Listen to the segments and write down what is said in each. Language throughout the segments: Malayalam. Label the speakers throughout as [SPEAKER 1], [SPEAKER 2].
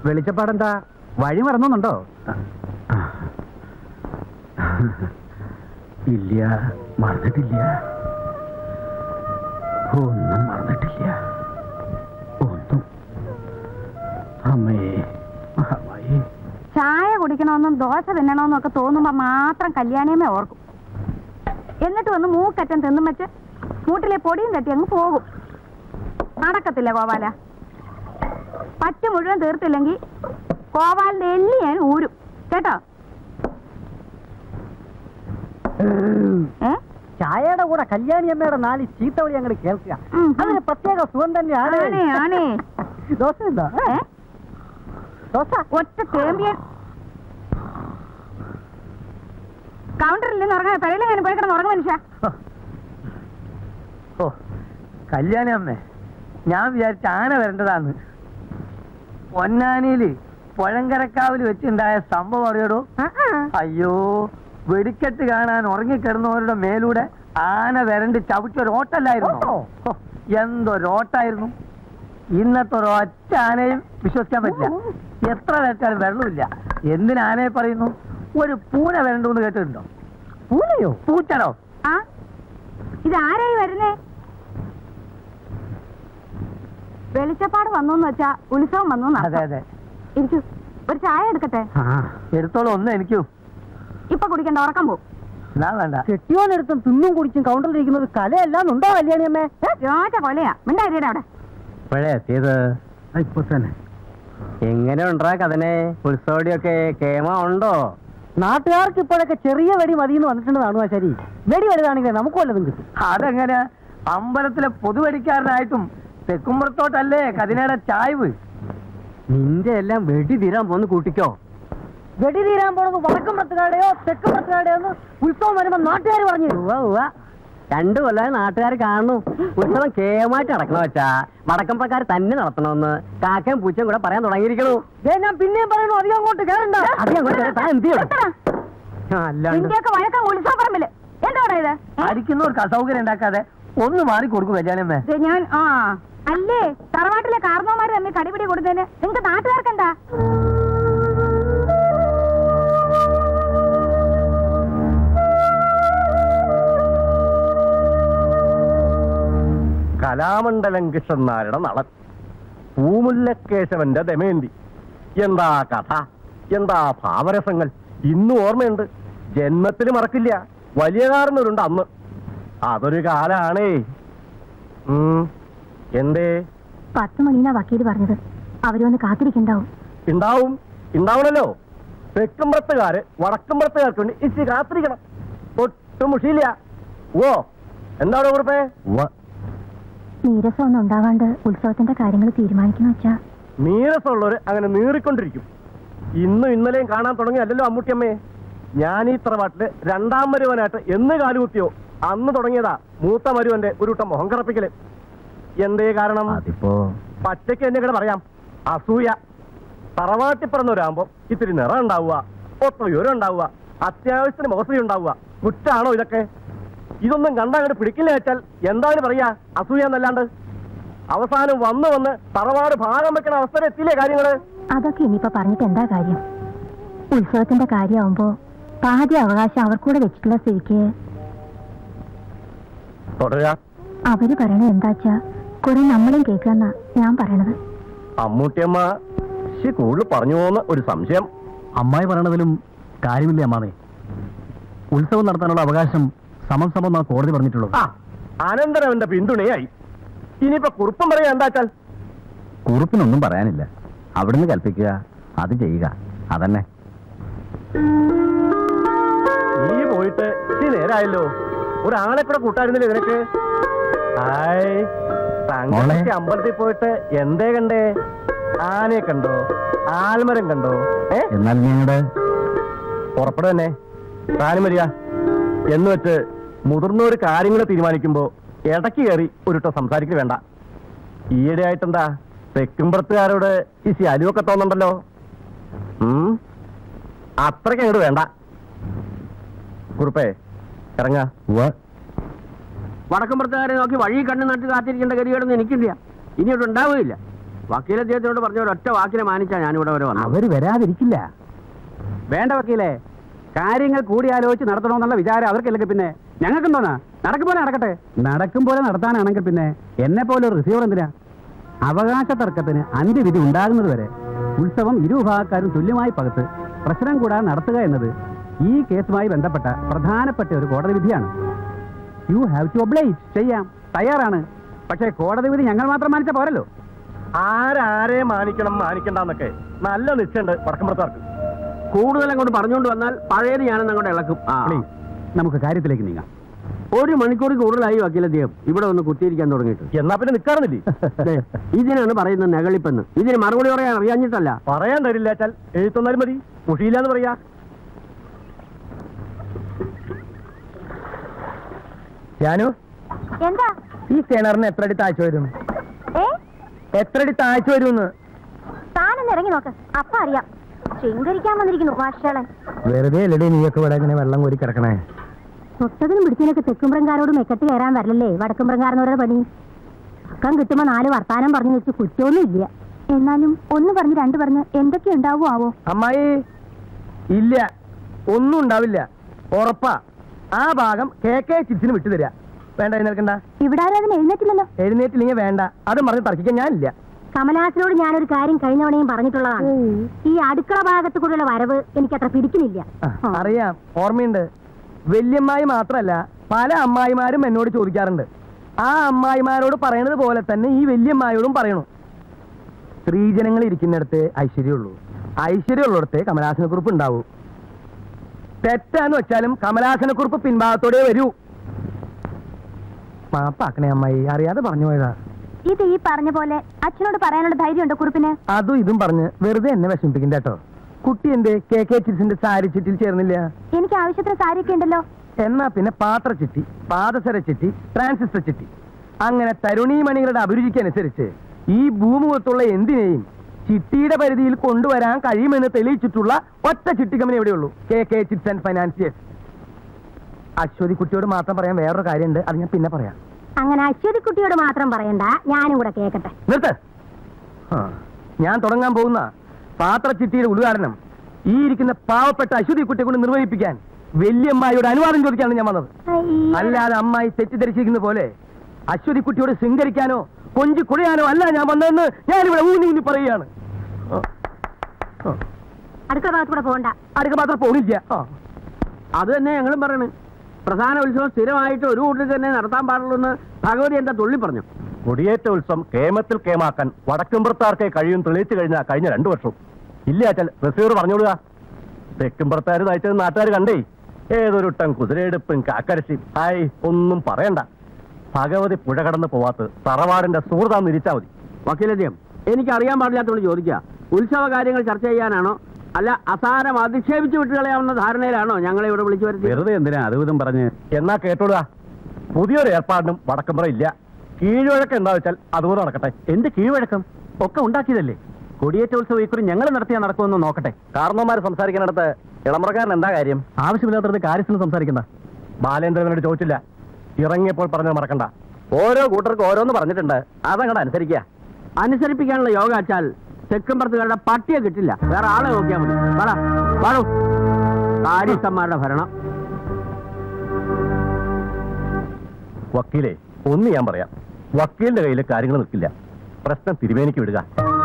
[SPEAKER 1] വെളിച്ചപ്പാടെന്താ വഴി മറന്നുണ്ടോ ഇല്ല മറന്നിട്ടില്ല ഒന്നും മറന്നിട്ടില്ല ഒന്നും അമ്മേ മഹാമായി
[SPEAKER 2] ചായ കുടിക്കണമെന്നും ദോശ തിന്നണമെന്നും ഒക്കെ തോന്നുമ്പോ മാത്രം കല്യാണിയമ്മേ ഓർക്കും എന്നിട്ട് വന്ന് മൂക്കറ്റം തിന്നും വെച്ച് മൂട്ടിലെ പൊടിയും തട്ടി അങ്ങ് പോകും നടക്കത്തില്ല ഗോപാല പറ്റ് മുഴുവൻ തീർത്തില്ലെങ്കിൽ ഗോപാലിന്റെ എല്ലി ഞാൻ ഊരും കേട്ടോ ഏ
[SPEAKER 3] ചായയുടെ കൂടെ കല്യാണിയമ്മയുടെ നാല് ചീത്തവളി അങ്ങോട്ട് കേൾക്കുക
[SPEAKER 2] ഉം.
[SPEAKER 3] അതിന് പ്രത്യേക സുഖം തന്നെയാണ്
[SPEAKER 2] ആണേ ആണേ
[SPEAKER 3] ദോശ ഉണ്ടോ
[SPEAKER 2] ഏ?
[SPEAKER 3] ദോശ
[SPEAKER 2] ഒറ്റ തേമ്പിയൻ കൗണ്ടറിൽ നിന്ന് ഉറങ്ങാൻ പെരയിലെങ്ങനെ പോയി കിടന്ന് ഉറങ്ങും മനുഷ്യ
[SPEAKER 4] ഓ കല്യാണി അമ്മേ ഞാൻ വിചാരിച്ച ആന വരേണ്ടതാണ് പൊന്നാനിയില് പുഴങ്കരക്കാവില് വെച്ചുണ്ടായ സംഭവം അറിയടോ അയ്യോ വെടിക്കെട്ട് കാണാൻ ഉറങ്ങിക്കിടന്നവരുടെ മേലൂടെ ആന വരണ്ട് ചവിട്ടി ഒരു ഓട്ടല്ലായിരുന്നു എന്തൊരോട്ടായിരുന്നു ഇന്നത്തെ ഒരൊറ്റ ആനയും വിശ്വസിക്കാൻ പറ്റില്ല എത്ര വെച്ചാലും വെള്ളമില്ല എന്തിന് ആനയെ പറയുന്നു ഒരു പൂന വരണ്ടു എന്ന് കേട്ടിട്ടുണ്ടോ
[SPEAKER 3] പൂനയോ
[SPEAKER 4] പൂച്ചടോ
[SPEAKER 2] ആ ഇത് ആരായി വരുന്നേ വെളിച്ചപ്പാട് വന്നു എന്ന് വെച്ചാ ഉത്സവം വന്നു
[SPEAKER 4] അതെ അതെ
[SPEAKER 2] ഇരിക്കൂ ഒരു ചായ എടുക്കട്ടെ
[SPEAKER 4] എടുത്തോളൂ ഒന്ന് എനിക്കൂ
[SPEAKER 2] ഇപ്പൊ കുടിക്കണ്ട ഉറക്കം പോ
[SPEAKER 4] എന്നാ വേണ്ട
[SPEAKER 3] കെട്ടിയോനെടുത്തും തിന്നും കുടിച്ചും കൗണ്ടറിലിരിക്കുന്നത് കലയല്ലാന്നുണ്ടോ കല്യാണിയമ്മേ ഏ?
[SPEAKER 2] ചോറ്റ കൊലയാ മിണ്ടായിരിയുടെ അവിടെ
[SPEAKER 1] ഇപ്പോഴേ എത്തിയത് ഇപ്പൊ തന്നെ എങ്ങനെ ഉണ്ടാ കഥനെ ഉത്സവടിയൊക്കെ കേമ ഉണ്ടോ
[SPEAKER 3] നാട്ടുകാർക്ക് ഇപ്പോഴൊക്കെ ചെറിയ വെടി മതിയെന്ന് വന്നിട്ടുണ്ടെന്നാണ് ശരി വെടി വലുതാണെങ്കിൽ നമുക്ക് വല്ലതും കിട്ടും
[SPEAKER 4] അതെങ്ങനെ അമ്പലത്തിലെ പൊതുവടിക്കാരനായിട്ടും തെക്കുമ്പുറത്തോട്ടല്ലേ കതിനയുടെ ചായ്വ്
[SPEAKER 1] നിന്റെ എല്ലാം വെടി തീരാൻ പോന്ന് കൂട്ടിക്കോ
[SPEAKER 3] വെടി തീരാൻ പോണത് വടക്കും പത്തുകാരുടെയോ തെക്കും പത്തുകാരുടെയോ എന്ന് ഉത്സവം വരുമ്പോ നാട്ടുകാർ പറഞ്ഞു
[SPEAKER 1] ഉവ്വ ഉവ്വ രണ്ടു കൊല്ലം നാട്ടുകാർ കാണുന്നു ഉത്സവം കേമായിട്ട് നടക്കണ വെച്ചാ വടക്കമ്പക്കാർ തന്നെ നടത്തണമെന്ന് കാക്കയും പൂച്ചയും കൂടെ പറയാൻ തുടങ്ങിയിരിക്കണു
[SPEAKER 3] ദേ ഞാൻ പിന്നെയും പറയണു അധികം അങ്ങോട്ട് കേറണ്ട
[SPEAKER 1] അധികം അങ്ങോട്ട് കേറി താൻ എന്ത് ചെയ്യണം
[SPEAKER 2] നിർത്തടാ.
[SPEAKER 1] അല്ലാണ്ട്
[SPEAKER 2] ഇന്ത്യയൊക്കെ വഴക്കം ഉത്സവ പറമ്പില് എന്താ ഇത് ഏ?
[SPEAKER 4] അടിക്കുന്നവർക്ക് അസൗകര്യം ഉണ്ടാക്കാതെ ഒന്ന് മാറി കൊടുക്കും വെജാനമ്മേ
[SPEAKER 2] ഇത് ഞാൻ ആ അല്ലേ തറവാട്ടിലെ കാർന്നോമാര് തമ്മിൽ കടിപിടി കൊടുത്തതിന് നിങ്ങക്ക് നാട്ടുകാർക്കെന്താ
[SPEAKER 5] കലാമണ്ഡലം കൃഷ്ണനാരുടെ നടൻ പൂമുല്ലക്കേശവന്റെ ദമയന്തി എന്താ കഥ എന്താ ഭാവരസങ്ങൾ ഇന്നും ഓർമ്മയുണ്ട് ജന്മത്തിൽ മറക്കില്ല വലിയ കാരണവരുണ്ട് അന്ന് അതൊരു കാലാണേ ഉം, എന്തേ
[SPEAKER 2] പത്ത് മണീന്നാ വക്കീല് പറഞ്ഞത് അവരൊന്ന് കാത്തിരിക്കണ്ടാവും
[SPEAKER 5] ഉണ്ടാവും ഉണ്ടാവണല്ലോ തെക്കുംപുറത്തുകാര് വടക്കുംപുറത്തുകാർക്ക് വേണ്ടി ഇച്ചിരി കാത്തിരിക്കണം ഒട്ടും മുഷിയില്ല ഓ എന്താണോ കുറിപ്പേ
[SPEAKER 2] നീരസം ഒന്നും ഉണ്ടാവാണ്ട് ഉത്സവത്തിന്റെ കാര്യങ്ങൾ തീരുമാനിക്കുന്ന വെച്ചാ
[SPEAKER 5] നീരസമുള്ളവര് അങ്ങനെ നീറിക്കൊണ്ടിരിക്കും ഇന്നും ഇന്നലെയും കാണാൻ തുടങ്ങിയല്ലോ അമ്മൂട്ടിയമ്മേ ഞാൻ ഈ തറവാട്ടില് രണ്ടാം മരുവനായിട്ട് എന്ന് കാലുകുത്തിയോ അന്ന് തുടങ്ങിയതാ മൂത്ത മരുവന്റെ ഒരു കൂട്ടം മുഖം കറപ്പിക്കല് എന്തേ കാരണം
[SPEAKER 1] അതിപ്പോ
[SPEAKER 5] പച്ചയ്ക്ക് എന്നെ കൂടെ പറയാം അസൂയ തറവാട്ടി പിറന്നവരാകുമ്പോ ഇത്തിരി നിറം ഉണ്ടാവുക ഒത്ത ഉയരം ഉണ്ടാവുക അത്യാവശ്യത്തിന് മുഖസ്ത്രീ ഉണ്ടാവുക കുറ്റാണോ ഇതൊക്കെ ഇതൊന്നും കണ്ടാ അങ്ങോട്ട് പിടിക്കില്ല വെച്ചാൽ എന്താണ് പറയാ അസൂയ എന്നല്ലാണ്ട് അവസാനം വന്ന് വന്ന് തറവാട് ഭാഗം വെക്കണ അവസ്ഥ എത്തിയില്ലേ കാര്യങ്ങള്
[SPEAKER 2] അതൊക്കെ ഇനിയിപ്പോ പറഞ്ഞിട്ട് എന്താ കാര്യം ഉത്സവത്തിന്റെ കാര്യമാവുമ്പോ പാതി അവകാശം അവർക്കൂടെ വെച്ചിട്ടുള്ള സ്ഥിതിക്ക്
[SPEAKER 5] തുടരുക
[SPEAKER 2] അവര് പറയണത് എന്താച്ചാ കുറെ നമ്മളും കേൾക്കാന്നാ ഞാൻ പറയണത്
[SPEAKER 5] അമ്മൂട്ടിയമ്മ ശി കൂടുതൽ പറഞ്ഞു പോകുന്ന ഒരു സംശയം
[SPEAKER 1] അമ്മായി പറയണതിലും കാര്യമില്ലേ അമ്മാവേ ഉത്സവം നടത്താനുള്ള അവകാശം സമം സമം എന്നാ കോടതി പറഞ്ഞിട്ടുള്ളത്
[SPEAKER 5] ആ അനന്തരം എന്റെ പിന്തുണയായി ഇനിയിപ്പോ കുറുപ്പം പറയാ എന്താച്ചാൽ
[SPEAKER 1] കുറുപ്പിനൊന്നും പറയാനില്ല അവിടുന്ന് കൽപ്പിക്കുക അത് ചെയ്യുക അതന്നെ
[SPEAKER 5] നീ പോയിട്ട് ഇച്ചിരി നേരായല്ലോ ഒരാളെ കൂടെ കൂട്ടായിരുന്നില്ലേ നിനക്ക് ഹായ് തങ്കച്ചി
[SPEAKER 1] മോളെ.
[SPEAKER 5] അമ്പലത്തിൽ പോയിട്ട് എന്തേ കണ്ടേ ആനയെ കണ്ടോ ആൽമരം കണ്ടോ ഏ
[SPEAKER 1] എന്നാൽ ഞങ്ങളുടെ
[SPEAKER 5] പുറപ്പെടു തന്നെ താനും വരിക എന്ന് വെച്ച് മുതിർന്നവർ കാര്യങ്ങൾ തീരുമാനിക്കുമ്പോ ഇടയ്ക്ക് കയറി ഒരുട്ടോ സംസാരിക്കുക വേണ്ട ഈയിടെ ആയിട്ടെന്താ തെക്കുംപുറത്തുകാരോട് ഈ ശാലുവൊക്കെ തോന്നുന്നുണ്ടല്ലോ ഉം അത്രയ്ക്ക് അങ്ങോട്ട് വേണ്ട കുറുപ്പേ ഇറങ്ങ
[SPEAKER 1] വടക്കമ്പുറത്തുകാരെ നോക്കി വഴി കണ്ണു നട്ട് കാത്തിരിക്കേണ്ട ഗതികേടൊന്നും എനിക്കില്ല ഇനിയോട്ട് ഉണ്ടാവുകയില്ല വക്കീൽ അദ്ദേഹത്തിനോട് പറഞ്ഞ ഒരൊറ്റ വാക്കിനെ മാനിച്ചാ ഞാനിവിടെ വരെ വന്നത്
[SPEAKER 6] അവര് വരാതിരിക്കില്ല വേണ്ട വക്കീലേ കാര്യങ്ങൾ കൂടിയാലോചിച്ച് നടത്തണമെന്നുള്ള വിചാരം അവർക്കല്ലെങ്കിൽ പിന്നെ ഞങ്ങൾക്കെന്തോന്നാ നടക്കും പോലെ നടക്കട്ടെ നടക്കും പോലെ നടത്താനാണെങ്കിൽ പിന്നെ എന്നെ പോലെ ഒരു റിസീവർ എന്തിനാ അവകാശ തർക്കത്തിന് അന്ത്യവിധി ഉണ്ടാകുന്നത് വരെ ഉത്സവം ഇരു വിഭാഗക്കാരും തുല്യമായി പകത്ത് പ്രശ്നം കൂടാതെ നടത്തുക എന്നത് ഈ കേസുമായി ബന്ധപ്പെട്ട പ്രധാനപ്പെട്ട ഒരു കോടതി വിധിയാണ് യു ഹാവ് ടു ഒബ്ലൈറ്റ് ചെയ്യാം തയ്യാറാണ് പക്ഷേ കോടതി വിധി ഞങ്ങൾ മാത്രം മാനിച്ച പോരല്ലോ
[SPEAKER 5] ആരാരെ മാനിക്കണം മാനിക്കണ്ടെന്നൊക്കെ നല്ല നിശ്ചയുണ്ട് വടക്കമ്പുറത്താർക്ക്
[SPEAKER 1] കൂടുതൽ അങ്ങോട്ട് പറഞ്ഞുകൊണ്ട് വന്നാൽ പഴയത് ഞാനെന്ന് അങ്ങോട്ട് ഇളക്കും ആ.
[SPEAKER 6] പ്ലീസ് നമുക്ക് കാര്യത്തിലേക്ക് നീങ്ങാം
[SPEAKER 1] ഒരു മണിക്കൂർ കൂടുതലായി വക്കീൽ അദ്ദേഹം ഇവിടെ ഒന്ന് കുത്തിയിരിക്കാൻ തുടങ്ങിയിട്ട്
[SPEAKER 5] എന്നാ പിന്നെ നിക്കാറുന്നില്ലേ
[SPEAKER 1] ദേ, ഇതിനാണ് പറയുന്നത് നെകളിപ്പെന്ന് ഇതിന് മറുപടി പറയാൻ അറിയാഞ്ഞിട്ടല്ല
[SPEAKER 5] പറയാൻ തരില്ല വെച്ചാൽ എഴുത്തൊന്നാലും മതി മുഷിയില്ലാന്ന് പറയാ
[SPEAKER 4] ഞാനു
[SPEAKER 2] എന്താ
[SPEAKER 4] ഈ കിണറിന് എത്ര അടി താഴ്ച വരും
[SPEAKER 2] ഏ
[SPEAKER 4] എത്ര അടി താഴ്ച വരുമെന്ന്
[SPEAKER 2] താനൊന്ന് ഇറങ്ങി നോക്ക് അപ്പൊ അറിയാം ശൃംഗരിക്കാൻ വന്നിരിക്കുന്നു ഭാഷകളൻ
[SPEAKER 4] വെറുതെ അല്ലടി നീയൊക്കെ ഇവിടെ ഇങ്ങനെ വെള്ളം കോരി കിടക്കണേ
[SPEAKER 2] തൊട്ടതിനും പിടിച്ചതിനൊക്കെ തെക്കുംപ്രങ്കാരോട് മെക്കെട്ട് കയറാൻ വരലല്ലേ വടക്കുംപ്രങ്കാരനോരുടെ പണി അക്കം കിട്ടുമ്പോ നാല് വർത്താനം പറഞ്ഞു വെച്ച് കുറ്റമൊന്നും ഇല്ല എന്നാലും ഒന്ന് പറഞ്ഞ് രണ്ട് പറഞ്ഞ് എന്തൊക്കെ ഉണ്ടാവോ ആവോ
[SPEAKER 4] അമ്മായി ഇല്ല ഒന്നും ഉണ്ടാവില്ല ഉറപ്പാ ആ ഭാഗം കെ കെ ചിപ്സിന് വിട്ടുതരാ വേണ്ട എഴുന്നേൽക്കണ്ട
[SPEAKER 2] ഇവിടെ ആരും അതിന് എഴുന്നേറ്റില്ലല്ലോ
[SPEAKER 4] എഴുന്നേറ്റില്ലെങ്കിൽ വേണ്ട അതും പറഞ്ഞ് തർക്കിക്കാൻ ഞാനില്ല
[SPEAKER 2] കമലാസിനോട് ഞാനൊരു കാര്യം കഴിഞ്ഞവണയും പറഞ്ഞിട്ടുള്ളതാണ് ഈ അടുക്കള ഭാഗത്ത് കൂടെയുള്ള വരവ് എനിക്ക് അത്ര പിടിക്കുന്നില്ല
[SPEAKER 4] ആ, അറിയാം ഓർമ്മയുണ്ട് വല്യമ്മായി മാത്രല്ല പല അമ്മായിമാരും എന്നോട് ചോദിക്കാറുണ്ട് ആ അമ്മായിമാരോട് പറയണത് പോലെ തന്നെ ഈ വല്യമ്മായോടും പറയണു സ്ത്രീജനങ്ങൾ ഇരിക്കുന്നിടത്ത് ഐശ്വര്യമുള്ളൂ ഐശ്വര്യമുള്ളിടത്ത് കമലാസനക്കുറിപ്പ് ഉണ്ടാവൂ തെറ്റാന്ന് വെച്ചാലും കമലാസനക്കുറിപ്പ് പിൻഭാഗത്തോടെ വരൂ മാപ്പാക്കണേ അമ്മായി അറിയാതെ പറഞ്ഞു പോയതാ
[SPEAKER 2] ഇത് ഈ പറഞ്ഞ പോലെ അച്ഛനോട് പറയാനുള്ള ധൈര്യമുണ്ടോ കുറിപ്പിന്
[SPEAKER 4] അതും ഇതും പറഞ്ഞ് വെറുതെ എന്നെ വിഷമിപ്പിക്കണ്ട കേട്ടോ കുട്ടി എന്തേ കെ കെ ചിറ്റ്സിന്റെ സാരി ചിറ്റിൽ ചേർന്നില്ല
[SPEAKER 2] എനിക്ക് ആവശ്യത്തിന് സാരിയൊക്കെ ഉണ്ടല്ലോ
[SPEAKER 4] എന്നാ പിന്നെ പാത്രച്ചിട്ടി പാദസര ചിട്ടി ട്രാൻസിസ്റ്റർ ചിട്ടി അങ്ങനെ തരുണീമണികളുടെ അഭിരുചിക്കനുസരിച്ച് ഈ ഭൂമുഖത്തുള്ള എന്തിനേയും ചിട്ടിയുടെ പരിധിയിൽ കൊണ്ടുവരാൻ കഴിയുമെന്ന് തെളിയിച്ചിട്ടുള്ള ഒറ്റ ചിട്ടി കമ്പനി എവിടെയുള്ളൂ K K chits and financiers Aswathi കുട്ടിയോട് മാത്രം പറയാൻ വേറൊരു കാര്യമുണ്ട് അത് ഞാൻ പിന്നെ പറയാം
[SPEAKER 2] അങ്ങനെ അശ്വതി കുട്ടിയോട് മാത്രം പറയണ്ട ഞാനും കൂടെ കേക്കട്ടെ
[SPEAKER 4] നിർത്ത് ആ, ഞാൻ തുടങ്ങാൻ പോകുന്ന പാത്രച്ചിട്ടിയുടെ ഉദ്ഘാടനം ഈ ഇരിക്കുന്ന പാവപ്പെട്ട അശ്വതി കുട്ടിയെ കൊണ്ട് നിർവഹിപ്പിക്കാൻ വല്യമ്മായിയുടെ അനുവാദം ചോദിക്കാണ് ഞാൻ വന്നത് അല്ലാതെ അമ്മായി തെറ്റിദ്ധരിച്ചിരിക്കുന്ന പോലെ അശ്വതി കുട്ടിയോട് ശൃംഗരിക്കാനോ കൊഞ്ചി കുഴയാനോ അല്ല ഞാൻ വന്നതെന്ന് ഞാനിവിടെ ഊന്നി ഊന്നി പറയുകയാണ് ആ. ആ.
[SPEAKER 2] അടുക്കള ഭാഗത്ത് കൂടെ പോകണ്ട
[SPEAKER 4] അടുക്ക മാത്രം പോണില്ല ആ.
[SPEAKER 1] അത് തന്നെ ഞങ്ങളും പറയണേ പ്രധാന ഉത്സവം സ്ഥിരമായിട്ട് ഒരു കൂട്ടത്തിൽ തന്നെ നടത്താൻ പാടുള്ളൂ എന്ന് ഭഗവതി എന്താ തുള്ളി പറഞ്ഞു
[SPEAKER 5] കൊടിയേറ്റ ഉത്സവം കേമത്തിൽ കേമാക്കാൻ വടക്കുംപുറത്താർക്കെ കഴിയും തെളിയിച്ചു കഴിഞ്ഞ കഴിഞ്ഞ രണ്ടു വർഷവും ഇല്ല അച്ഛൻ റസീവർ പറഞ്ഞോളുക തെക്കുംപുറത്താർ നയിച്ചത് നാട്ടുകാർ കണ്ടേ ഏതൊരുട്ടം കുതിരയെടുപ്പും കാക്കരശി ആയി ഒന്നും പറയണ്ട ഭഗവതി പുഴ കടന്ന് പോവാത്ത് തറവാടിന്റെ സുഹൃതാന്ന് ഇരിച്ചാ മതി
[SPEAKER 1] വക്കീലധ്യം എനിക്ക് അറിയാൻ പാടില്ലാത്തതുകൊണ്ട് ചോദിക്കുക ഉത്സവ കാര്യങ്ങൾ ചർച്ച ചെയ്യാനാണോ അല്ല അസാരം അധിക്ഷേപിച്ചു വിട്ടുകളയാവുന്ന ധാരണയിലാണോ ഞങ്ങളെ ഇവിടെ വിളിച്ചു വരുത്തി
[SPEAKER 6] വെറുതെ എന്തിനാ അതും ഇതും പറഞ്ഞ്
[SPEAKER 5] എന്നാ കേട്ടോളുക പുതിയൊരു ഏർപ്പാടിനും വടക്കുംപുറം ഇല്ല കീഴ്വഴക്കം എന്താ വെച്ചാൽ അതുപോലെ നടക്കട്ടെ
[SPEAKER 6] എന്ത് കീഴ്വഴക്കം ഒക്കെ ഉണ്ടാക്കിയതല്ലേ കൊടിയേറ്റ ഉത്സവം ഇക്കുറി ഞങ്ങൾ നടത്തിയാ നടക്കുമെന്ന് നോക്കട്ടെ
[SPEAKER 5] കാരണവന്മാർ സംസാരിക്കുന്നിടത്ത് ഇളമുറക്കാരൻ എന്താ കാര്യം
[SPEAKER 6] ആവശ്യമില്ലാത്തത് കാര്യത്തിൽ സംസാരിക്കണ്ട
[SPEAKER 5] ബാലേന്ദ്രനോട് ചോദിച്ചില്ല ഇറങ്ങിയപ്പോൾ പറഞ്ഞത് മറക്കണ്ട ഓരോ കൂട്ടർക്കും ഓരോന്ന് പറഞ്ഞിട്ടുണ്ട് അതങ്ങടെ അനുസരിക്കുക
[SPEAKER 1] അനുസരിപ്പിക്കാനുള്ള യോഗ വെച്ചാൽ തെക്കുംപുറത്തുകാരുടെ പട്ടിയെ കിട്ടില്ല വേറെ ആളെ നോക്കിയാൽ മതി പറ പാടൂ കാര്യസ്ഥന്മാരുടെ ഭരണം
[SPEAKER 5] വക്കീലെ ഒന്ന് ഞാൻ പറയാം വക്കീലിന്റെ കയ്യിൽ കാര്യങ്ങൾ നിൽക്കില്ല പ്രശ്നം തിരുവേനിക്ക് വിടുക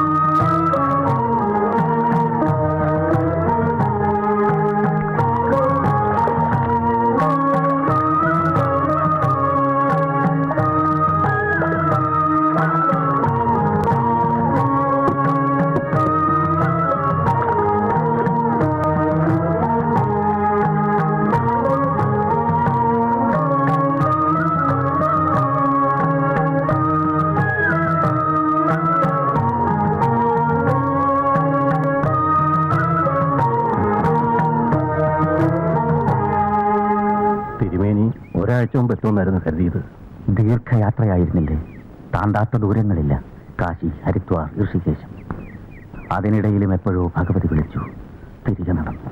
[SPEAKER 5] തിരുമേനി ഒരാഴ്ച മുമ്പ് എത്തുമെന്നായിരുന്നു കരുതിയത്
[SPEAKER 6] ദീർഘയാത്രയായിരുന്നില്ലേ താണ്ടാത്ത ദൂരങ്ങളില്ല കാശി ഹരിദ്വാർ ഋഷികേശം അതിനിടയിലും എപ്പോഴോ ഭഗവതി വിളിച്ചു തിരികെ നടന്നു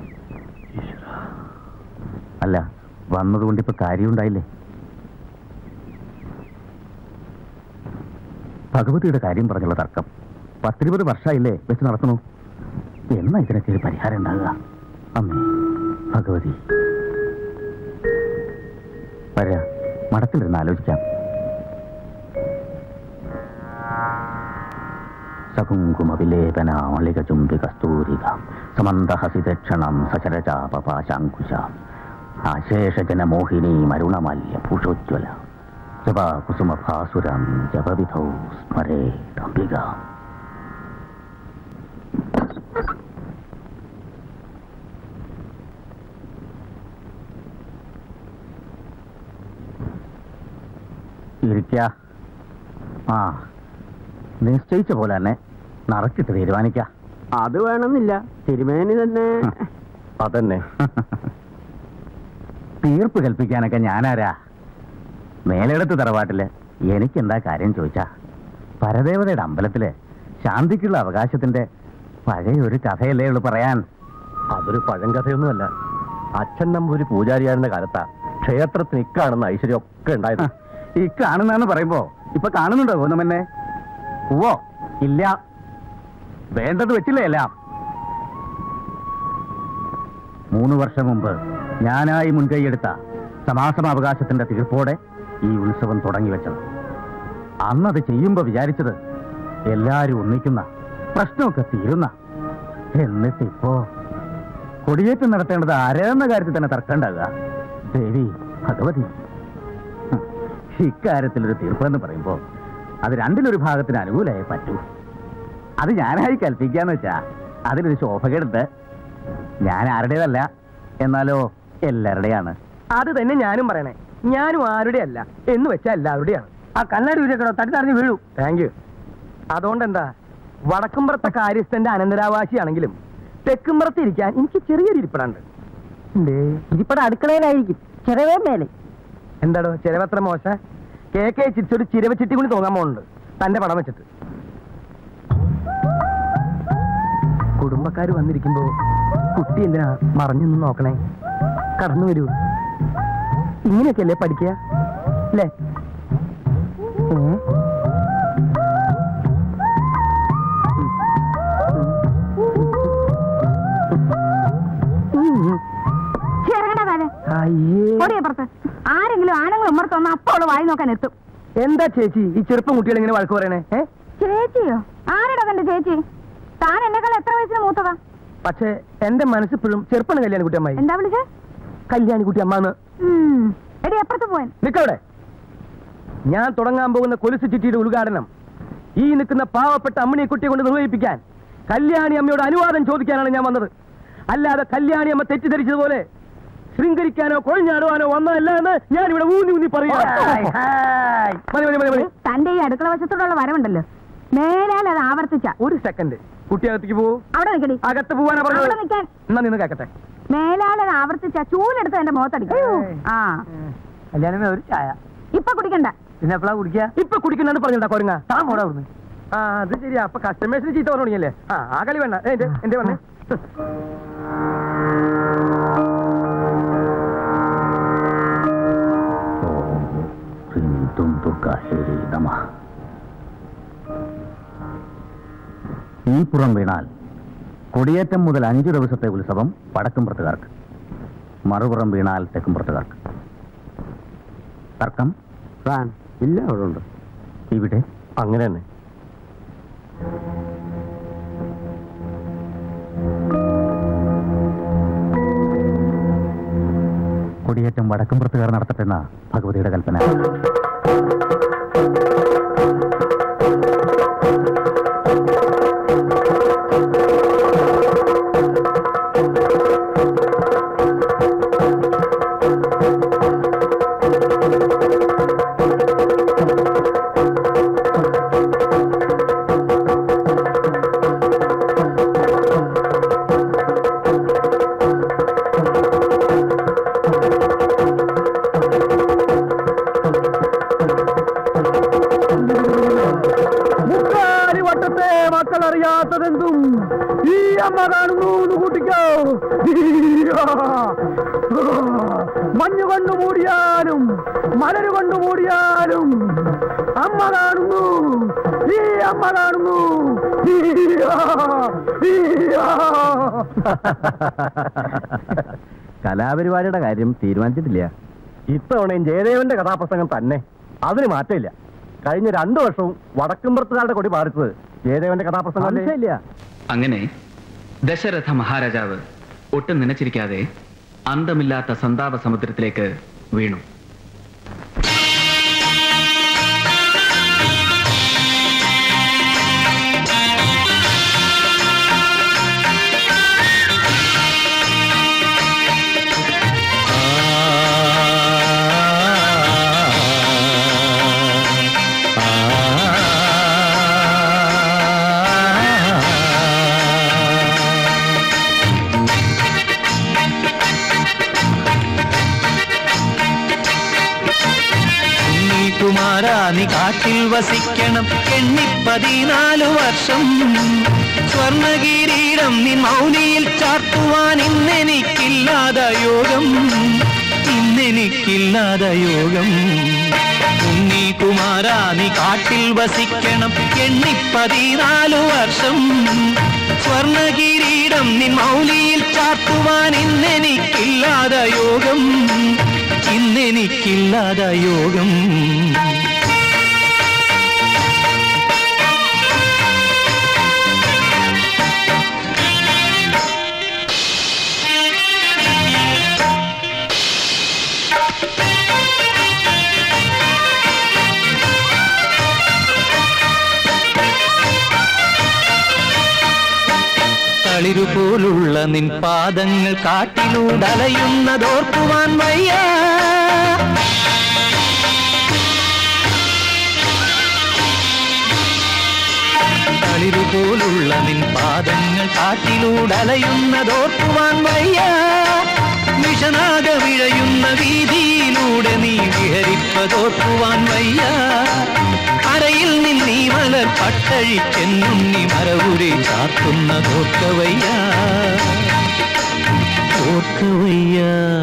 [SPEAKER 6] അല്ല വന്നതുകൊണ്ട് ഇപ്പൊ കാര്യമുണ്ടായില്ലേ ഭഗവതിയുടെ കാര്യം പറഞ്ഞുള്ള തർക്കം പത്തിരുപത് വർഷമായില്ലേ വെച്ച് നടക്കണു എന്നാ ഇതിനൊക്കെ ഒരു പരിഹാരം ഉണ്ടാകുക അമ്മേ ഭഗവതി വരാ മഠത്തിലിരുന്ന് ആലോചിക്കാം സകുങ്കുമവിലേപന മളിക ചുംബി കസ്തൂരിക സമന്തഹസിതക്ഷണം സചരചാപപാശാങ്കുശ ആശേഷജനമോഹിനി മരുണമാല്യ ഭൂഷോജ്വല ജപാകുസുമഭാസുരം ജപവിധൗ സ്മരേ അംബിക ഇരിക്ക ആ നിശ്ചയിച്ച പോലെ തന്നെ നറച്ചിട്ട് തീരുമാനിക്ക
[SPEAKER 1] അത് വേണമെന്നില്ല തിരുമേനി തന്നെ
[SPEAKER 5] അതന്നെ
[SPEAKER 6] തീർപ്പ് കൽപ്പിക്കാനൊക്കെ ഞാനാരാ മേലെടുത്ത് തറവാട്ടില് എനിക്കെന്താ കാര്യം ചോദിച്ചാ പരദേവതയുടെ അമ്പലത്തില് ശാന്തിക്കുള്ള അവകാശത്തിന്റെ പഴയ ഒരു കഥയല്ലേ ഉള്ളു പറയാൻ
[SPEAKER 5] അതൊരു പഴങ്കഥയൊന്നുമല്ല അച്ഛൻ നമ്പൂരി പൂജാരിയായിരുന്ന കാലത്താ ക്ഷേത്രത്തിന് ഇക്കാണെന്ന ഐശ്വര്യം ഒക്കെ ഉണ്ടായത്
[SPEAKER 6] ഈ കാണുന്നെന്ന് പറയുമ്പോ ഇപ്പൊ കാണുന്നുണ്ടോ ഒന്നുമെന്നെ ഓ ഇല്ല വേണ്ടത് വെച്ചില്ലേ എല്ലാം മൂന്ന് വർഷം മുമ്പ് ഞാനായി മുൻകൈയെടുത്ത സമാസമാവകാശത്തിന്റെ തീർപ്പോടെ ഈ ഉത്സവം തുടങ്ങി വെച്ചത് അന്നത് ചെയ്യുമ്പോ വിചാരിച്ചത് എല്ലാരും ഒന്നിക്കുന്ന പ്രശ്നമൊക്കെ തീരുന്ന എന്നിട്ടിപ്പോ കൊടിയേറ്റം നടത്തേണ്ടത് ആരെന്ന കാര്യത്തിൽ തന്നെ തർക്കമുണ്ടാകുക ദേവി ഭഗവതി ഹും, ഇക്കാര്യത്തിലൊരു തീർപ്പെന്ന് പറയുമ്പോ അത് രണ്ടിലൊരു ഭാഗത്തിന് അനുകൂലമായി പറ്റൂ അത് ഞാനായി കൽപ്പിക്കാന്ന് വെച്ചാ അതിലൊരു ശോഭകേടുണ്ട് ഞാൻ ആരുടേതല്ല എന്നാലോ എല്ലാവരുടെയാണ്
[SPEAKER 4] അത് തന്നെ ഞാനും പറയണേ ഞാനും ആരുടെ അല്ല എന്ന് വെച്ചാൽ എല്ലാവരുടെയാണ് ആ കണ്ണാടി ഉരക്കടോ തട്ടി തടഞ്ഞു വീഴൂ താങ്ക് യു അതുകൊണ്ടെന്താ വടക്കുംപുറത്തെ കാര്യസ്ഥന്റെ അനന്തരാവാസിയാണെങ്കിലും തെക്കുംപുറത്ത് ഇരിക്കാൻ എനിക്ക് ചെറിയൊരു ഇരിപ്പിടുണ്ട്
[SPEAKER 3] ഇരിപ്പട അടുക്കളയിലായിരിക്കും ചെറിയ മേലെ
[SPEAKER 4] എന്താടോ ചിലവത്ര മോശ കെ കെ ചിരിച്ചൊരു ചിരവ ചിട്ടി കൂടി തോന്നാൻ പോകുന്നുണ്ട് തന്റെ പടം വെച്ചിട്ട് കുടുംബക്കാർ വന്നിരിക്കുമ്പോ കുട്ടി എന്തിനാ മറഞ്ഞു നിന്ന് നോക്കണേ കടന്നു വരൂ ഇങ്ങനെയൊക്കെയല്ലേ പഠിക്കുക അല്ലേ ഏ? ഉം. ഉം.
[SPEAKER 2] ഇറങ്ങടാ താഴെ
[SPEAKER 4] അയ്യേ
[SPEAKER 2] ഓടിയപ്പുറത്ത് ആരെങ്കിലും ആണുങ്ങൾ ഉമ്മർത്ത് വന്ന അപ്പോൾ അവള് വായി നോക്കാൻ എത്തും
[SPEAKER 4] എന്താ ചേച്ചി ഈ ചെറുപ്പം കുട്ടികൾ ഇങ്ങനെ വഴക്ക് പറയണേ ഏ
[SPEAKER 2] ചേച്ചിയോ ആരടാ തന്റെ ചേച്ചി താൻ എന്നെക്കാൾ എത്ര വയസ്സിന് മൂത്തതാ
[SPEAKER 4] പക്ഷേ എന്റെ മനസ്സിപ്പോഴും ചെറുപ്പം കല്യാണി കുട്ടി അമ്മായി
[SPEAKER 2] എന്താ വിളിച്ചേ
[SPEAKER 4] കല്യാണി കുട്ടി അമ്മാന്ന്
[SPEAKER 2] ഉം. എടി എപ്പുറത്ത് പോവാൻ
[SPEAKER 4] നിക്കവിടെ ഞാൻ തുടങ്ങാൻ പോകുന്ന കൊലുസ് ചിട്ടിയുടെ ഉദ്ഘാടനം ഈ നിൽക്കുന്ന പാവപ്പെട്ട അമ്മണിയെ കുട്ടിയെ കൊണ്ട് നിർവഹിപ്പിക്കാൻ കല്യാണി അമ്മയോട് അനുവാദം ചോദിക്കാനാണ് ഞാൻ വന്നത് അല്ലാതെ കല്യാണി അമ്മ തെറ്റിദ്ധരിച്ചതുപോലെ ശൃംഗരിക്കാനോ കൊഴിഞ്ഞാടുവാനോ വന്നതല്ല എന്ന് ഞാൻ ഇവിടെ ഊന്നി ഊന്നി പറയാം മതി മതി മതി മതി
[SPEAKER 2] തന്റെ ഈ അടുക്കള വശത്തോടുള്ള വരവുണ്ടല്ലോ മേലാൽ അത് ആവർത്തിച്ച
[SPEAKER 4] ഒരു സെക്കൻഡ് കുട്ടിയകത്തേക്ക് പോവൂ
[SPEAKER 2] അവിടെ നിൽക്കടി
[SPEAKER 4] അകത്ത് പോവാനാ
[SPEAKER 2] അവിടെ
[SPEAKER 4] പറഞ്ഞത്
[SPEAKER 2] നിൽക്കാൻ
[SPEAKER 4] എന്നാ നിന്ന് കേക്കട്ടെ
[SPEAKER 2] മേലാൽ അത് ആവർത്തിച്ച ചൂലെടുത്ത് എന്റെ മുഖത്തടിക്കും
[SPEAKER 4] ഏയ്.
[SPEAKER 2] ആ
[SPEAKER 4] കല്യാണമേ ഒരു ചായ
[SPEAKER 2] ഇപ്പൊ കുടിക്കണ്ട
[SPEAKER 4] പിന്നെ എപ്പോഴാ കുടിക്കുക ഇപ്പൊ കുടിക്കുന്നാണ് പറഞ്ഞിട്ടാ കൊരങ്ങ താൻ പോടാ അവിടുന്ന് ആ അത് ശരിയാ അപ്പൊ കസ്റ്റമേഴ്സിന് ചീത്ത പറഞ്ഞു തുടങ്ങിയല്ലേ ആ ആ കളി വേണ്ട ഏ, എന്റെ എന്റെ വന്നേ
[SPEAKER 6] ഓം ഹ്രീം തും ദുർഗായേ നമഃ ഈ പുറം വീണാൽ കൊടിയേറ്റം മുതൽ അഞ്ചു ദിവസത്തെ ഉത്സവം വടക്കുംപുറത്തുകാർക്ക് മറുപുറം വീണാൽ തെക്കുംപുറത്തുകാർക്ക് തർക്കം
[SPEAKER 1] താൻ ഇല്ല അവിടെ ഉണ്ട്
[SPEAKER 6] ഇവിടെ
[SPEAKER 5] അങ്ങനെ തന്നെ
[SPEAKER 6] കൊടിയേറ്റം വടക്കുംപുറത്തുകാർ നടത്തട്ടെന്ന ഭഗവതിയുടെ കൽപ്പന
[SPEAKER 4] അമ്മ കാണുന്നു എന്ന് കൂട്ടിക്കോ മഞ്ഞു കൊണ്ട് മൂടിയാലും മലര് കൊണ്ട് മൂടിയാലും അമ്മ കാണുന്നു ഈ അമ്മ കാണുന്നു
[SPEAKER 5] കലാപരിപാടിയുടെ കാര്യം തീരുമാനിച്ചിട്ടില്ല ഇത്തവണയും ജയദേവന്റെ കഥാപ്രസംഗം തന്നെ അതിന് മാറ്റമില്ല കഴിഞ്ഞ രണ്ടു വർഷവും വടക്കുംപുറത്തുകാരുടെ കൊടി പാറിച്ചത് ജയദേവന്റെ കഥാപ്രസംഗം സംശയമില്ല
[SPEAKER 7] അങ്ങനെ ദശരഥ മഹാരാജാവ് ഒട്ടും നനച്ചിരിക്കാതെ അന്തമില്ലാത്ത സന്താപ സമുദ്രത്തിലേക്ക് വീണു
[SPEAKER 8] കുമാര നീ കാട്ടിൽ വസിക്കണം എണ്ണി പതിനാലു വർഷം സ്വർണകിരീടം നീ മൗനിയിൽ ചാർത്തുവാൻ ഇന്നെനിക്കില്ലാത യോഗം ഇന്നെനിക്കില്ലാത യോഗം ഉണ്ണി കുമാര നീ കാട്ടിൽ വസിക്കണം എണ്ണി പതിനാലു വർഷം സ്വർണകിരീടം നിൻ മൗലിയിൽ ചാർത്തുവാൻ ഇന്നെനിക്കില്ലാത യോഗം ഇന്നെനിക്കില്ലാത യോഗം തളിരുപോലുള്ള നിൻ പാദങ്ങൾ കാട്ടിലൂടലയുന്നതോർക്കുവാൻ വയ്യ തളിരുപോലുള്ള നിൻ പാദങ്ങൾ കാട്ടിലൂടലയുന്നതോർക്കുവാൻ വയ്യ വിഷനാഗ വിഴയുന്ന വീതിയിലൂടെ നീ വിഹരിപ്പതോർക്കുവാൻ വയ്യ അരയിൽ നിന്നീ മലർ പട്ടഴിച്ചെന്നുണ്ണി മരവുരി ചാർത്തുന്നതോർക്കവയ്യ ഓർക്കവയ്യ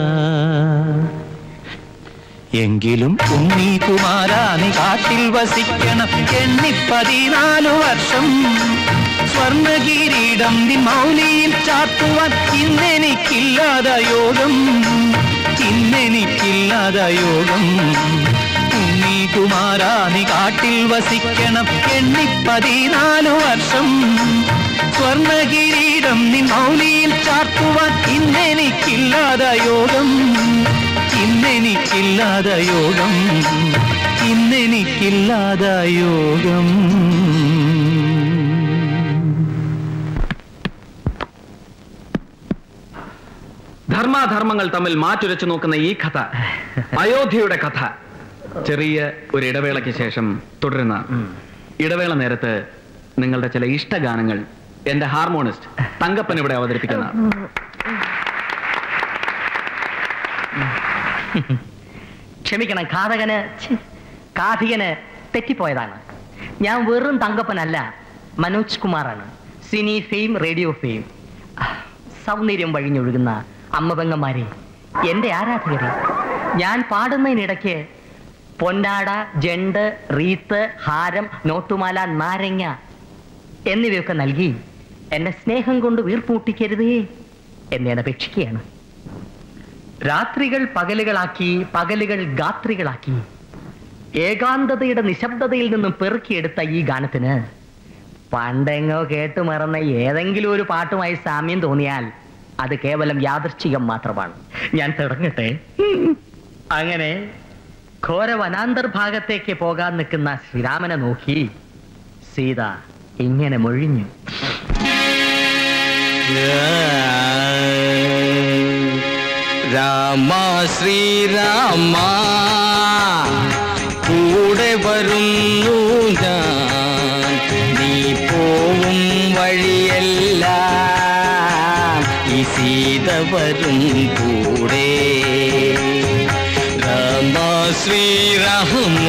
[SPEAKER 8] എങ്കിലും ഉണ്ണി കുമാരാ നീ കാട്ടിൽ വസിക്കണം എണ്ണി പതിനാലു വർഷം സ്വർണകിരീടം നിൻ മൗലിയിൽ ചാർത്തുവാൻ ഇന്നെനിക്കില്ലാത യോഗം ഇന്നെനിക്കില്ലാത യോഗം ഉണ്ണി കുമാരാ നീ കാട്ടിൽ വസിക്കണം എണ്ണി പതിനാലു വർഷം സ്വർണകിരീടം നിൻ മൗലിയിൽ ചാർത്തുവാൻ ഇന്നെനിക്കില്ലാത യോഗം ഇന്നെനിക്കില്ലാത യോഗം ഇന്നെനിക്കില്ലാത യോഗം
[SPEAKER 7] ധർമാധർമ്മങ്ങൾ തമ്മിൽ മാറ്റുരച്ചു നോക്കുന്ന ഈ കഥ അയോധ്യയുടെ കഥ ചെറിയ ഒരു ഇടവേളയ്ക്ക് ശേഷം തുടരുന്ന ഇടവേള നേരത്ത് നിങ്ങളുടെ ചില ഇഷ്ടഗാനങ്ങൾ എന്റെ ഹാർമോണിസ്റ്റ് തങ്കപ്പൻ ഇവിടെ അവതരിപ്പിക്കുന്ന
[SPEAKER 3] ക്ഷമിക്കണം ഘാതകന് ഛെ, കാഥികന് തെറ്റിപ്പോയതാണ് ഞാൻ വെറും തങ്കപ്പനല്ല മനോജ് കുമാറാണ് സിനി ഫെയിം റേഡിയോ ഫെയിം സൗന്ദര്യം വഴിഞ്ഞൊഴുകുന്ന അമ്മപെങ്ങന്മാരെ എന്റെ ആരാധകരെ ഞാൻ പാടുന്നതിനിടയ്ക്ക് പൊന്നാട ജണ്ട് റീത്ത് ഹാരം നോട്ടുമാല നാരങ്ങ എന്നിവയൊക്കെ നൽകി എന്നെ സ്നേഹം കൊണ്ട് വീർപ്പൂട്ടിക്കരുതേ എന്നെ അപേക്ഷിക്കുകയാണ് രാത്രികൾ പകലുകളാക്കി പകലുകൾ ഗാത്രികളാക്കി ഏകാന്തതയുടെ നിശബ്ദതയിൽ നിന്നും പെറുക്കിയെടുത്ത ഈ ഗാനത്തിന് പണ്ടെങ്ങോ കേട്ടു മറന്ന ഏതെങ്കിലും ഒരു പാട്ടുമായി സാമ്യം തോന്നിയാൽ അത് കേവലം യാദൃശ്ചികം മാത്രമാണ് ഞാൻ തുടങ്ങട്ടെ അങ്ങനെ ഘോര വനാന്തർഭാഗത്തേക്ക് പോകാൻ നിൽക്കുന്ന ശ്രീരാമനെ നോക്കി സീത ഇങ്ങനെ മൊഴിഞ്ഞു
[SPEAKER 8] രാമ ശ്രീരാമ കൂടെ വരുന്നു ഞാൻ നീ പോവും വഴിയല്ല ഈ സീത വരും കൂടെ രാമ ശ്രീരാമ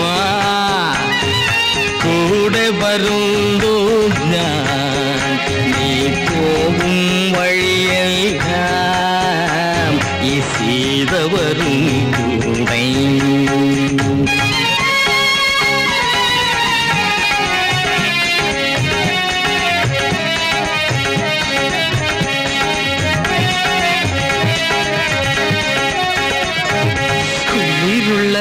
[SPEAKER 8] കൂടെ വരുന്നു ഞാൻ നീ പോവും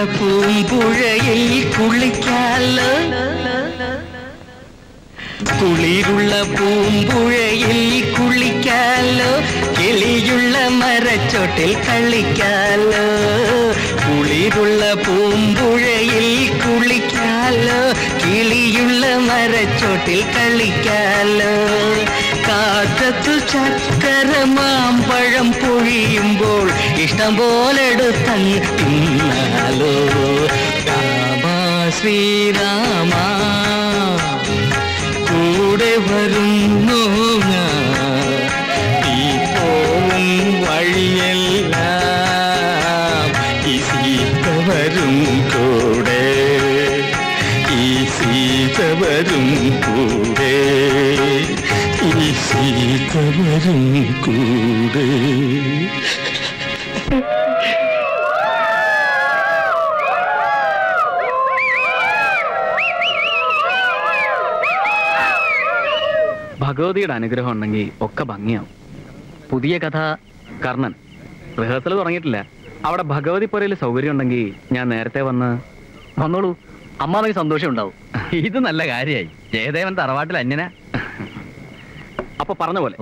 [SPEAKER 8] പൂമ്പുഴയിൽ കുളിക്കാലോ കുളിരുള്ള പൂമ്പുഴയിൽ കുളിക്കാലോ കിളിയുള്ള മരച്ചോട്ടിൽ കളിക്കാലോ കുളിരുള്ള പൂമ്പുഴയിൽ കുളിക്കാലോ കിളിയുള്ള മരച്ചോട്ടിൽ കളിക്കാലോ കാറ്റത്തു ചക്കര മാമ്പഴം പൊഴിയുമ്പോൾ ഇഷ്ടം പോലെടുത്തങ്ങ് തിന്നാലോ രാമ ശ്രീരാമ കൂടെ വരുന്നു ഞാൻ ഈ പോവും വഴിയെല്ലാം ഈ സീത വരും കൂടെ ഈ സീത വരും കൂടെ ഈ സീത വരും കൂടെ
[SPEAKER 7] ഭഗവതിയുടെ അനുഗ്രഹം ഉണ്ടെങ്കിൽ ഒക്കെ ഭംഗിയാവും പുതിയ കഥ കർണൻ റിഹേഴ്സൽ തുടങ്ങിയിട്ടില്ല അവിടെ ഭഗവതി പുരയിൽ സൗകര്യം ഉണ്ടെങ്കിൽ ഞാൻ നേരത്തെ വന്ന്
[SPEAKER 1] വന്നോളൂ അമ്മാവയ്ക്ക് സന്തോഷം ഉണ്ടാവും ഇത് നല്ല കാര്യമായി ജയദേവൻ തറവാട്ടിൽ അന്യന
[SPEAKER 7] അപ്പൊ പറഞ്ഞ പോലെ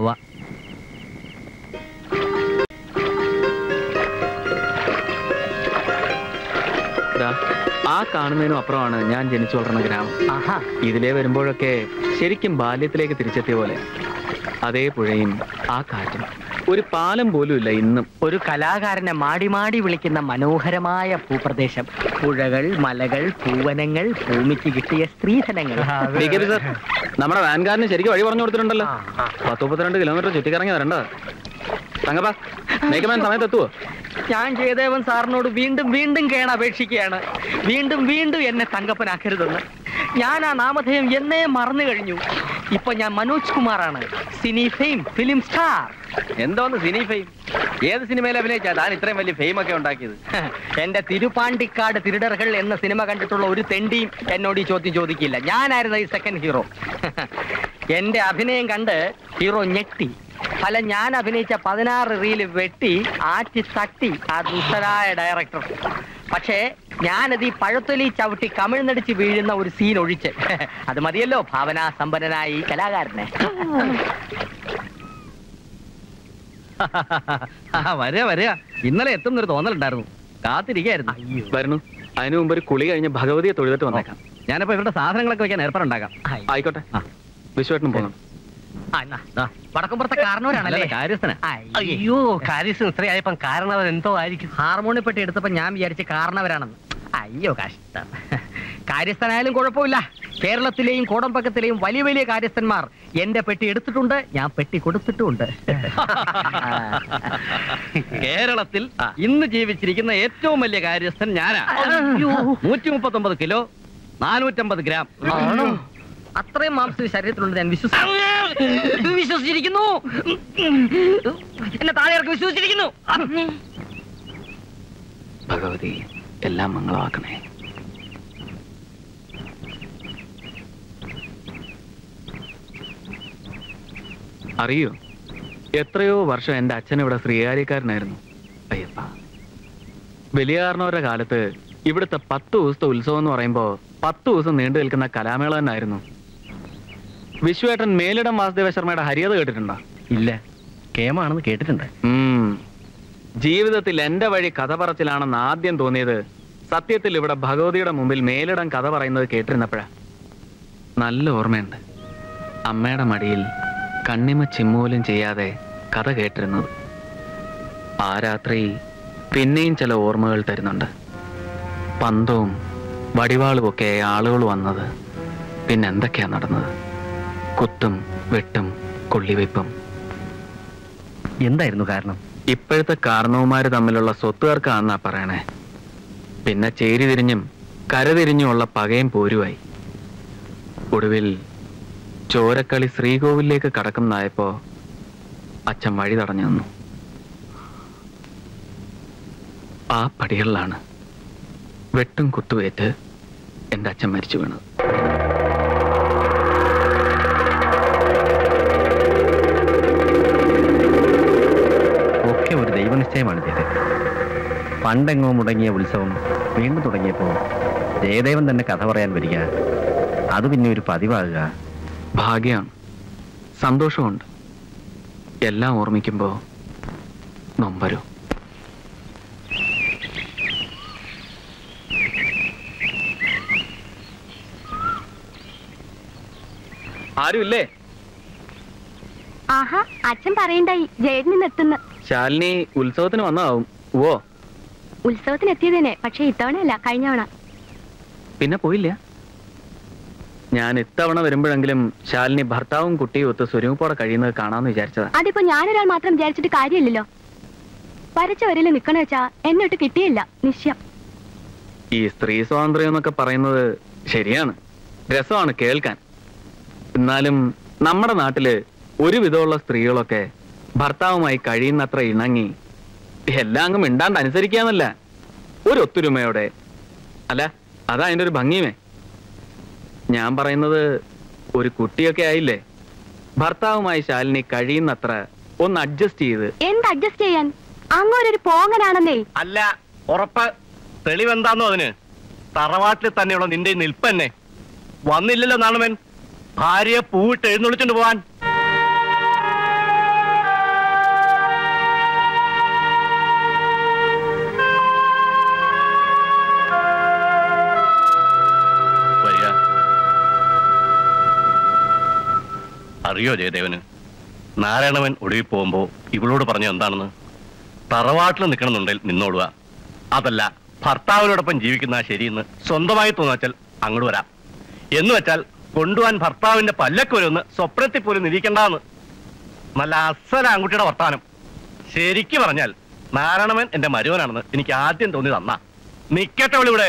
[SPEAKER 7] ദാ, ആ കാണുന്നതിനും അപ്പുറമാണ് ഞാൻ ജനിച്ചു വളർന്ന ഗ്രാമം
[SPEAKER 1] ആഹാ
[SPEAKER 7] ഇതിലേ വരുമ്പോഴൊക്കെ ശരിക്കും ബാല്യത്തിലേക്ക് തിരിച്ചെത്തിയ പോലെ അതേ പുഴയും ആ കാറ്റും ഒരു പാലം പോലും ഇല്ല ഇന്നും
[SPEAKER 1] ഒരു കലാകാരനെ മാടി മാടി വിളിക്കുന്ന മനോഹരമായ ഭൂപ്രദേശം പുഴകൾ മലകൾ പൂവനങ്ങൾ ഭൂമിക്ക് കിട്ടിയ സ്ത്രീധനങ്ങൾ
[SPEAKER 7] ഡി കെ പി സർ നമ്മുടെ വാൻകാരന് ശരിക്കും വഴി പറഞ്ഞു കൊടുത്തിട്ടുണ്ടല്ലോ പത്ത് മുപ്പത്തിരണ്ട് കിലോമീറ്റർ ചുറ്റിക്കറങ്ങി വരേണ്ടത് തങ്കപ്പ മേക്കമാൻ സമയത്ത് എത്തുവോ
[SPEAKER 1] ഞാൻ ജയദേവൻ സാറിനോട് വീണ്ടും വീണ്ടും കേണ അപേക്ഷിക്കുകയാണ് വീണ്ടും വീണ്ടും എന്നെ തങ്കപ്പനാക്കരുതെന്ന് ഞാൻ ആ നാമധേയം എന്നേ മറന്നു കഴിഞ്ഞു ഇപ്പൊ ഞാൻ മനോജ് കുമാറാണ് സിനി ഫെയിം ഫിലിം സ്റ്റാർ
[SPEAKER 7] എന്തോന്ന് സിനി ഫെയിം ഏത് സിനിമയിൽ അഭിനയിച്ചാ താൻ ഇത്രയും വലിയ ഫെയിം ഒക്കെ ഉണ്ടാക്കിയത്
[SPEAKER 1] എന്റെ തിരുപ്പാണ്ടിക്കാട് തിരുടറുകൾ എന്ന സിനിമ കണ്ടിട്ടുള്ള ഒരു തെണ്ടിയും എന്നോട് ഈ ചോദ്യം ചോദിക്കില്ല ഞാനായിരുന്നു ഈ സെക്കൻഡ് ഹീറോ എന്റെ അഭിനയം കണ്ട് ഹീറോ ഞെട്ടി ഫല ഞാൻ അഭിനയിച്ച പതിനാറ് റീല് വെട്ടി ആറ്റി തട്ടി ആ ദുഷ്ടരായ ഡയറക്ടർ പക്ഷേ ഞാനത് ഈ പഴത്തൊലി ചവിട്ടി കമിഴ്ന്നടിച്ച് വീഴുന്ന ഒരു സീൻ ഒഴിച്ച് അത് മതിയല്ലോ ഭാവനാ സമ്പന്നനായ ഈ കലാകാരനെ
[SPEAKER 9] വരിക വരിക ഇന്നലെ എത്തുന്നൊരു തോന്നലുണ്ടായിരുന്നു കാത്തിരിക്കായിരുന്നു
[SPEAKER 7] വരുന്നു അതിനു മുമ്പ് ഒരു കുളി കഴിഞ്ഞ് ഭഗവതിയെ തൊഴുതിട്ട് വന്നേക്കാം
[SPEAKER 9] ഞാനിപ്പോ ഇവരുടെ സാധനങ്ങളൊക്കെ വെക്കാൻ ഏർപ്പാടുണ്ടാക്കാം
[SPEAKER 7] ആയിക്കോട്ടെ വിശ്വേട്ടനും പോകണം
[SPEAKER 1] ആ, എന്നാ, ദാ, വടക്കുംപുറത്തെ കാരണവരാണല്ലേ
[SPEAKER 9] അല്ലല്ല, കാര്യസ്ഥനാ.
[SPEAKER 1] അയ്യോ കാര്യസ്ഥൻ ഇത്രയായപ്പം കാരണവർ എന്തോ ആയിരിക്കും ഹാർമോണിയം പെട്ടി എടുത്തപ്പോ ഞാൻ വിചാരിച്ച് കാരണവരാണെന്ന് അയ്യോ കഷ്ടം കാര്യസ്ഥനായാലും കുഴപ്പമില്ല കേരളത്തിലെയും കോടമ്പക്കത്തിലെയും വലിയ വലിയ കാര്യസ്ഥന്മാർ എന്റെ പെട്ടി എടുത്തിട്ടുണ്ട് ഞാൻ പെട്ടി കൊടുത്തിട്ടുമുണ്ട്
[SPEAKER 9] കേരളത്തിൽ ഇന്ന് ജീവിച്ചിരിക്കുന്ന ഏറ്റവും വലിയ കാര്യസ്ഥൻ ഞാനാ നൂറ്റി മുപ്പത്തി ഒമ്പത് കിലോ നാനൂറ്റമ്പത് ഗ്രാം
[SPEAKER 1] ആണോ? അത്രയും മാംസം ഈ ശരീരത്തിലുണ്ട് ഞാൻ വിശ്വസിച്ചു വിശ്വസിച്ചിരിക്കുന്നു എന്നെ താഴെ ഇറക്കി വിശ്വസിച്ചിരിക്കുന്നു
[SPEAKER 7] ഭഗവതി എല്ലാം മംഗളമാക്കണേ അറിയോ എത്രയോ വർഷം എൻ്റെ അച്ഛൻ ഇവിടെ ശ്രീകാര്യക്കാരനായിരുന്നു അയ്യപ്പ വലിയ കാരണവരുടെ കാലത്ത് ഇവിടുത്തെ പത്ത് ദിവസത്തെ ഉത്സവം എന്ന് പറയുമ്പോൾ പത്ത് ദിവസം നീണ്ടു നിൽക്കുന്ന കലാമേള തന്നെയായിരുന്നു വിശ്വേട്ടൻ മേലിടം വാസുദേവ ശർമ്മയുടെ ഹരിയത കേട്ടിട്ടുണ്ടോ
[SPEAKER 9] ഇല്ല കേമാണെന്ന് കേട്ടിട്ടുണ്ട്
[SPEAKER 7] ഉം. ജീവിതത്തിൽ എന്റെ വഴി കഥ പറച്ചിലാണെന്ന് ആദ്യം തോന്നിയത് സത്യത്തിൽ ഇവിടെ ഭഗവതിയുടെ മുമ്പിൽ മേലിടം കഥ പറയുന്നത് കേട്ടിരുന്നപ്പോഴാ നല്ല ഓർമ്മയുണ്ട് അമ്മയുടെ മടിയിൽ കണ്ണിമ ചിമ്മൂലും ചെയ്യാതെ കഥ കേട്ടിരുന്നത് ആ രാത്രി പിന്നെയും ചില ഓർമ്മകൾ തരുന്നുണ്ട് പന്തവും വടിവാളും ഒക്കെ ആളുകൾ വന്നത് പിന്നെ എന്തൊക്കെയാ നടന്നത് കുത്തും വെട്ടും കൊള്ളിവയ്പും
[SPEAKER 9] എന്തായിരുന്നു കാരണം
[SPEAKER 7] ഇപ്പോഴത്തെ കാരണവന്മാര് തമ്മിലുള്ള സ്വത്തുകാർക്കാന്നാ പറയണേ പിന്നെ ചേരി തിരിഞ്ഞും കരതിരിഞ്ഞുമുള്ള പകയും പോരുവായി ഒടുവിൽ ചോരക്കളി ശ്രീകോവിലേക്ക് കടക്കുന്നതായപ്പോ അച്ഛൻ വഴി തടഞ്ഞു നിന്നു ആ പടികളിലാണ് വെട്ടും കുത്തുവേറ്റ് എൻ്റെ അച്ഛൻ മരിച്ചു വീണത്
[SPEAKER 9] ഒക്കെ ഒരു ദൈവനിശ്ചയമാണ് ചെയ്തത് പണ്ടെങ്ങോ മുടങ്ങിയ ഉത്സവം വീണ്ടും തുടങ്ങിയപ്പോൾ ജയദേവൻ തന്നെ കഥ പറയാൻ വരിക അത് പിന്നെ ഒരു പതിവാകുക
[SPEAKER 7] ഭാഗ്യമാണ് സന്തോഷമുണ്ട് എല്ലാം ഓർമ്മിക്കുമ്പോൾ നൊമ്പരോ ആരുമില്ലേ
[SPEAKER 2] ആഹാ അച്ഛൻ പറയണ്ടായി ജയഡിൽ എത്തുന്നു
[SPEAKER 7] ശാലിനി ഉത്സവത്തിന് വന്നതാവും ഓ
[SPEAKER 2] ഉത്സവത്തിന് എത്തിയതന്നെ പക്ഷെ ഇത്തവണയല്ല കഴിഞ്ഞ തവണ
[SPEAKER 7] പിന്നെ പോയില്ല ഞാൻ ഇത്തവണ വരുമ്പോഴെങ്കിലും ശാലിനി ഭർത്താവും കുട്ടിയും ഒത്ത് സ്വരൂപോടെ കഴിയുന്നത് കാണാമെന്ന് വിചാരിച്ചതാ
[SPEAKER 2] അതിപ്പോ ഞാനൊരാൾ മാത്രം വിചാരിച്ചിട്ട് കാര്യമില്ലല്ലോ വരച്ച വരയിൽ നിക്കണ വെച്ചാ എന്നെ ഇട്ട് കിട്ടിയില്ല നിശ്ചയം
[SPEAKER 7] ഈ സ്ത്രീ സ്വാതന്ത്ര്യം എന്നൊക്കെ പറയുന്നത് ശരിയാണ് രസമാണ് കേൾക്കാൻ എന്നാലും നമ്മുടെ നാട്ടില് ഒരുവിധമുള്ള സ്ത്രീകളൊക്കെ ഭർത്താവുമായി കഴിയുന്നത്ര ഇണങ്ങി എല്ലാം അങ്ങ് മിണ്ടാണ്ട് അനുസരിക്കാന്നല്ല ഒരു ഒത്തൊരുമയോടെ അല്ല അതാ അതിന്റെ ഒരു ഭംഗിയുമേ ഞാൻ പറയുന്നത് ഒരു കുട്ടിയൊക്കെ ആയില്ലേ ഭർത്താവുമായി ശാലിനി കഴിയുന്നത്ര ഒന്ന് അഡ്ജസ്റ്റ് ചെയ്ത്
[SPEAKER 2] എന്ത് അഡ്ജസ്റ്റ് ചെയ്യാൻ അങ്ങോരൊരു പോങ്ങനാണെന്നേ
[SPEAKER 5] അല്ല ഉറപ്പ് തെളിവെന്താന്നോ അതിന് തറവാട്ടിൽ തന്നെയുള്ള നിന്റെ ഈ നിൽപ്പ് തന്നെ വന്നില്ലല്ലോ നാണമൻ ഭാര്യയെ പൂവിട്ട് എഴുന്നള്ളിച്ചോണ്ട് പോവാൻ വരിക. അറിയോ ജയദേവന് നാരായണവൻ ഒടുവിൽ പോകുമ്പോ ഇവളോട് പറഞ്ഞ എന്താണെന്ന് തറവാട്ടിൽ നിൽക്കണമെന്നുണ്ടെങ്കിൽ നിന്നോളുക അതല്ല ഭർത്താവിനോടൊപ്പം ജീവിക്കുന്ന ശരിയെന്ന് സ്വന്തമായി തോന്നാച്ചാൽ അങ്ങോട്ട് വരാം എന്ന് വെച്ചാൽ കൊണ്ടുപോകാൻ ഭർത്താവിന്റെ പല്ലക്ക് വരുമെന്ന് സ്വപ്നത്തിൽ പോലും നിരീക്കണ്ടെന്ന് നല്ല അസല ആൺകുട്ടിയുടെ വർത്താനം ശരിക്കു പറഞ്ഞാൽ നാരായണവൻ എന്റെ മരുവനാണെന്ന് എനിക്ക് ആദ്യം തോന്നി തന്ന നിക്കട്ടെ ഇവിടെ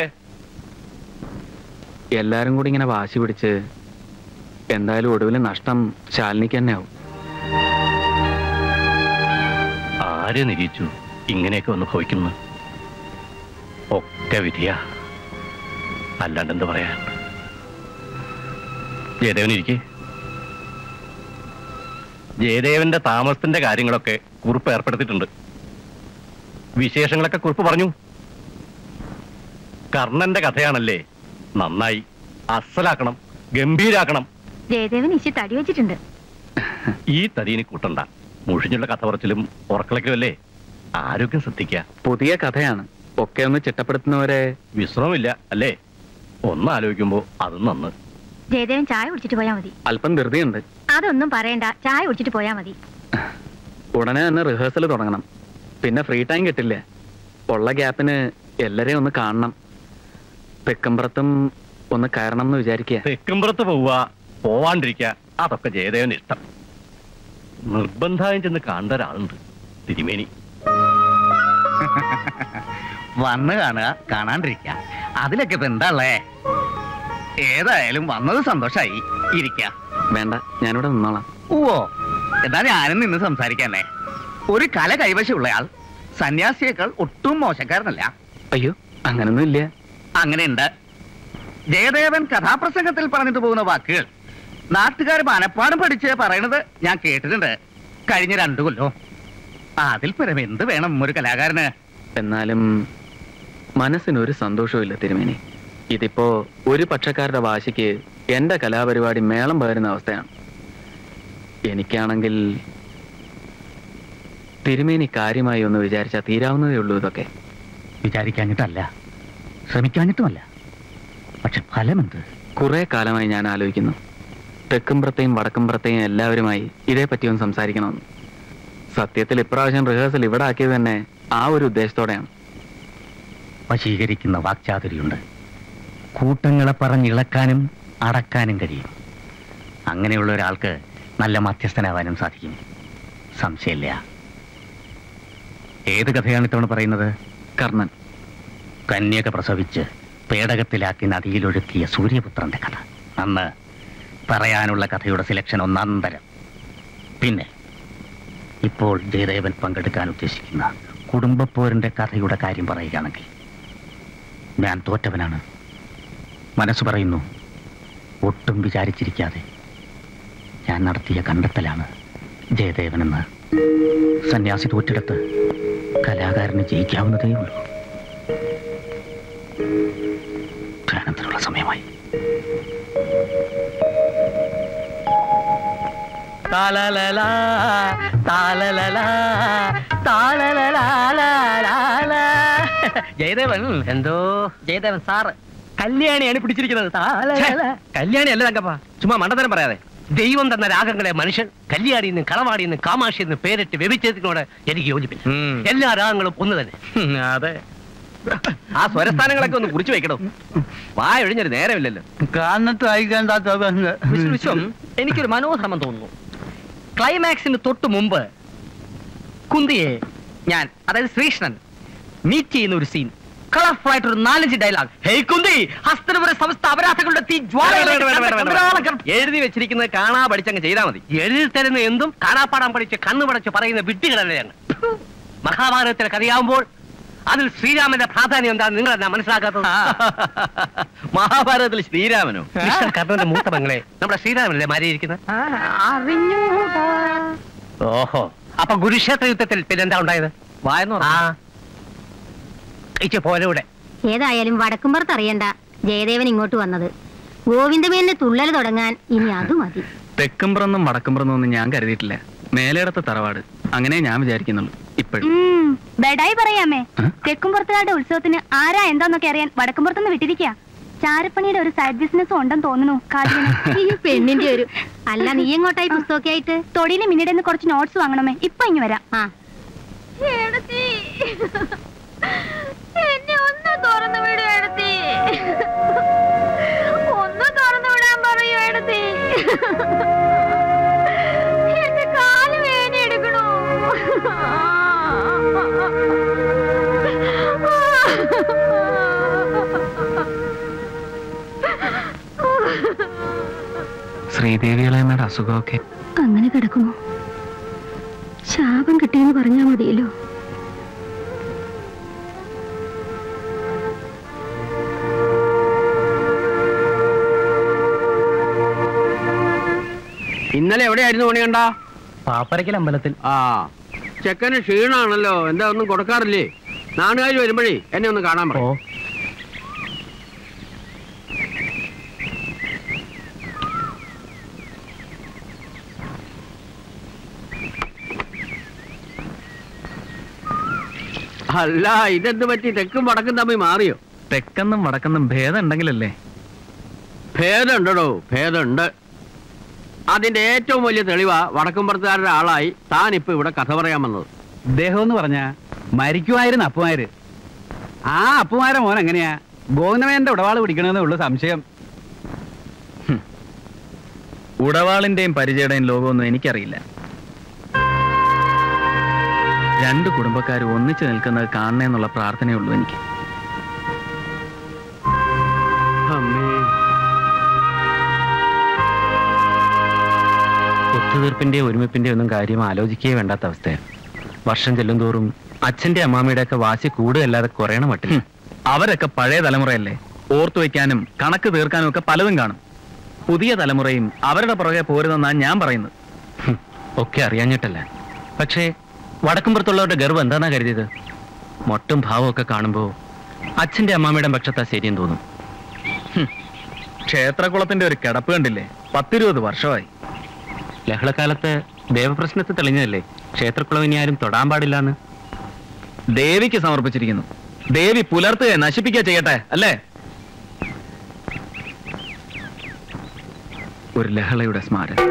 [SPEAKER 7] എല്ലാരും കൂടി ഇങ്ങനെ വാശി പിടിച്ച് എന്തായാലും ഒടുവിൽ നഷ്ടം ശാലിനിക്ക് തന്നെ ആവും
[SPEAKER 5] ആരെ നിരീച്ചു ഇങ്ങനെയൊക്കെ ഒന്ന് ഭവിക്കുന്നു ഒക്കെ വിധിയ അല്ലാണ്ട് എന്ത് പറയാൻ ജയദേവൻ ഇരിക്കെ ജയദേവന്റെ താമസത്തിന്റെ കാര്യങ്ങളൊക്കെ കുറിപ്പ് ഏർപ്പെടുത്തിയിട്ടുണ്ട് വിശേഷങ്ങളൊക്കെ കുറിപ്പ് പറഞ്ഞു കർണന്റെ കഥയാണല്ലേ നന്നായി അസലാക്കണം ഗംഭീരാക്കണം
[SPEAKER 2] ജയദേവൻ ഇശി തടി വെച്ചിട്ടുണ്ട്
[SPEAKER 5] ഈ തടീനി കൂട്ടണ്ട മുഷിഞ്ഞുള്ള കഥ പറച്ചിലും ഉറക്കളയ്ക്കും അല്ലേ ആരോഗ്യം ശ്രദ്ധിക്കുക
[SPEAKER 7] പുതിയ കഥയാണ് ഒക്കെ ഒന്ന് ചിട്ടപ്പെടുത്തുന്നവരെ
[SPEAKER 5] വിശ്രമമില്ല അല്ലേ ഒന്ന് ആലോചിക്കുമ്പോ അതും നന്ന്
[SPEAKER 2] ജയദേവൻ ചായ കുടിച്ചിട്ട് പോയാ മതി
[SPEAKER 7] അല്പം ധൃതിയുണ്ട്
[SPEAKER 2] അതൊന്നും പറയണ്ട ചായ കുടിച്ചിട്ട് പോയാ മതി
[SPEAKER 7] ഉടനെ തന്നെ റിഹേഴ്സൽ തുടങ്ങണം പിന്നെ ഫ്രീ ടൈം കിട്ടില്ല ഉള്ള ഗ്യാപ്പിന് എല്ലാരെയും ഒന്ന് കാണണം തെക്കമ്പുറത്തും ഒന്ന് കയറണം എന്ന് വിചാരിക്കുക
[SPEAKER 5] തെക്കുംപുറത്ത് പോവുക പോവാണ്ടിരിക്കുക അതൊക്കെ ജയദേവന് ഇഷ്ടം നിർബന്ധമായും ചെന്ന് കാണേണ്ട ഒരാളുണ്ട് തിരുമേനി
[SPEAKER 9] വന്ന് കാണുക കാണാണ്ടിരിക്ക അതിലൊക്കെ ഇപ്പൊ എന്താ ഉള്ളേ ഏതായാലും വന്നത് സന്തോഷായി ഇരിക്ക
[SPEAKER 7] വേണ്ട ഞാനിവിടെ നിന്നോളാം
[SPEAKER 9] ഓ എന്നാ ഞാനും നിന്ന് സംസാരിക്കാനേ ഒരു കല കൈവശമുള്ളയാൾ സന്യാസിയേക്കാൾ ഒട്ടും മോശക്കാരനല്ല
[SPEAKER 7] അയ്യോ അങ്ങനൊന്നും ഇല്ല
[SPEAKER 9] അങ്ങനെയുണ്ട് ജയദേവൻ കഥാപ്രസംഗത്തിൽ പറഞ്ഞിട്ട് പോകുന്ന വാക്കുകൾ നാട്ടുകാർ മനപ്പാടും പഠിച്ച് പറയണത് ഞാൻ കേട്ടിട്ടുണ്ട് കഴിഞ്ഞ രണ്ടു കൊല്ലോ അതിൽ പരം എന്ത് വേണം ഒരു കലാകാരന്
[SPEAKER 7] എന്നാലും മനസ്സിനൊരു സന്തോഷവും തിരുമേനി ഇതിപ്പോ ഒരു പക്ഷക്കാരുടെ വാശിക്ക് എന്റെ കലാപരിപാടി മേളം പകരുന്ന അവസ്ഥയാണ് എനിക്കാണെങ്കിൽ തിരുമേനി കാര്യമായി ഒന്ന് വിചാരിച്ചാൽ തീരാവുന്നതേ ഉള്ളൂ ഇതൊക്കെ
[SPEAKER 9] വിചാരിക്കാഞ്ഞിട്ടല്ല ശ്രമിക്കാഞ്ഞിട്ടുമല്ല പക്ഷെ ഫലമെന്ത്
[SPEAKER 7] കുറെ കാലമായി ഞാൻ ആലോചിക്കുന്നു തെക്കുംപുറത്തെയും വടക്കുംപുറത്തെയും എല്ലാവരുമായി ഇതേപ്പറ്റി ഒന്ന് സംസാരിക്കണമെന്ന് സത്യത്തിൽ ഇപ്രാവശ്യം റിഹേഴ്സൽ ഇവിടെ ആക്കിയത് തന്നെ ആ ഒരു ഉദ്ദേശത്തോടെയാണ്
[SPEAKER 9] വശീകരിക്കുന്ന വാക്ചാതുരിയുണ്ട് കൂട്ടങ്ങളെ പറഞ്ഞിളക്കാനും അടക്കാനും കഴിയും അങ്ങനെയുള്ള ഒരാൾക്ക് നല്ല മധ്യസ്ഥനാവാനും സാധിക്കും സംശയമില്ല ഏത് കഥയാണ് ഇത്തവണ പറയുന്നത്
[SPEAKER 7] കർണൻ
[SPEAKER 9] കന്യക പ്രസവിച്ച് പേടകത്തിലാക്കി നദിയിലൊഴുക്കിയ സൂര്യപുത്രന്റെ കഥ അന്ന് പറയാനുള്ള കഥയുടെ സെലക്ഷൻ ഒന്നാന്തരം പിന്നെ ഇപ്പോൾ ജയദേവൻ പങ്കെടുക്കാൻ ഉദ്ദേശിക്കുന്ന കുടുംബപ്പോരിന്റെ കഥയുടെ കാര്യം പറയുകയാണെങ്കിൽ ഞാൻ തോറ്റവനാണ് മനസ്സ് പറയുന്നു ഒട്ടും വിചാരിച്ചിരിക്കാതെ ഞാൻ നടത്തിയ കണ്ടെത്തലാണ് ജയദേവനെന്ന് സന്യാസി തോറ്റെടുത്ത് കലാകാരന് ജയിക്കാവുന്നതേ ഉള്ളൂ
[SPEAKER 1] താലലലാ, താലലലാ, താലലലാലാലാലാ. ജയദേവൻ
[SPEAKER 4] എന്തോ
[SPEAKER 1] ജയദേവൻ സാറ് കല്യാണിയാണ് പിടിച്ചിരിക്കുന്നത് താലലലാ.
[SPEAKER 4] കല്യാണി അല്ല തങ്കപ്പ ചുമ്മാ മണ്ടത്തരം പറയാതെ ദൈവം തന്ന രാഗങ്ങളെ മനുഷ്യൻ കല്യാണിന്ന് കളവാടിന്ന് കാമാക്ഷി എന്ന് പേരിട്ട് വ്യഭിച്ചതിനോട് എനിക്ക് യോജിപ്പില്ല
[SPEAKER 1] ഉം.
[SPEAKER 4] എല്ലാ രാഗങ്ങളും ഒന്ന് തന്നെ
[SPEAKER 1] ഉം, അതെ
[SPEAKER 4] ആ സ്വരസ്ഥാനങ്ങളൊക്കെ ഒന്ന് കുറിച്ചു വെക്കണം വായ ഒഴിഞ്ഞൊരു നേരമില്ലല്ലോ
[SPEAKER 5] കാരണത്ത് വായിക്കേണ്ട
[SPEAKER 1] മിസ്റ്റർ വിശ്വം എനിക്കൊരു മനോധർമ്മം തോന്നുന്നു ക്ലൈമാക്സിന് തൊട്ട് മുമ്പ് കുന്തിയെ ഞാൻ അതായത് ശ്രീകൃഷ്ണൻ മീറ്റ് ചെയ്യുന്ന ഒരു സീൻ കളർഫുൾ ആയിട്ട് ഒരു നാലഞ്ച് ഡയലോഗ് ഹേയ് കുന്തി ഹസ്തനപുര സമസ്ത അപരാധങ്ങളുടെ തീ ജ്വാലയിലേക്ക്
[SPEAKER 4] എഴുതി വെച്ചിരിക്കുന്നത് കാണാ പഠിച്ചങ്ങ് ചെയ്താൽ മതി എഴുതി തരുന്ന എന്തും കാണാപ്പാടാൻ പഠിച്ച് കണ്ണു പടച്ച് പറയുന്ന വിഡ്ഢികളല്ലേ ഞങ്ങൾ മഹാഭാരതത്തിലെ കഥയാവുമ്പോൾ അതിൽ ശ്രീരാമന്റെ പ്രാധാന്യം എന്താണെന്ന് നിങ്ങൾ എന്നാ മനസ്സിലാക്കാത്തത് മഹാഭാരതത്തിൽ ശ്രീരാമനോ മിസ്റ്റർ കർണന്റെ മൂത്ത മകളെ നമ്മുടെ ശ്രീരാമനല്ലേ മാരിയിരിക്കുന്നത്
[SPEAKER 1] അറിഞ്ഞൂടാ
[SPEAKER 4] ഓഹോ അപ്പൊ കുരുക്ഷേത്ര യുദ്ധത്തിൽ പിന്നെന്താ ഉണ്ടായത്
[SPEAKER 1] വായന്നു
[SPEAKER 4] ആ ഇച്ച പോലൂടെ
[SPEAKER 2] ഏതായാലും വടക്കുംപുറത്ത് അറിയണ്ട ജയദേവൻ ഇങ്ങോട്ട് വന്നത് ഗോവിന്ദമേന്റെ തുള്ളൽ തുടങ്ങാൻ ഇനി അത് മതി
[SPEAKER 7] തെക്കുംപുറന്നും വടക്കുംപുറന്നും ഒന്നും ഞാൻ കരുതിയിട്ടില്ല മേലേടത്തെ തറവാട് അങ്ങനെ ഞാൻ വിചാരിക്കുന്നുള്ളൂ ഇപ്പോഴും
[SPEAKER 2] ബെഡായി പറയാമേ തെക്കുംപുറത്തുകാരുടെ ഉത്സവത്തിന് ആരാ എന്താന്നൊക്കെ അറിയാൻ വടക്കുംപുറത്തുനിന്ന് വിട്ടിരിക്കുക ചാരപ്പണിയുടെ ഒരു സൈഡ് ബിസിനസ് ഉണ്ടെന്ന് തോന്നുന്നു ഈ പെണ്ണിന്റെ ഒരു അല്ല നീ എങ്ങോട്ടായി പുസ്തകമൊക്കെ ആയിട്ട് തൊടിയിലെ മിന്നിടെ കുറച്ച് നോട്ട്സ് വാങ്ങണമേ ഇപ്പൊ ഇങ്ങ് വരാം ആ എന്നെ ഒന്ന് തുറന്നു വിടൂ എടുത്തി ഒന്ന് തുറന്നു വിടാൻ പറയൂ എടുത്തി എന്റെ കാല് വേദന എടുക്കണു
[SPEAKER 7] ശ്രീദേവികളമ്മയുടെ അസുഖമൊക്കെ
[SPEAKER 2] അങ്ങനെ കിടക്കുന്നു ശാപം കിട്ടിയെന്ന് പറഞ്ഞാ മതിയല്ലോ
[SPEAKER 4] ഇന്നലെ എവിടെയായിരുന്നു പണിയണ്ട
[SPEAKER 1] പാപ്പരക്കൽ അമ്പലത്തിൽ
[SPEAKER 4] ആ ചെക്കന് ക്ഷീണാണല്ലോ എന്താ ഒന്നും കൊടുക്കാറില്ലേ നാടുകാർ വരുമ്പോഴേ എന്നെ ഒന്ന് കാണാൻ പറയും അല്ല ഇതെന്ത് പറ്റി തെക്കും വടക്കും തമ്മിൽ മാറിയോ
[SPEAKER 7] തെക്കെന്നും വടക്കെന്നും ഭേദം ഉണ്ടെങ്കിലല്ലേ
[SPEAKER 4] ഭേദമുണ്ടോ ഭേദമുണ്ട് അതിന്റെ ഏറ്റവും വലിയ തെളിവാ വടക്കുംപുറത്തുകാരുടെ ആളായി താൻ ഇപ്പൊ ഇവിടെ കഥ പറയാൻ വന്നത്
[SPEAKER 6] ഇദ്ദേഹം എന്ന് പറഞ്ഞ മരിക്കുമായിരുന്നു അപ്പുമാര് ആ അപ്പുമാരെ മോൻ എങ്ങനെയാ ഗോവിന്ദമേന്റെ ഉടവാള് പിടിക്കണമെന്നേ ഉള്ളു സംശയം
[SPEAKER 7] ഉടവാളിന്റെയും പരിചയുടെയും ലോകമൊന്നും എനിക്കറിയില്ല രണ്ട് കുടുംബക്കാർ ഒന്നിച്ചു നിൽക്കുന്നത് കാണണേന്നുള്ള പ്രാർത്ഥനയേ ഉള്ളൂ എനിക്ക്
[SPEAKER 4] അമ്മേ
[SPEAKER 10] ഒത്തുതീർപ്പിന്റെ ഒരുമിപ്പിന്റെ ഒന്നും കാര്യം ആലോചിക്കുകയേ വേണ്ടാത്ത അവസ്ഥയാണ് വർഷം ചെല്ലുന്തോറും അച്ഛന്റെ അമ്മാമ്മയുടെ ഒക്കെ വാശി കൂടുതലല്ലാതെ കുറയണ മട്ടില്ല
[SPEAKER 7] ഹും, അവരൊക്കെ പഴയ തലമുറയല്ലേ ഓർത്തു വെക്കാനും കണക്ക് തീർക്കാനും ഒക്കെ പലതും കാണും പുതിയ തലമുറയും അവരുടെ പുറകെ പോരുതെന്നാണ് ഞാൻ പറയുന്നത്
[SPEAKER 10] ഹും, ഒക്കെ അറിയാഞ്ഞിട്ടല്ല പക്ഷേ വടക്കുംപുറത്തുള്ളവരുടെ ഗർവ് എന്താന്നാ കരുതിയത് മൊട്ടും ഭാവമൊക്കെ കാണുമ്പോ അച്ഛന്റെ അമ്മാമ്മയുടെ പക്ഷത്താ ശരിയെന്ന് തോന്നും
[SPEAKER 7] ക്ഷേത്രകുളത്തിന്റെ ഒരു കിടപ്പ് കണ്ടില്ലേ പത്തിരുപത് വർഷമായി
[SPEAKER 10] ലഹളക്കാലത്ത് ദേവപ്രശ്നത്തിൽ തെളിഞ്ഞതല്ലേ ക്ഷേത്രക്കുളം ഇനി ആരും തൊടാൻ പാടില്ലാന്ന്
[SPEAKER 7] ദേവിക്ക് സമർപ്പിച്ചിരിക്കുന്നു ദേവി പുലർത്തുക നശിപ്പിക്കുക ചെയ്യട്ടെ അല്ലേ ഒരു ലഹളയുടെ സ്മാരകം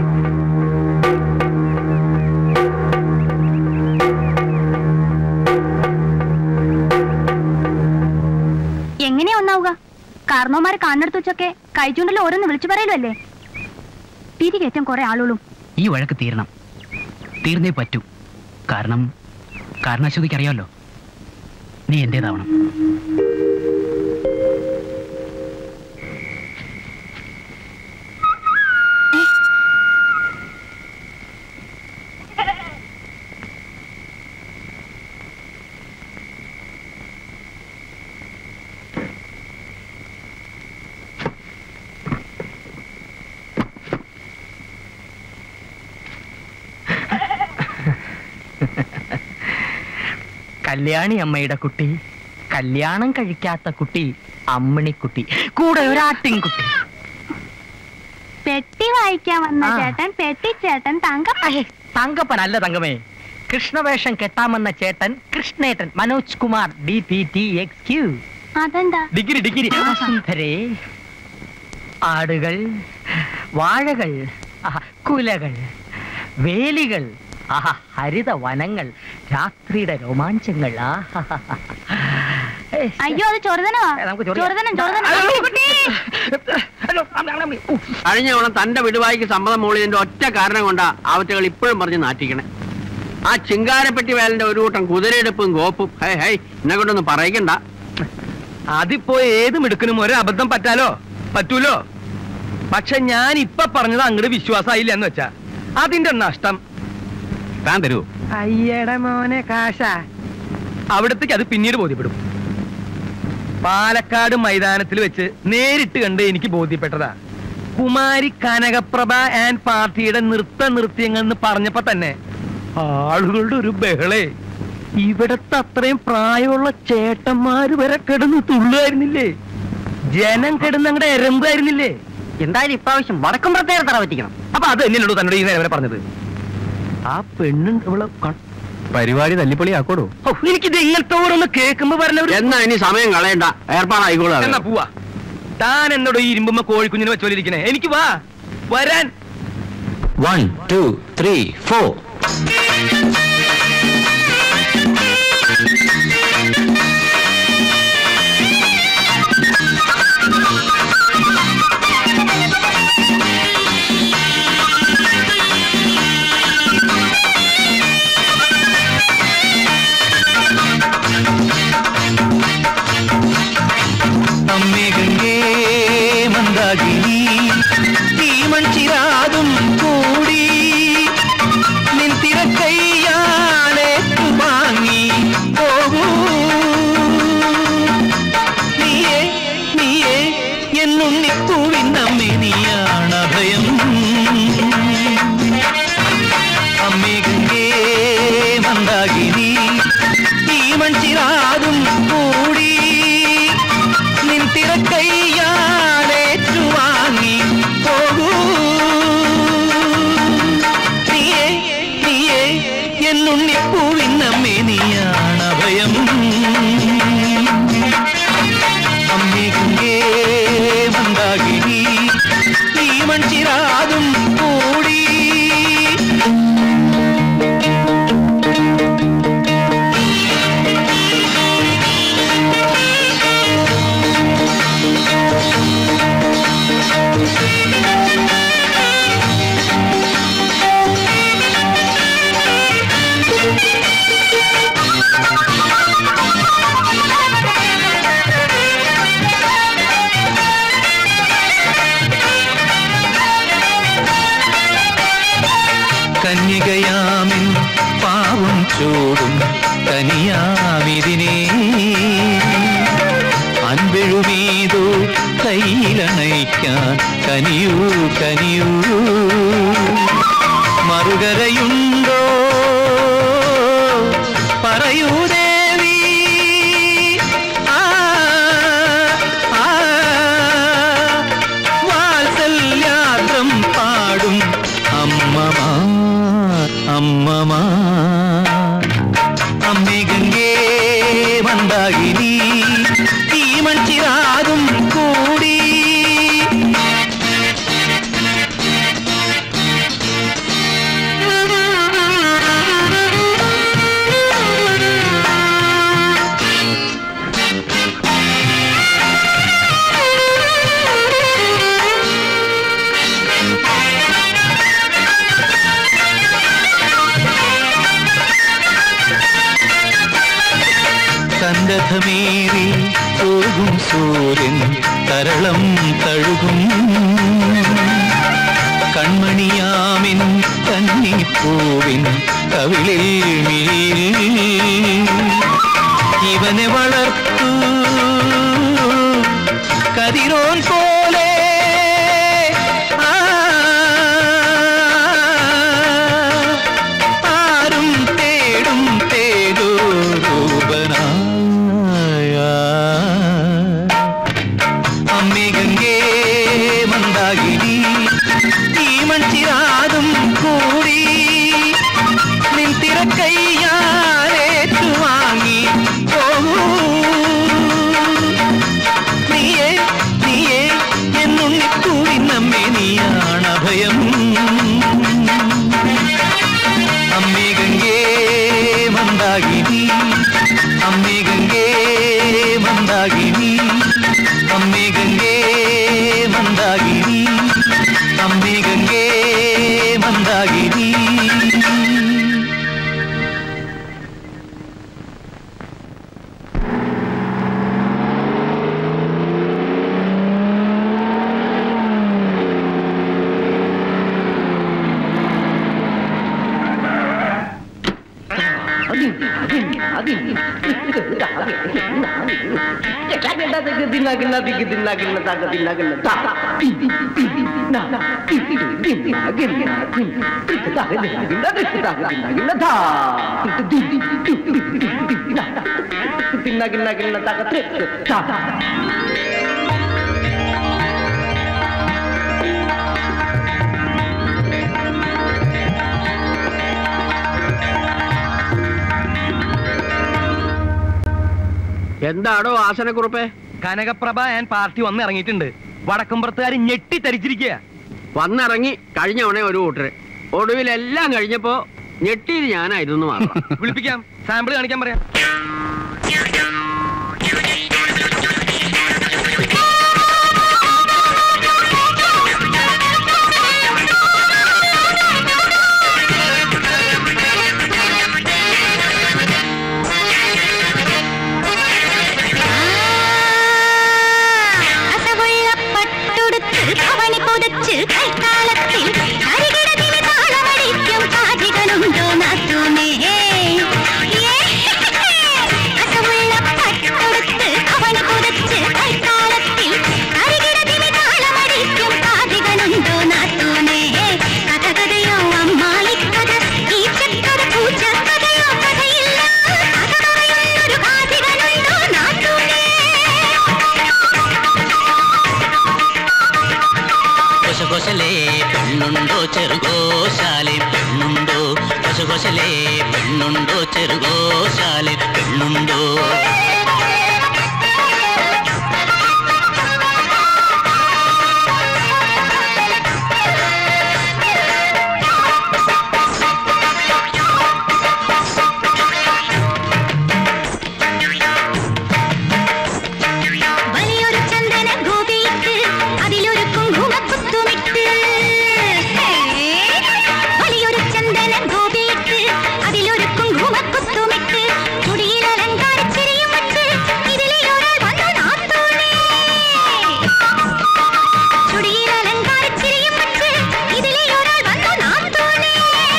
[SPEAKER 2] എങ്ങനെയാ ഒന്നാവുക കാരണവന്മാരെ കാണുന്നിടത്ത് വെച്ചൊക്കെ കഴിച്ചുകൊണ്ടല്ലോ ഓരോന്ന് വിളിച്ചു പറയലല്ലേ തിരികേറ്റം കുറെ ആളുകളും
[SPEAKER 11] ഈ വഴക്ക് തീരണം തീർന്നേ പറ്റൂ കാരണം കാരണം അശ്വതിക്ക് അറിയാമല്ലോ നീ എന്റേതാവണം
[SPEAKER 1] കല്യാണി അമ്മയുടെ കുട്ടി കല്യാണം കഴിക്കാത്ത കുട്ടി അമ്മിണിക്കുട്ടി കൂടെ ഒരാട്ടിൻകുട്ടി
[SPEAKER 2] പെട്ടി
[SPEAKER 12] പെട്ടി വായിക്കാൻ വന്ന
[SPEAKER 1] ആ.
[SPEAKER 12] ചേട്ടൻ പെട്ടിച്ചേട്ടൻ തങ്കം
[SPEAKER 1] തങ്കപ്പനല്ല തങ്കമേ കൃഷ്ണവേഷം കെട്ടാമെന്ന ചേട്ടൻ കൃഷ്ണേട്ടൻ Manoj Kumar D P T X Q
[SPEAKER 12] അതെന്താ
[SPEAKER 1] ഡിഗ്രി ഡിഗ്രി സുന്ദരേ ആടുകൾ വാഴകൾ ആഹാ, കുലകൾ വേലികൾ ആഹാ ഹരിത വനങ്ങൾ രാത്രിയുടെ രോമാഞ്ചങ്ങൾ ആഹാ. ഏയ്,
[SPEAKER 12] അയ്യോ അത് ചൊറുതനവാ
[SPEAKER 1] ഏ, നമുക്ക് ചൊറിയാം.
[SPEAKER 12] ചൊറുതനം ചൊറുതനം
[SPEAKER 1] അയ്യോ,
[SPEAKER 12] കുട്ടി.
[SPEAKER 1] അയ്യോ, അമ്മ, അമ്മ, അമ്മ. ഉഫ്.
[SPEAKER 13] കഴിഞ്ഞ ഓണം തന്റെ വിടുവായിക്ക് സമ്മതം മൂളിയതിന്റെ ഒറ്റ കാരണം കൊണ്ടാ ആവറ്റകൾ ഇപ്പോഴും പറഞ്ഞ് നാറ്റിക്കണേ ആ ചിങ്കാരപ്പെട്ടി വേലന്റെ ഒരു കൂട്ടം കുതിരയെടുപ്പും ഗോപ്പും ഹൈ ഹൈ എന്നെ കൊണ്ടൊന്നും പറയിക്കണ്ട
[SPEAKER 4] അതിപ്പോ ഏത് മിടുക്കനും ഒരു അബദ്ധം പറ്റാലോ പറ്റൂലോ പക്ഷെ ഞാൻ ഇപ്പൊ പറഞ്ഞത് അങ്ങോട്ട് വിശ്വാസമായില്ല എന്ന് വെച്ചാ അതിന്റെ നഷ്ടം
[SPEAKER 10] താൻ തരൂ
[SPEAKER 4] അയ്യട മോനെ കാശ അവിടത്തേക്ക് അത് പിന്നീട് ബോധ്യപ്പെടും പാലക്കാട് മൈതാനത്തിൽ വെച്ച് നേരിട്ട് കണ്ട് എനിക്ക് ബോധ്യപ്പെട്ടതാ കുമാരി കനകപ്രഭ ആൻഡ് പാർട്ടിയുടെ നൃത്ത നൃത്യങ്ങൾ എന്ന് പറഞ്ഞപ്പോ തന്നെ ആളുകളുടെ ഒരു ബഹളേ ഇവിടത്തെ അത്രയും പ്രായമുള്ള ചേട്ടന്മാര് വരെ കിടന്ന് തുള്ളുമായിരുന്നില്ലേ ജനം കിടന്ന് അങ്ങടെ എരമ്പായിരുന്നില്ലേ
[SPEAKER 13] എന്തായാലും ഇപ്രാവശ്യം വടക്കം പ്രത്യേക തറ പറ്റിക്കണം
[SPEAKER 4] അപ്പൊ അത് തന്നെയല്ലോ തന്നോട് ഈ നേരം വരെ പറഞ്ഞത് ആ പെണ്ണുണ്ട് ഇവളെ ക-
[SPEAKER 10] പരിപാടി തല്ലിപ്പൊളി ആക്കോടൂ
[SPEAKER 4] ഓ, എനിക്കിത് ഇങ്ങനത്തെ ഓരോന്ന് കേൾക്കുമ്പോ പറഞ്ഞ
[SPEAKER 13] എന്നാ ഇനി സമയം കളയണ്ട ഏർപ്പാടായിക്കോളൂ
[SPEAKER 4] എന്നാ പോവാ താൻ എന്നോട് ഈ ഇരുമ്പുമ്മ കോഴിക്കുഞ്ഞിനെ വെച്ചോലിരിക്കണേ എനിക്ക് വാ വരാൻ
[SPEAKER 10] വൺ ടു ത്രീ ഫോർ
[SPEAKER 8] അമ്മേ ഗംഗേ മന്ദാകിനി ഈ മൺചിരാതും കൂടി നിൻ തിരക്കയ്യാലേറ്റു വാങ്ങി പോകൂ നീയേ നീയേ എന്നുണ്ണിപ്പൂവിൻ അമ്മേ നീയാണ് അഭയം അമ്മേ ഗംഗേ മന്ദാകിനി ഈ മൺചിരാതും കൂടി നിൻ തിരക്കയ്യാലേറ്റു വാങ്ങി പോകൂ നീയേ നീയേ എന്നുണ്ണിപ്പൂവിൻ അമ്മേ നീയാണ് അഭയം അമ്മേ ഗംഗേ മന്ദാകിനി ഈ മൺചിരാതും കൂടി കന്യകയാമിൻ പാവം ചൂടും കനിയാമിതിനെ അൻപെഴുമീതോ കയ്യിലണയ്ക്കാൻ കനിയൂ കനിയൂ മറുകരയുണ്ടോ പറയൂ ദേവി ആ ആ വാത്സല്യാദ്രം പാടും അമ്മമാ അമ്മമാ അമ്മേ ഗംഗേ മന്ദാകിനി ഈ മൺചിരാതും കൂടി സന്നദ്ധമേറി പോകും സൂര്യൻ തരളം തഴുകും കൺമണിയാമിൻ കന്നിപ്പൂവിൻ കവിളിൽ മിഴിയിൽ ഇവനെ വളർത്തു കതിരോൻ പോലെ ആ, ആരും തേടും തേടോ രൂപനായ അമ്മേ ഗംഗേ മന്ദാകിനി ഈ മന്ദാകിനി അമ്മേ ഗംഗേ മന്ദാകിനി അമ്മേ ഗംഗേ മന്ദാകിനി അമ്മേ ഗംഗേ മന്ദാകിനി
[SPEAKER 13] എന്താടോ ആസനക്കുറുപ്പേ
[SPEAKER 1] കനകപ്രഭ ഞാൻ പാർട്ടി വന്ന് ഇറങ്ങിയിട്ടുണ്ട് വടക്കുംപുറത്തുകാർ ഞെട്ടി തരിച്ചിരിക്കുക
[SPEAKER 13] വന്നിറങ്ങി കഴിഞ്ഞ ഉടനെ ഒരു കൂട്ടര് ഒടുവിലെല്ലാം കഴിഞ്ഞപ്പോ ഞെട്ടിയത് ഞാനായിരുന്നു മാത്രം
[SPEAKER 1] വിളിപ്പിക്കാം സാമ്പിൾ കാണിക്കാൻ പറയാം
[SPEAKER 12] അസവുള്ള പട്ടുടുത്ത് അവണി പുതച്ച് കൈക്കാലത്തിൽ കരികിടതിന് താളമടിക്കും കാതികളുണ്ടോ നാത്തൂമേ അസവുള്ള പട്ടുടുത്ത് അവണി പുതച്ച് കൈക്കാലത്തിൽ കരികിടതിന് താളമടിക്കും കാതികളുണ്ടോ നാത്തൂമേ കഥ കഥയോ അമ്മായിക്കഥ ഈ ചക്കര പൂച്ചക്കഥയോ കഥയില്ല കഥ പറയുന്നൊരു കാതികളുണ്ടോ നാത്തൂമേ
[SPEAKER 8] കൊശകൊശലേ പെണ്ണുണ്ടോ ചെറുകോശാലെ പെണ്ണുണ്ടോ കൊശകൊശലേ പെണ്ണുണ്ടോ ചെറുകോശാലെ പെണ്ണുണ്ടോ
[SPEAKER 12] വലിയൊരു ചന്ദന ഗോപിയിട്ട് അതിലൊരു കുങ്കുമക്കുത്തുമിട്ട് വലിയൊരു ചന്ദന ഗോപിയിട്ട് അതിലൊരു കുങ്കുമക്കുത്തുമിട്ട് മുടിയിൽ അലങ്കാരച്ചിരിയും വച്ച് ഇതിലെ ഒരാൾ വന്നു നാത്തോണേ ചുടിയിൽ അലങ്കാരച്ചിരിയും വച്ച് ഇതിലെ ഒരാൾ വന്നു നാത്തോണേ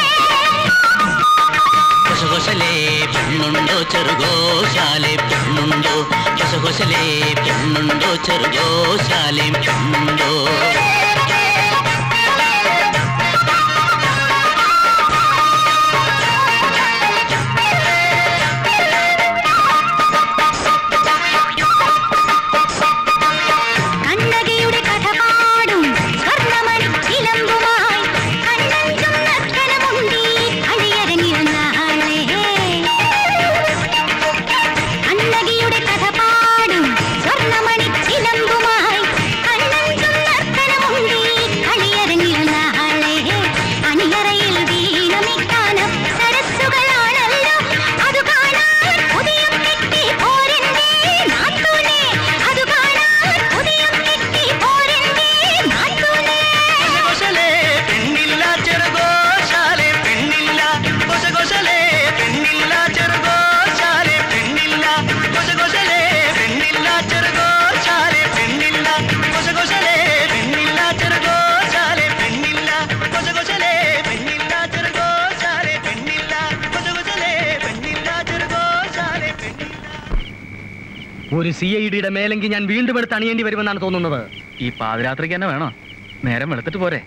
[SPEAKER 8] കൊശകൊശലേ പെണ്ണുണ്ടോ ചെറുകോശാലെ പെണ്ണുണ്ടോ കൊശകൊശലേ പെണ്ണുണ്ടോ ചെറുകോശാലെ പെണ്ണുണ്ടോ
[SPEAKER 12] കണ്ണകിയുടെ കഥ പാടും സ്വർണ്ണമണി ചിലമ്പുമായി കണ്ണഞ്ചും നർത്തനമുണ്ടി അണിയരങ്ങിയ നാളെ കണ്ണകിയുടെ കഥ പാടും സ്വർണ്ണമണി ചിലമ്പുമായി കണ്ണഞ്ചും നർത്തനമുണ്ടി അണിയരങ്ങിയ നാളെ അണിയറയിൽ വീണമിക്കാനം സരസ്സുകളാണല്ലോ അത് കാണാൻ ഉദയം കെട്ടി പോരണ്ടേ നാത്തൂനെ അത് കാണാൻ ഉദയം കെട്ടി പോരണ്ടേ നാത്തൂനെ
[SPEAKER 8] കൊശകൊശലേ പെണ്ണില്ല ചെറുകോശാലെ പെണ്ണില്ല കൊശകൊശലേ പെണ്ണില്ല ചെറുകോശാലെ പെണ്ണില്ല കൊശകൊശലേ പെണ്ണില്ല ചെറുകോശാലെ പെണ്ണില്ല കൊശകൊശലേ പെണ്ണില്ല ചെറുകോശാലെ പെണ്ണില്ല കൊശകൊശലേ പെണ്ണില്ല ചെറുകോശാലെ പെണ്ണില്ല കൊശകൊശലേ പെണ്ണില്ല ചെറുകോശാലെ പെണ്ണില്ല
[SPEAKER 1] ഒരു സി ഐ ഡിയുടെ മേലെങ്കിൽ ഞാൻ വീണ്ടും എടുത്ത് അണിയേണ്ടി വരുമെന്നാണ് തോന്നുന്നത്
[SPEAKER 7] ഈ പാതിരാത്രിക്ക് തന്നെ വേണോ നേരം വെളുത്തിട്ട് പോരെ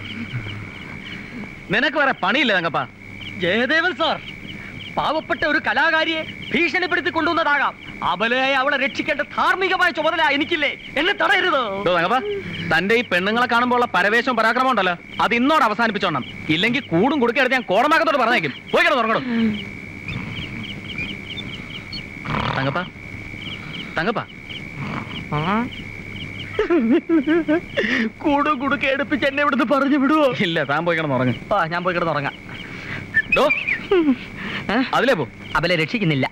[SPEAKER 7] നിനക്ക് വേറെ പണിയില്ല തങ്കപ്പ
[SPEAKER 1] ജയദേവൻ സാർ പാവപ്പെട്ട ഒരു കലാകാരിയെ ഭീഷണിപ്പെടുത്തി കൊണ്ടുവന്നതാകാം അബലയായി അവളെ രക്ഷിക്കേണ്ട ധാർമ്മികമായ ചുമതല എനിക്കില്ലേ എന്നെ തടയരുത്
[SPEAKER 7] ഡോ തങ്കപ്പ തന്റെ ഈ പെണ്ണുങ്ങളെ കാണുമ്പോൾ ഉള്ള പരവേശവും പരാക്രമം ഉണ്ടല്ലോ അത് ഇന്നോട് അവസാനിപ്പിച്ചോണം ഇല്ലെങ്കിൽ കൂടും കുടുക്കെടുത്ത് ഞാൻ കോടമാക്കത്തോട് പറഞ്ഞേക്കും പോയി കിടന്ന് തുറങ്ങണം തങ്കപ്പ തങ്കപ്പ
[SPEAKER 1] കൂടും കുടുക്കെ എടുപ്പിച്ച് എന്നെ ഇവിടുന്ന് പറഞ്ഞു വിടുവോ
[SPEAKER 7] ഇല്ല താൻ പോയി കിടന്ന് ഉറങ്ങും
[SPEAKER 1] ആ ഞാൻ പോയി കിടന്നുറങ്ങാം
[SPEAKER 7] ഡോ അതിലേ പോ
[SPEAKER 1] അവലെ രക്ഷിക്കുന്നില്ല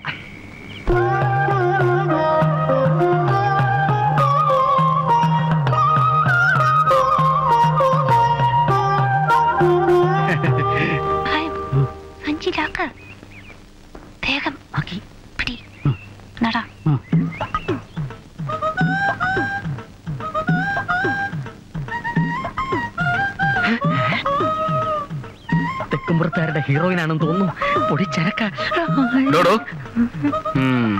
[SPEAKER 12] സഞ്ചിലാക്ക് വേഗം പിടി നട
[SPEAKER 1] തെക്കുംപുറത്തുകാരുടെ ഹീറോയിൻ ആണെന്ന് തോന്നുന്നു പൊടിച്ചരക്ക
[SPEAKER 7] ഡോഡോ ഉം.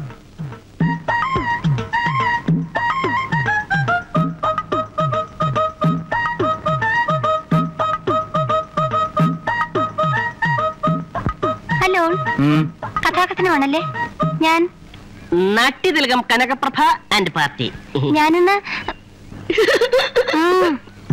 [SPEAKER 12] ഹലോ
[SPEAKER 7] ഉം.
[SPEAKER 12] കഥാകഥനമാണല്ലേ ഞാൻ
[SPEAKER 14] നാട്യതിലകം കനകപ്രഭ ആൻഡ് പാർട്ടി
[SPEAKER 12] ഞാനിന്ന് ഉം.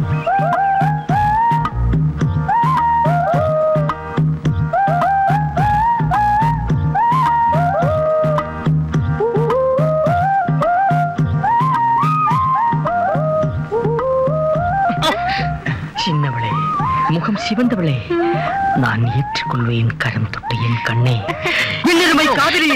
[SPEAKER 1] சின்னவளே முகம் சிவந்தவளே நான் ஏற்றுக்கொள்வேன் கரம் தொட்டு என் கண்ணே என்னருமை காதலி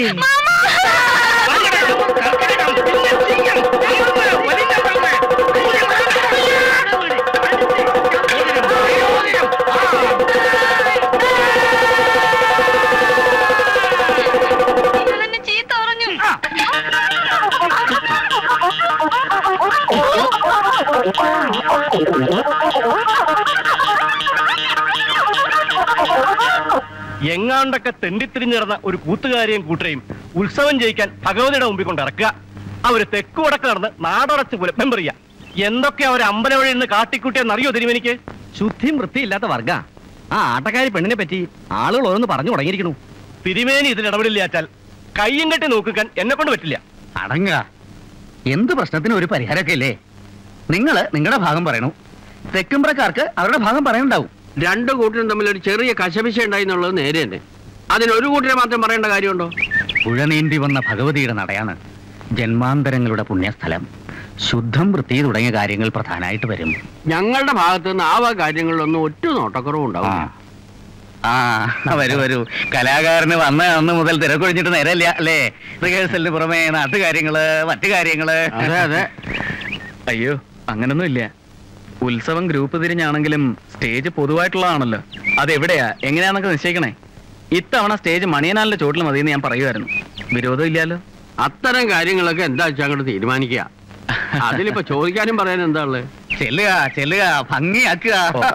[SPEAKER 5] എങ്ങാണ്ടൊക്കെ തെണ്ടിത്തിരിഞ്ഞ് നടന്ന ഒരു കൂത്തുകാരിയും കൂട്ടരെയും ഉത്സവം ജയിക്കാൻ ഭഗവതിയുടെ മുമ്പിൽ കൊണ്ട് ഇറക്കുക അവര് തെക്ക് വടക്ക് നടന്ന് നാടടച്ച് പുലപ്പം പറയുക എന്തൊക്കെ അവർ അമ്പലം വഴി നിന്ന് കാട്ടിക്കൂട്ടിയെന്നറിയോ തിരുവനിക്ക്
[SPEAKER 9] ശുദ്ധിയും വൃത്തിയില്ലാത്ത വർഗ ആ ആട്ടക്കാരി പെണ്ണിനെ പറ്റി ആളുകൾ ഓരോന്ന് പറഞ്ഞു തുടങ്ങിയിരിക്കണു
[SPEAKER 5] തിരുമേനി ഇതിൽ ഇടപെടില്ലാച്ചാൽ കയ്യും കെട്ടി നോക്കിക്കാൻ എന്നെ കൊണ്ട് പറ്റില്ല
[SPEAKER 9] അടങ്ങ എന്ത് പ്രശ്നത്തിനും ഒരു പരിഹാരമൊക്കെ ഇല്ലേ നിങ്ങള് നിങ്ങളുടെ ഭാഗം പറയണു തെക്കുംപുറക്കാർക്ക് അവരുടെ ഭാഗം പറയണ്ടാവും
[SPEAKER 13] രണ്ടു കൂട്ടരും തമ്മിൽ ഒരു ചെറിയ കശപിശ ഉണ്ടായി എന്നുള്ളത് നേരെ തന്നെ അതിന് ഒരു കൂട്ടരെ മാത്രം പറയേണ്ട കാര്യമുണ്ടോ
[SPEAKER 9] പുഴ നീന്തി വന്ന ഭഗവതിയുടെ നടയാണ് ജന്മാന്തരങ്ങളുടെ പുണ്യസ്ഥലം ശുദ്ധം വൃത്തി തുടങ്ങിയ കാര്യങ്ങൾ പ്രധാനമായിട്ട് വരും
[SPEAKER 13] ഞങ്ങളുടെ ഭാഗത്ത് നിന്ന് ആ വക കാര്യങ്ങളിലൊന്നും ഒറ്റ നോട്ടക്കുറവും ഉണ്ടാവും
[SPEAKER 9] ആ വരൂ വരൂ കലാകാരന് വന്ന അന്ന് മുതൽ തിരക്കൊഴിഞ്ഞിട്ട് നേരമില്ല അല്ലേ റിഹേഴ്സലിന് പുറമെ നാട്ടുകാര്യങ്ങള് മറ്റു കാര്യങ്ങള്
[SPEAKER 13] അതെ അതെ
[SPEAKER 7] അയ്യോ അങ്ങനൊന്നും ഇല്ല ഉത്സവം ഗ്രൂപ്പ് തിരിഞ്ഞാണെങ്കിലും സ്റ്റേജ് പൊതുവായിട്ടുള്ളതാണല്ലോ അതെവിടെയാ എങ്ങനെയാന്നൊക്കെ നിശ്ചയിക്കണേ ഇത്തവണ സ്റ്റേജ് മണിയനാലിന്റെ ചോട്ടിൽ മതിയെന്ന് ഞാൻ പറയുമായിരുന്നു വിരോധം ഇല്ലല്ലോ
[SPEAKER 13] അത്തരം കാര്യങ്ങളൊക്കെ എന്താ വെച്ചാൽ അങ്ങോട്ട് തീരുമാനിക്കുക അതിലിപ്പോ ചോദിക്കാനും പറയാനും എന്താ ഉള്ളത്
[SPEAKER 9] ചെല്ലുക ചെല്ലുക ഭംഗിയാക്കുക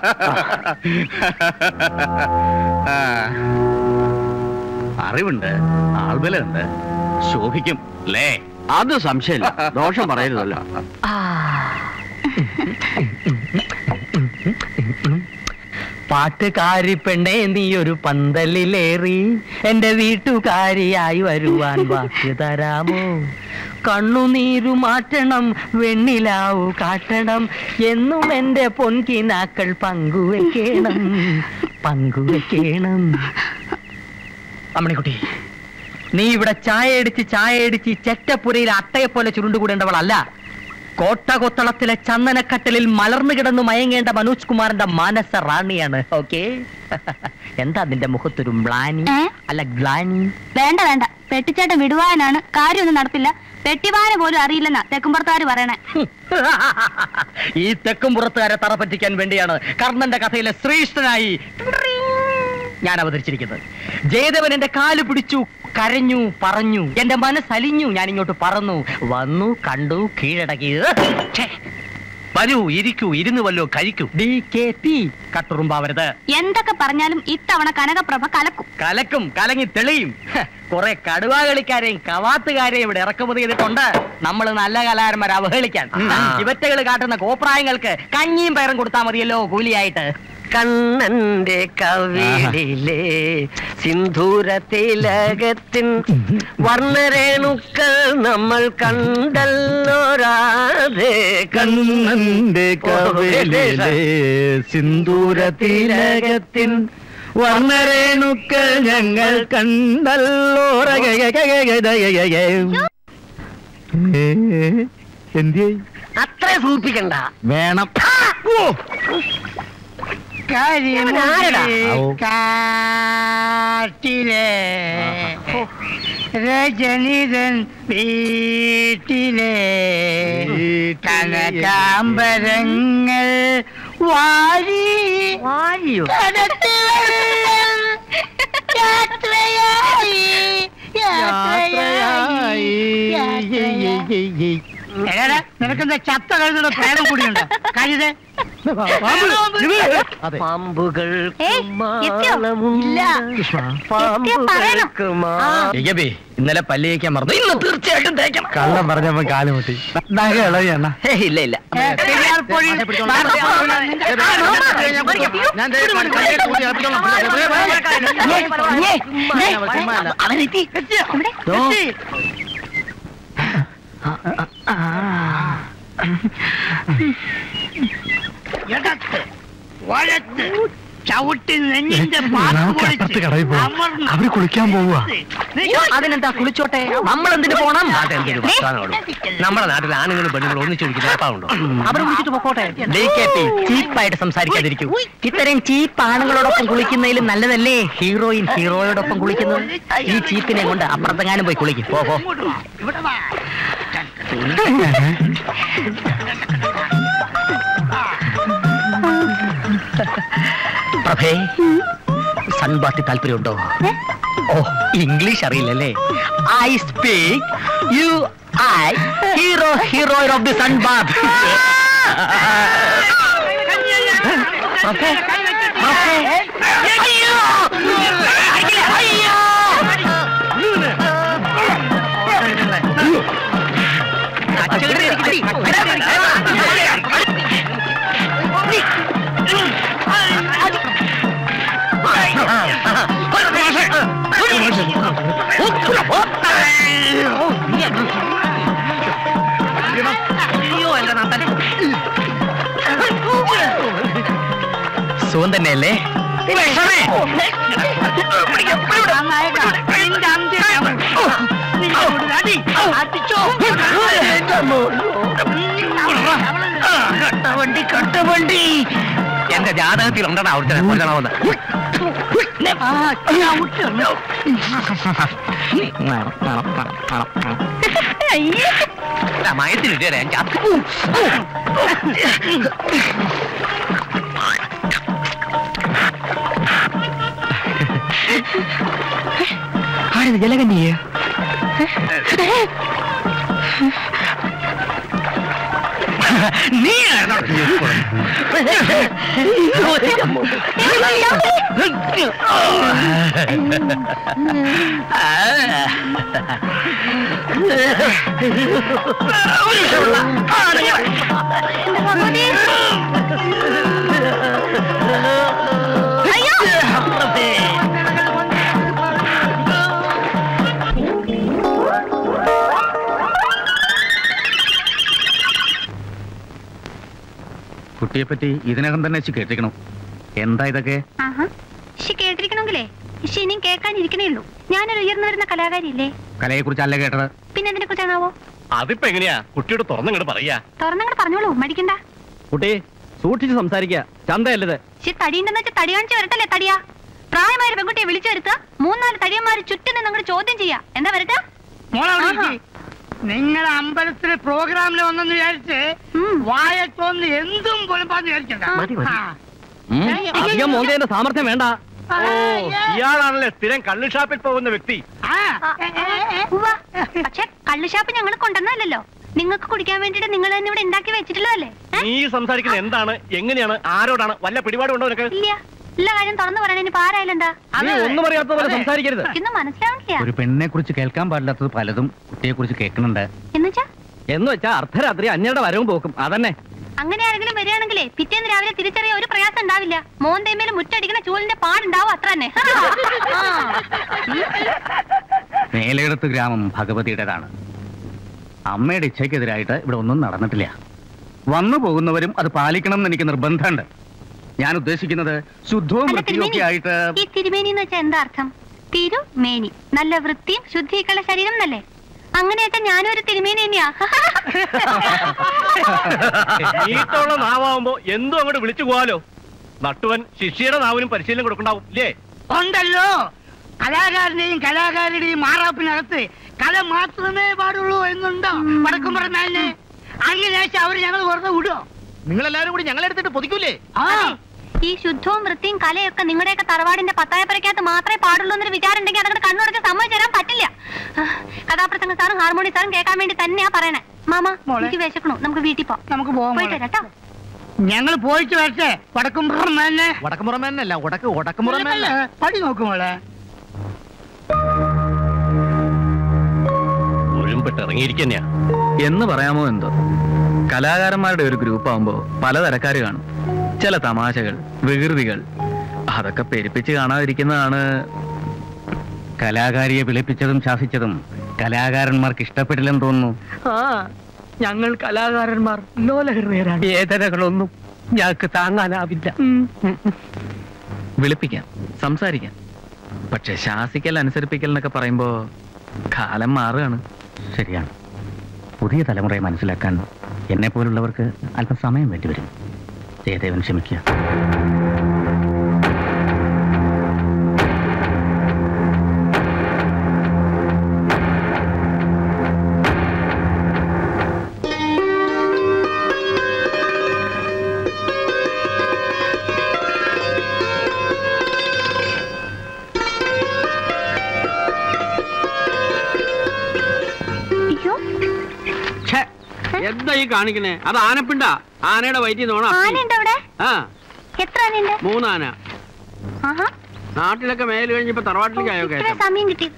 [SPEAKER 9] ആ. അറിവുണ്ട് ആൾബലുണ്ട് ശോഭിക്കും അല്ലേ
[SPEAKER 13] അത് സംശയമില്ല ദോഷം പറയരുതല്ലോ
[SPEAKER 1] പാട്ടുകാരി പെണ്ണേ നീ ഒരു പന്തലിലേറി എന്റെ വീട്ടുകാരിയായി വരുവാൻ വാക്ക് തരാമോ കണ്ണുനീരു മാറ്റണം വെണ്ണിലാവു കാട്ടണം എന്നും എന്റെ പൊൻകിനാക്കൾ പങ്കുവെക്കണം പങ്കുവെക്കണം അമ്മണിക്കുട്ടി നീ ഇവിടെ ചായ അടിച്ച് ചായ അടിച്ച് ഈ ചെറ്റപ്പുരയിൽ അട്ടയെ പോലെ ചുരുണ്ടുകൂടേണ്ടവളല്ല കോട്ടകൊത്തളത്തിലെ ചന്ദനക്കട്ടലിൽ മലർന്നു കിടന്നു മയങ്ങേണ്ട മനോജ് കുമാറിന്റെ മാനസ റാണിയാണ് ഓക്കെ എന്താ നിന്റെ മുഖത്തൊരു മ്ലാനി അല്ല ഗ്ലാനി
[SPEAKER 12] വേണ്ട വേണ്ട പെട്ടിച്ചേട്ടൻ വിടുവാനാണ് കാര്യമൊന്നും നടത്തില്ല പെട്ടിവാന പോലും അറിയില്ലെന്നാ തെക്കുംപുറത്താര് പറയണേ
[SPEAKER 1] ഈ തെക്കും പുറത്തുകാരെ തറ പറ്റിക്കാൻ വേണ്ടിയാണ് കർണന്റെ കഥയിലെ ശ്രീഷ്ഠനായി ഞാൻ അവതരിച്ചിരിക്കുന്നത് ജയദേവൻ എന്റെ കാല് പിടിച്ചു കരഞ്ഞു പറഞ്ഞു എന്റെ മനസ്സലിഞ്ഞു ഞാൻ ഇങ്ങോട്ട് പറന്നു വന്നു കണ്ടു കീഴടക്കി ഛേ, വരൂ ഇരിക്കൂ ഇരുന്ന് വല്ലോ കഴിക്കൂ ഡി കെ പി കട്ടുറുമ്പാവരുത്
[SPEAKER 12] എന്തൊക്കെ പറഞ്ഞാലും ഇത്തവണ കനകപ്രഭ കലക്കും
[SPEAKER 1] കലക്കും കലങ്ങി തെളിയും ഹ, കുറെ കടുവാ കളിക്കാരെയും കവാത്തുകാരെയും ഇവിടെ ഇറക്കുമതി ചെയ്തിട്ടുണ്ട് നമ്മൾ നല്ല കലാകാരന്മാരെ അവഹേളിക്കാൻ ഇവറ്റകൾ കാട്ടുന്ന കോപ്രായങ്ങൾക്ക് കഞ്ഞിയും പയറും കൊടുത്താൽ മതിയല്ലോ കൂലിയായിട്ട്
[SPEAKER 14] കണ്ണന്റെ കവിളിലെ സിന്ധൂര തിലകത്തിൻ വർണ്ണരേണുക്കൾ നമ്മൾ കണ്ടല്ലോ രാധേ
[SPEAKER 9] കണ്ണന്റെ കവിളിലെ സിന്ദൂര തിലകത്തിൻ വർണ്ണരേണുക്കൾ ഞങ്ങൾ കണ്ടല്ലോ എന്തിയേ
[SPEAKER 14] അത്ര സൂപ്പിക്കണ്ട
[SPEAKER 9] വേണം
[SPEAKER 14] ആരെടാ?
[SPEAKER 15] കാട്ടിലെ രജനിതൻ വീട്ടിലെ കനകാംബരങ്ങൾ വാരി
[SPEAKER 14] വാരിയോ
[SPEAKER 15] യാത്രയായി യാത്രയായി എടാ നിനക്കെന്താ ചത്ത കഴുതുള്ള പ്രേതം കൂടിയുണ്ടോ കഴുത്
[SPEAKER 14] പാമ്പുകൾ
[SPEAKER 12] ഏയ്, എത്തിയോ? ഇല്ല. എത്തിയോ പറയണം.
[SPEAKER 1] ഇകബി ഇന്നലെ പല്ല് തേക്കാൻ മറന്നു ഇന്ന് തീർച്ചയായിട്ടും തേക്കണം
[SPEAKER 4] കള്ളം പറഞ്ഞപ്പോ കാലുമുട്ടി നഗ ഇളവി എണ്ണ
[SPEAKER 1] ഏയ്, ഇല്ല ഇല്ല
[SPEAKER 15] പെരിയാർ പൊഴി
[SPEAKER 1] ഞാൻ ദേ കയ്യിൽ കൂടി ഇളപ്പിച്ചോളാം.
[SPEAKER 12] അവനെത്തി ഇവിടെ
[SPEAKER 15] ഇടത്ത് വലത്ത് ചവിട്ടി നെഞ്ഞിന്റെ പാത്ത് പൊളിച്ച് അമർന്ന്
[SPEAKER 4] അവര് കുളിക്കാൻ പോവുക
[SPEAKER 1] അതിനെന്താ കുളിച്ചോട്ടെ നമ്മൾ എന്തിനു പോണം
[SPEAKER 14] അതെന്തൊരു വർത്താനമാണ് നമ്മുടെ നാട്ടിൽ ആണുങ്ങളും പെണ്ണുങ്ങളും ഒന്നിച്ചൊഴിക്കുന്ന ഉറപ്പാവുണ്ടോ
[SPEAKER 1] അവർ വിളിച്ചിട്ട് പൊക്കോട്ടെ ചീപ്പായിട്ട് സംസാരിക്കാതിരിക്കൂ ഇത്രയും ചീപ്പ് ആണുങ്ങളോടൊപ്പം കുളിക്കുന്നതിലും നല്ലതല്ലേ ഹീറോയിൻ ഹീറോയോടൊപ്പം കുളിക്കുന്നത് ഈ ചീപ്പിനെ കൊണ്ട് അപ്പുറത്തെങ്ങാനും പോയി കുളിക്കും പോ പോ
[SPEAKER 15] ഇങ്ങോട്ട് വാ ഇവിടെ വാ
[SPEAKER 1] പ്രഭേ സൺബാത്തി താല്പര്യമുണ്ടോ ഓ ഇംഗ്ലീഷ് അറിയില്ലല്ലേ I speak you I hero heroine of the sunbath സുഖം തന്നെയല്ലേ
[SPEAKER 14] കട്ടവണ്ടി കട്ടവണ്ടി എന്റെ ജാതകത്തിൽ ഉണ്ടടാ അവിടുത്തെ കൊല്ലണമെന്ന് മയത്തിലിട്ടേ ഞാൻ ചത്തു
[SPEAKER 1] ആരെന്ന് ജലകന്യ
[SPEAKER 14] നീ
[SPEAKER 9] കുട്ടിയെ പറ്റി ഇതിനകം തന്നെ വെച്ച് കേട്ടിരിക്കണം എന്താ ഇതൊക്കെ
[SPEAKER 12] ആഹാ ഇഷി കേട്ടിരിക്കണമെങ്കിലേ ഇഷി ഇനിയും കേൾക്കാനിരിക്കണേ ഉള്ളൂ ഞാനൊരു ഉയർന്നു വരുന്ന കലാകാരിയില്ലേ
[SPEAKER 9] കലയെ കുറിച്ചല്ല കേട്ടത്
[SPEAKER 12] പിന്നെ എന്തിനെ കുറിച്ചാണാവോ
[SPEAKER 5] അതിപ്പോ എങ്ങനെയാ കുട്ടിയോട് തുറന്നിങ്ങോട്ട് പറയാ
[SPEAKER 12] തുറന്നങ്ങോട്ട് പറഞ്ഞോളൂ മടിക്കണ്ട
[SPEAKER 5] കുട്ടി സൂക്ഷിച്ച് സംസാരിക്കുക ചന്തയല്ലത്
[SPEAKER 12] ഇഷി തടിയുണ്ടെന്ന് വെച്ചാൽ തടി കാണിച്ച് വരട്ടല്ലേ തടിയാ പ്രായമായ ഒരു പെൺകുട്ടിയെ വിളിച്ചു വരുത്തുക മൂന്നാല് തടിയന്മാര് ചുറ്റും നിന്ന് അങ്ങോട്ട് ചോദ്യം ചെയ്യാ എന്താ വരട്ടെ
[SPEAKER 15] നിങ്ങളെ അമ്പലത്തിലെ പ്രോഗ്രാമിൽ വന്നെന്ന് വിചാരിച്ച് വായത്തോന്ന് എന്തും പൊലപ്പാന്ന് വിചാരിക്കണ്ട ആ.
[SPEAKER 5] അധികം മോന്തേന്റെ സാമർത്ഥ്യം വേണ്ട
[SPEAKER 15] ആ,
[SPEAKER 5] ഇയാളാണല്ലേ സ്ഥിരം കള്ളു ഷാപ്പിൽ പോകുന്ന വ്യക്തി
[SPEAKER 12] ഉവ്വ. പക്ഷെ കള്ളുഷാപ്പ് ഞങ്ങൾ കൊണ്ടുവന്നല്ലോ നിങ്ങൾക്ക് കുടിക്കാൻ വേണ്ടിട്ട് നിങ്ങൾ തന്നെ ഇവിടെ ഉണ്ടാക്കി വെച്ചിട്ടുള്ളതല്ലേ
[SPEAKER 5] നീ സംസാരിക്കുന്നത് എന്താണ് എങ്ങനെയാണ് ആരോടാണ് വല്ല പിടിപാടുണ്ടോ നിനക്ക്
[SPEAKER 12] ഇല്ല എല്ലാ കാര്യം തുറന്നു പറയാൻ ഇനി ആരായാലും എന്താ
[SPEAKER 5] നീ ഒന്നും അറിയാത്ത പോലെ സംസാരിക്കരുത്
[SPEAKER 12] എനിക്കൊന്നും മനസ്സിലാവണില്ല
[SPEAKER 9] ഒരു പെണ്ണിനെ കുറിച്ച് കേൾക്കാൻ പാടില്ലാത്തത് പലതും കുട്ടിയെ കുറിച്ച് കേൾക്കുന്നുണ്ട്
[SPEAKER 12] എന്നുവെച്ചാ
[SPEAKER 5] എന്ന് വെച്ചാ അർദ്ധരാത്രി അന്യരുടെ വരവും പോക്കും അതന്നെ
[SPEAKER 12] അങ്ങനെ ആരെങ്കിലും വരികയാണെങ്കിലേ പിറ്റേന്ന് രാവിലെ തിരിച്ചറിയ ഒരു പ്രയാസം ഉണ്ടാവില്ല മോന്തേമേൽ മുറ്റടിക്കുന്ന ചൂലിന്റെ പാടുണ്ടാവും അത്ര തന്നെ ആ.
[SPEAKER 9] മേലേടത്ത് ഗ്രാമം ഭഗവതിയുടേതാണ് അമ്മയുടെ ഇച്ഛയ്ക്കെതിരായിട്ട് ഇവിടെ ഒന്നും നടന്നിട്ടില്ല വന്നു പോകുന്നവരും അത് പാലിക്കണം എന്ന് എനിക്ക് നിർബന്ധമുണ്ട് ഞാൻ ഉദ്ദേശിക്കുന്നത് ശുദ്ധവും
[SPEAKER 12] അല്ല,
[SPEAKER 9] വൃത്തിയും ഒക്കെ
[SPEAKER 12] തിരുമേനി,
[SPEAKER 9] ആയിട്ട്
[SPEAKER 12] ഈ തിരുമേനി എന്ന് വെച്ചാൽ എന്താ അർത്ഥം തിരുമേനി നല്ല വൃത്തിയും ശുദ്ധിയൊക്കെയുള്ള ശരീരം എന്നല്ലേ അങ്ങനെയൊക്കെ ഞാനും ഒരു തിരുമേനി തന്നെയാ
[SPEAKER 5] നീട്ടുള്ള നാവാകുമ്പോ എന്തും അങ്ങോട്ട് വിളിച്ചു പോവാലോ നട്ടുവൻ ശിഷ്യയുടെ നാവിനും പരിശീലനം കൊടുക്കണ്ടാവും ഇല്ലേ
[SPEAKER 15] ഉണ്ടല്ലോ കലാകാരന്റെയും കലാകാരിയുടെയും മാറാപ്പിനകത്ത് കല മാത്രമേ പാടുള്ളൂ എന്നുണ്ടോ വടക്കും പറഞ്ഞാല് അങ്ങനെ അവര് ഞങ്ങൾ വെറുതെ വിടുവോ
[SPEAKER 9] നിങ്ങൾ എല്ലാവരും കൂടി ഞങ്ങളെടുത്തിട്ട് പൊതിക്കൂലേ
[SPEAKER 15] ആ
[SPEAKER 12] ഈ ശുദ്ധവും വൃത്തിയും കലയൊക്കെ നിങ്ങളുടെയൊക്കെ തറവാടിന്റെ പത്തായപ്പരക്കകത്ത് മാത്രമേ പാടുള്ളൂ എന്നൊരു വിചാരം ഉണ്ടെങ്കിൽ അതങ്ങനെ കണ്ണുടച്ച് സമ്മതിച്ചു തരാൻ പറ്റില്ല ആ, കഥാപ്രസംഗ സാറും ഹാർമോണി സാറും കേൾക്കാൻ വേണ്ടി തന്നെയാ പറയണേ മാമ എനിക്ക് വിശക്കണു നമുക്ക് വീട്ടിൽ പോവാം
[SPEAKER 15] നമുക്ക് പോവാം
[SPEAKER 12] പോയിട്ട് വരാം കേട്ടോ
[SPEAKER 15] ഞങ്ങൾ പോയിട്ട് വരട്ടെ വടക്കും പുറമെ
[SPEAKER 9] വടക്കുമുറമേനല്ല ഉടക്ക് ഉടക്കുമുറമേനല്ല
[SPEAKER 15] പടി നോക്കുമോളെ
[SPEAKER 5] ഒഴുമ്പിട്ട് ഇറങ്ങിയിരിക്കുന്നയാ
[SPEAKER 7] എന്ന് പറയാമോ എന്തോ കലാകാരന്മാരുടെ ഒരു ഗ്രൂപ്പ് ആവുമ്പോ പലതരക്കാര് കാണും ചില തമാശകൾ വികൃതികൾ അതൊക്കെ പെരുപ്പിച്ച് കാണാതിരിക്കുന്നതാണ്
[SPEAKER 13] കലാകാരിയെ വിളിപ്പിച്ചതും ശാസിച്ചതും കലാകാരന്മാർക്ക് ഇഷ്ടപ്പെട്ടില്ലെന്ന് തോന്നുന്നു
[SPEAKER 1] ആ ഞങ്ങൾ കലാകാരന്മാർ ലോലഹൃദയരാണ്
[SPEAKER 14] വേദനകളൊന്നും ഞങ്ങൾക്ക് താങ്ങാനാവില്ല
[SPEAKER 7] വിളിപ്പിക്കാം സംസാരിക്കാം പക്ഷെ ശാസിക്കൽ അനുസരിപ്പിക്കൽ എന്നൊക്കെ പറയുമ്പോ കാലം മാറുകയാണ്
[SPEAKER 13] ശരിയാണ് പുതിയ തലമുറയെ മനസ്സിലാക്കാൻ എന്നെ പോലുള്ളവർക്ക് അല്പം സമയം വേണ്ടിവരും ജയദേവൻ ക്ഷമിക്കുക
[SPEAKER 12] അയ്യോ
[SPEAKER 13] ഛേ, എന്താ ഈ കാണിക്കണേ അത് ആനപ്പിണ്ട ആനയുടെ വയറ്റിൽ നോണ
[SPEAKER 12] ആനയുണ്ട് അവിടെ
[SPEAKER 13] ആ
[SPEAKER 12] എത്ര ആനയുണ്ട്
[SPEAKER 13] മൂന്നാന
[SPEAKER 12] ആഹാ
[SPEAKER 13] നാട്ടിലൊക്കെ മേല് കഴിഞ്ഞപ്പോ തറവാട്ടിലേക്ക് ആയോ
[SPEAKER 12] ഇത്ര
[SPEAKER 13] കയറ്റം
[SPEAKER 12] സമയം കിട്ടി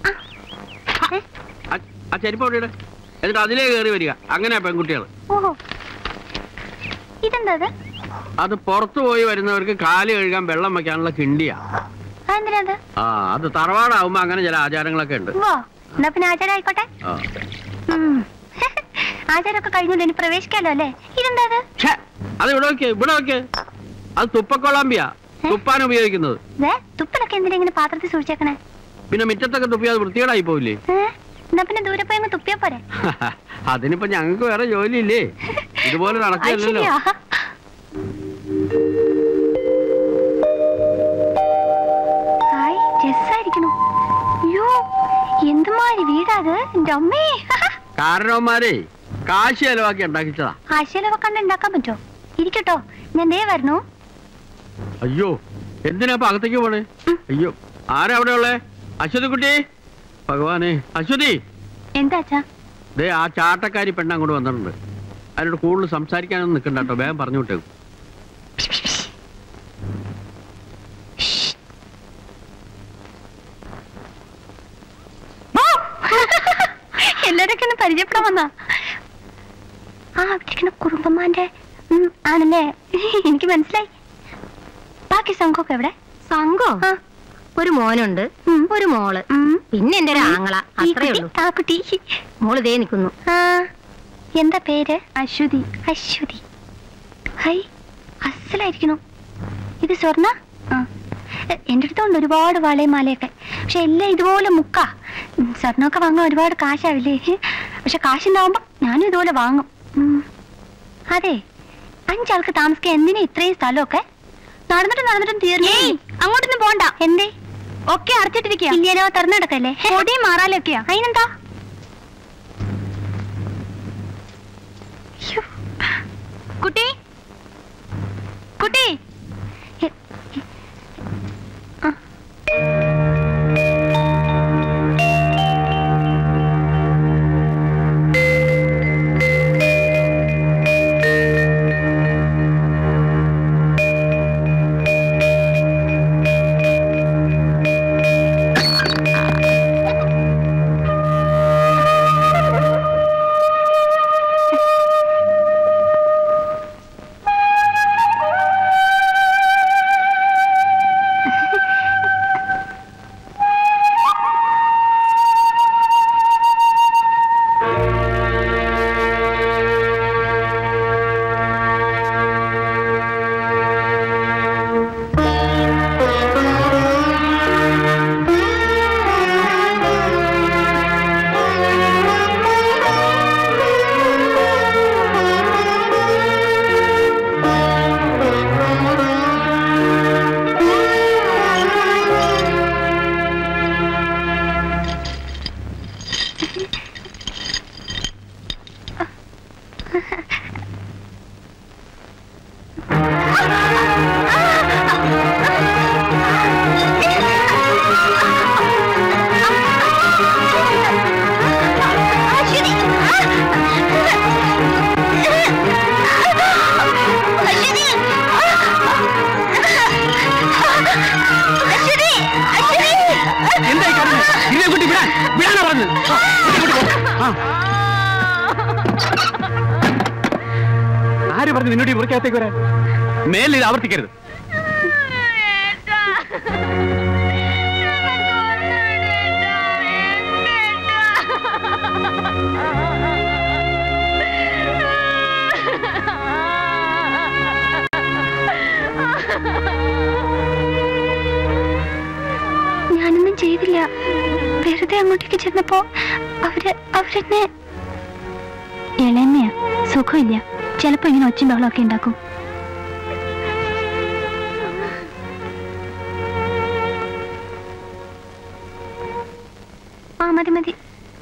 [SPEAKER 13] ആ- ആ ചെരുപ്പ് അവിടെ ഇട്. എന്നിട്ട് അതിലേ കയറി വരിക അങ്ങനെയാ പെൺകുട്ടികൾ
[SPEAKER 12] ഓഹോ ഇതെന്താ അത്
[SPEAKER 13] അത് പുറത്തു പോയി വരുന്നവർക്ക് കാല് കഴുകാൻ വെള്ളം വെക്കാനുള്ള കിണ്ടിയാ
[SPEAKER 12] അതെന്തിനാ അത്
[SPEAKER 13] ആ അത് തറവാടാവുമ്പോ അങ്ങനെ ചില ആചാരങ്ങളൊക്കെ ഉണ്ട്
[SPEAKER 12] വാ എന്നാ പിന്നെ ആചാരം ആയിക്കോട്ടെ
[SPEAKER 13] ആ.
[SPEAKER 12] ഉം. ആചാരമൊക്കെ കഴിഞ്ഞല്ലോ ഇനി പ്രവേശിക്കാലോ അല്ലേ ഇതെന്താ അത്
[SPEAKER 13] ഛേ, അത് ഇവിടെ വെക്ക് ഇവിടെ വെക്ക് അത് തുപ്പക്കൊളാമ്പിയാ തുപ്പാൻ ഉപയോഗിക്കുന്നത്
[SPEAKER 12] ദേ, തുപ്പലൊക്കെ എന്തിനാ ഇങ്ങനെ പാത്രത്തിൽ സൂക്ഷിച്ചേക്കണേ
[SPEAKER 13] പിന്നെ മുറ്റത്തൊക്കെ തുപ്പി അത് വൃത്തികേടായി പോവില്ലേ
[SPEAKER 12] ഏ? എന്നാ പിന്നെ ദൂരെ പോയി അങ്ങ് തുപ്പിയാ പോരെ
[SPEAKER 13] അതിനിപ്പോ ഞങ്ങൾക്ക് വേറെ ജോലിയില്ലേ ഇതുപോലെ
[SPEAKER 12] അത്
[SPEAKER 13] നടക്കുകയല്ലല്ലോ
[SPEAKER 12] ശരിയാ ഹായ് ചെസ്സായിരിക്കണു അയ്യോ എന്തുമാതിരി വീടാത് എന്റെ അമ്മേ
[SPEAKER 13] കാരണവന്മാരെ കാശ് ചെലവാക്കി ഉണ്ടാക്കിച്ചതാ
[SPEAKER 12] ആശയിലവ കണ്ട് ഉണ്ടാക്കാൻ പറ്റോ ഇരിക്കട്ടോ ഞാൻ ദേ വരണു
[SPEAKER 13] അയ്യോ എന്തിനാ ഇപ്പൊ അകത്തേക്ക് പോണേ അയ്യോ ആരാ അവിടെ ഉള്ളേ അശ്വതി കുട്ടി ഭഗവാനെ അശ്വതി
[SPEAKER 12] എന്താ അച്ഛാ
[SPEAKER 13] ദേ ആ ചാട്ടക്കാരി പെണ്ണ് അങ്ങോട്ട് വന്നിട്ടുണ്ട് അതിനോട് കൂടുതൽ സംസാരിക്കാനൊന്നും നിൽക്കണ്ട കേട്ടോ വേഗം പറഞ്ഞു വിട്ടേക്കും
[SPEAKER 12] എല്ലാരൊക്കെ ഒന്ന് പരിചയപ്പെടാൻ വന്നാ ആ അവിടെ കുറുമ്പന്മാന്റെ ഉം, ആണല്ലേ എനിക്ക് മനസ്സിലായി ബാക്കി സംഘമൊക്കെ എവിടെ
[SPEAKER 16] സംഘോ ഒരു മോനുണ്ട് ഒരു മോള് പിന്നെ എന്റെ ഒരു ആങ്ങള
[SPEAKER 12] ഈ
[SPEAKER 16] അത്രേ
[SPEAKER 12] കുട്ടി,
[SPEAKER 16] ഉള്ളൂ
[SPEAKER 12] ആ കുട്ടി
[SPEAKER 16] മോള് ദേ നിൽക്കുന്നു
[SPEAKER 12] ആ എന്താ പേര് അശ്വതി അശ്വതി ഹൈ അസലായിരിക്കണു ഇത് സ്വർണ്ണ ആ എ- എൻ്റെ അടുത്തുണ്ട് ഒരുപാട് വളയും മാലയൊക്കെ പക്ഷെ എല്ലാം ഇതുപോലെ മുക്കാ ഉം, സ്വർണ്ണമൊക്കെ വാങ്ങാൻ ഒരുപാട് കാശാവില്ലേ പക്ഷെ കാശുണ്ടാവുമ്പോ ഞാനും ഇതുപോലെ വാങ്ങും ഉം. അതെ അഞ്ചാൾക്ക് താമസിക്കാൻ എന്തിനാ ഇത്രയും സ്ഥലമൊക്കെ നടന്നിട്ട് നടന്നിട്ടും തീർന്നു അങ്ങോട്ടൊന്നും പോണ്ട എന്തേ ഒക്കെ അടച്ചിട്ടിരിക്കുക ഇല്ലയോ തുറന്നെടുക്കല്ലേ പൊടിയും മാറാലൊക്കെയാ അതിനെന്താ ശ്ശോ. കുട്ടി കുട്ടി എ- എ- ആ.
[SPEAKER 6] പറഞ്ഞു നിന്നോട് ഈ മുറിക്കകത്തേക്ക് വരാൻ മേലിൽ ഇത് ആവർത്തിക്കരുത്
[SPEAKER 12] ഞാനൊന്നും ചെയ്തില്ല വെറുതെ അങ്ങോട്ടേക്ക് ചെന്നപ്പോ അവര് അവരെന്നെ ഇളമയാ സുഖമില്ല ചിലപ്പോ ഇങ്ങനെ ഒച്ചയും ബഹളമൊക്കെ ഉണ്ടാക്കും ആ മതി മതി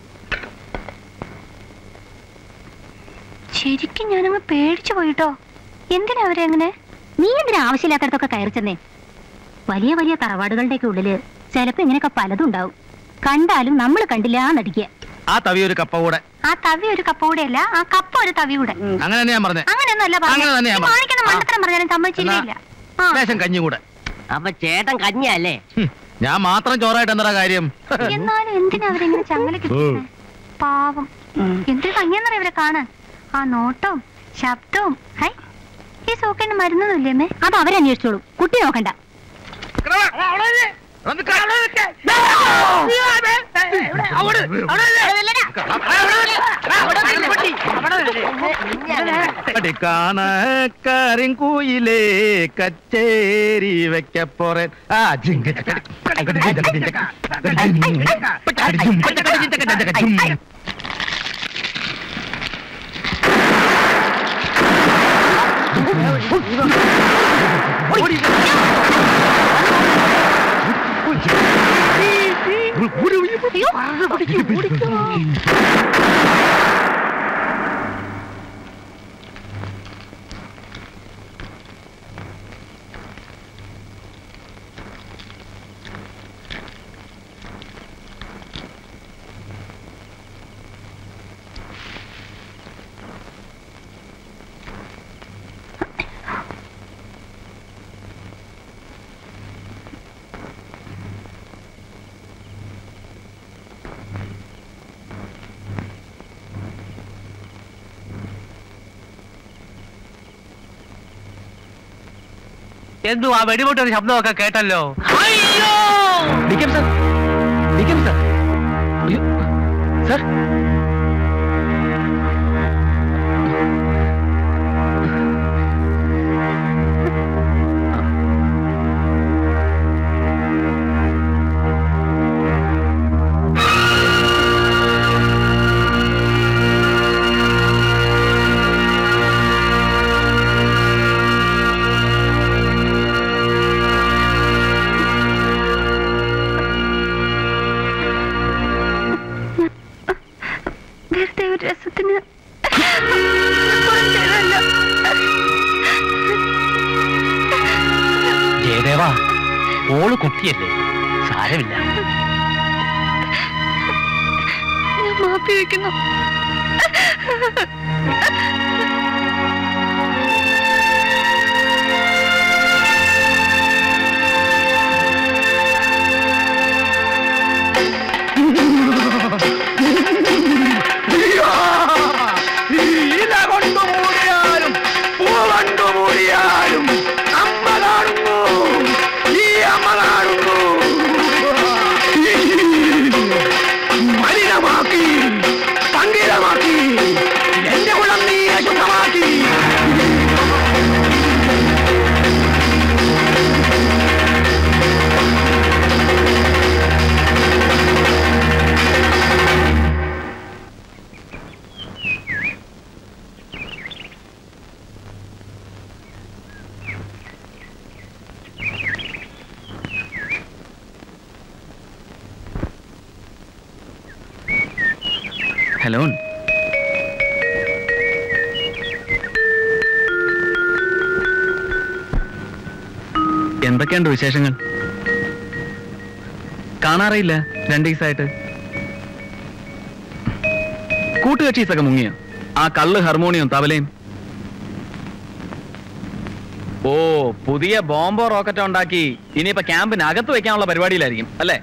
[SPEAKER 12] ശരിക്കും ഞാനങ്ങ് പേടിച്ചു പോയിട്ടോ എന്തിനാ അവരെ അങ്ങനെ
[SPEAKER 16] നീ എന്തിനാ ആവശ്യമില്ലാത്തടത്തൊക്കെ കയറി ചെന്നേ വലിയ വലിയ തറവാടുകളുടെയൊക്കെ ഉള്ളില് ചിലപ്പോ ഇങ്ങനെയൊക്കെ പലതും ഉണ്ടാവും കണ്ടാലും നമ്മൾ കണ്ടില്ല നടിക്കുക
[SPEAKER 9] ആ തവി ഒരു കപ്പ കൂടെ
[SPEAKER 12] ആ തവി ഒരു കപ്പ കൂടെയല്ല ആ കപ്പ ഒരു തവി കൂടെ
[SPEAKER 9] അങ്ങനെ തന്നെ ഞാൻ പറഞ്ഞേ
[SPEAKER 12] അങ്ങനെയൊന്നുമല്ല
[SPEAKER 9] അങ്ങനെ തന്നെ ഞാൻ
[SPEAKER 12] പറഞ്ഞത് മാണിക്കുന്ന മണ്ടത്തരം പറഞ്ഞാലും സമ്മതിച്ചില്ല
[SPEAKER 9] ലേശം കഞ്ഞി കൂടെ
[SPEAKER 3] അപ്പൊ ചേട്ടൻ കഞ്ഞല്ലേ
[SPEAKER 9] ഞാൻ മാത്രം ചോറായിട്ട് എന്താ കാര്യം
[SPEAKER 12] എന്നാലും എന്തിനാ അവരെങ്ങനെ ചങ്ങലക്ക് പാവം എന്തൊരു ഭംഗിയെന്നറിയ ഇവരെ കാണാൻ ആ നോട്ടവും ശബ്ദവും ഹൈ ഈ സോക്കേന് മരുന്നൊന്നുമില്ലേ അമ്മേ
[SPEAKER 16] അത് അവരന്വേഷിച്ചോളൂ കുട്ടി നോക്കണ്ട
[SPEAKER 9] കരിങ്കൂയിലേ കച്ചേരി വെക്കപ്പോറേ ആ ജിങ്ക
[SPEAKER 14] എന്തു ആ വെടിപൊട്ടൊരു ശബ്ദമൊക്കെ കേട്ടല്ലോ
[SPEAKER 7] ഡിക്കം സർ ഡിക്കം സർ അയ്യോ സർ
[SPEAKER 12] വെറുതെ ഒരു രസത്തിന് ചെയ്തതല്ല.
[SPEAKER 14] ജയദേവാ ഓള് കുട്ടിയല്ലേ സാരമില്ല
[SPEAKER 12] ഞാൻ മാപ്പി വെക്കുന്നു
[SPEAKER 8] ഇല കൊണ്ടു മൂടിയാലും പൂ കൊണ്ടു മൂടിയാലും അമ്മ കാണുന്നു ഈ അമ്മ കാണുന്നു മലിനമാക്കി പങ്കിലമാക്കി എന്റെ കുളം നീ അശുദ്ധമാക്കി
[SPEAKER 7] ഹലോ എന്തൊക്കെയുണ്ട് വിശേഷങ്ങൾ കാണാറില്ല രണ്ടു ദിവസമായിട്ട് കൂട്ടുകക്ഷീസൊക്കെ മുങ്ങിയോ ആ കള്ള് ഹാർമോണിയം തവലയും ഓ പുതിയ ബോംബോ റോക്കറ്റോ ഉണ്ടാക്കി ഇനിയിപ്പോ ക്യാമ്പിനകത്ത് വെക്കാനുള്ള പരിപാടിയിലായിരിക്കും അല്ലേ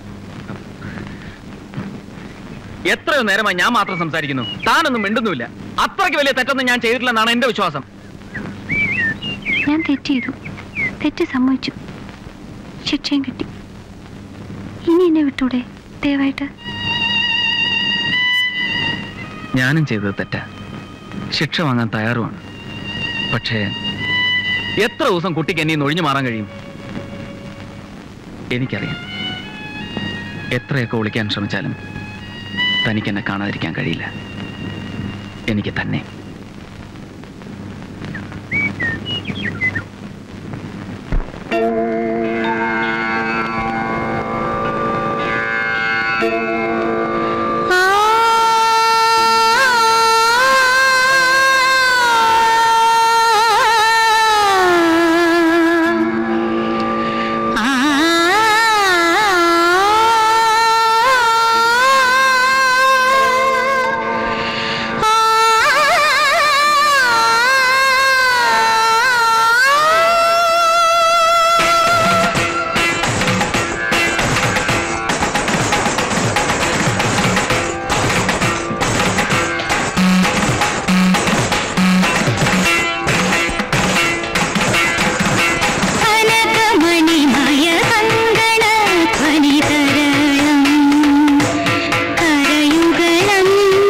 [SPEAKER 7] എത്രയോ നേരമായി ഞാൻ മാത്രം സംസാരിക്കുന്നു താനൊന്നും മിണ്ടുന്നുമില്ല അത്രയ്ക്ക് വലിയ തെറ്റൊന്നും ഞാൻ ചെയ്തിട്ടില്ലെന്നാണ് എന്റെ വിശ്വാസം
[SPEAKER 12] ഞാൻ തെറ്റ് ചെയ്തു തെറ്റ് സമ്മതിച്ചു ശിക്ഷയും കിട്ടി ഇനി എന്നെ വിട്ടൂടെ ദയവായിട്ട്
[SPEAKER 7] ഞാനും ചെയ്തത് തെറ്റാ ശിക്ഷ വാങ്ങാൻ തയ്യാറുമാണ് പക്ഷേ എത്ര ദിവസം കുട്ടിക്ക് എന്നെ ഒഴിഞ്ഞു മാറാൻ കഴിയും എനിക്കറിയാം എത്രയൊക്കെ ഒളിക്കാൻ ശ്രമിച്ചാലും തനിക്ക് എന്നെ കാണാതിരിക്കാൻ കഴിയില്ല എനിക്ക് തന്നെ
[SPEAKER 17] കനകമണിമയ കങ്കണ ധ്വനിതരളം കരയുഗളം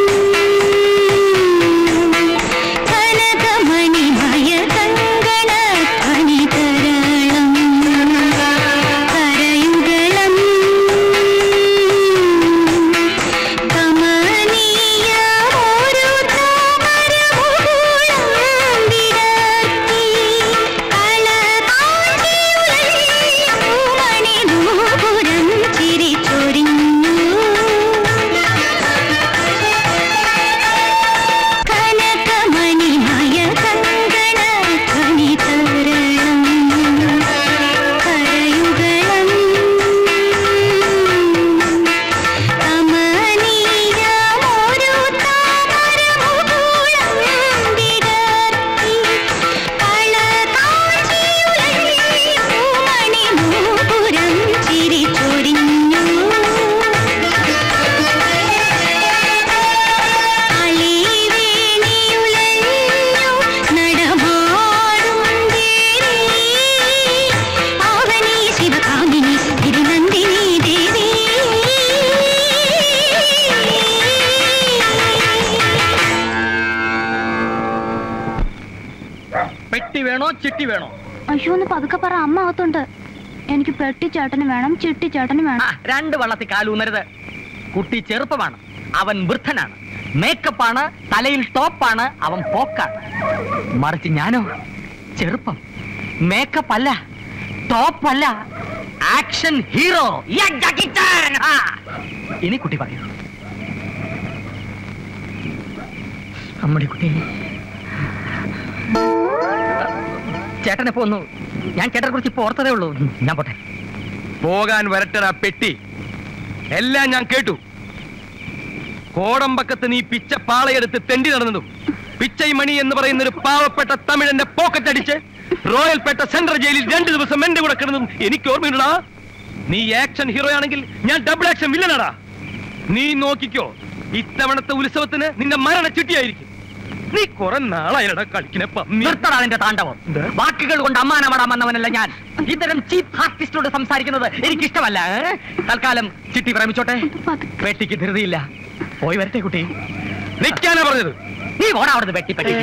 [SPEAKER 17] കനകമണിമയ കങ്കണ ധ്വനിതരളം കരയുഗളം കമനീയ ഒരു താമരമുകുളം വിടർത്തി മണിനൂപുരം ചിരിച്ചൊരിഞ്ഞു കനകമണിമയ കങ്കണ ധ്വനിതരളം കരയുഗളം കമനീയമൊരു താമരമുകുളം വിടർത്തി മണിനൂപുരം ചിരിച്ചൊരിഞ്ഞു അളിവേണിയുലഞ്ഞു നടമാടും ദേവി പാവനി ശിവകാമിനി തിരുനന്ദിനി ദേവി
[SPEAKER 1] പെട്ടി വേണോ ചിട്ടി വേണോ
[SPEAKER 12] അയ്യോ ഒന്ന് പതുക്കെ പറ അമ്മ അകത്തുണ്ട് എനിക്ക് പെട്ടി ചേട്ടന് വേണം ചിട്ടി ചേട്ടന് വേണം
[SPEAKER 1] രണ്ട് വള്ളത്തിൽ കാലൂന്നരുത് കുട്ടി ചെറുപ്പമാണ് അവൻ വൃദ്ധനാണ് മേക്കപ്പാണ് തലയിൽ ടോപ്പാണ് അവൻ പോക്കാണ് മറിച്ച് ഞാനോ ചെറുപ്പം മേക്കപ്പ് അല്ല ടോപ്പ് അല്ല ആക്ഷൻ ഹീറോ ഇനി കുട്ടി പറയൂ അമ്മടി കുട്ടി ചേട്ടനെ പോന്നു ഞാൻ ചേട്ടനെ കുറിച്ച് ഇപ്പൊ ഓർത്തതേ ഉള്ളൂ ഞാൻ പോട്ടെ
[SPEAKER 5] പോകാൻ വരട്ടടാ പെട്ടി എല്ലാം ഞാൻ കേട്ടു കോടമ്പക്കത്ത് നീ പിച്ച പാളയെടുത്ത് തെണ്ടി നടന്നതും പിച്ചൈമണി എന്ന് പറയുന്ന ഒരു പാവപ്പെട്ട തമിഴന്റെ പോക്കറ്റ് അടിച്ച് റോയൽപേട്ട സെൻട്രൽ ജയിലിൽ രണ്ടു ദിവസം എന്റെ കൂടെ കിടന്നതും എനിക്ക് ഓർമ്മയുണ്ടടാ നീ ആക്ഷൻ ഹീറോ ആണെങ്കിൽ ഞാൻ ഡബിൾ ആക്ഷൻ വില്ലനടാ നീ നോക്കിക്കോ ഇത്തവണത്തെ ഉത്സവത്തിന് നിന്റെ മരണ ചിട്ടിയായിരിക്കും നീ കുറെ നാളായിരടാ കളിക്കണ പന്നി
[SPEAKER 1] നിർത്തടാ നിന്റെ താണ്ഡവം വാക്കുകൾ കൊണ്ട് അമ്മാനമാടാൻ വന്നവനല്ല ഞാൻ ഇത്തരം ചീപ്പ് ആർട്ടിസ്റ്റോട് സംസാരിക്കുന്നത് എനിക്കിഷ്ടമല്ല ഏ? തൽക്കാലം ചിട്ടി പ്രേമിച്ചോട്ടെ വെട്ടിക്ക് ധൃതിയില്ല പോയി വരട്ടെ കുട്ടി
[SPEAKER 5] നിൽക്കാനാ പറഞ്ഞത്
[SPEAKER 1] നീ ഓടാ അവിടുന്ന് വെട്ടി പെട്ടി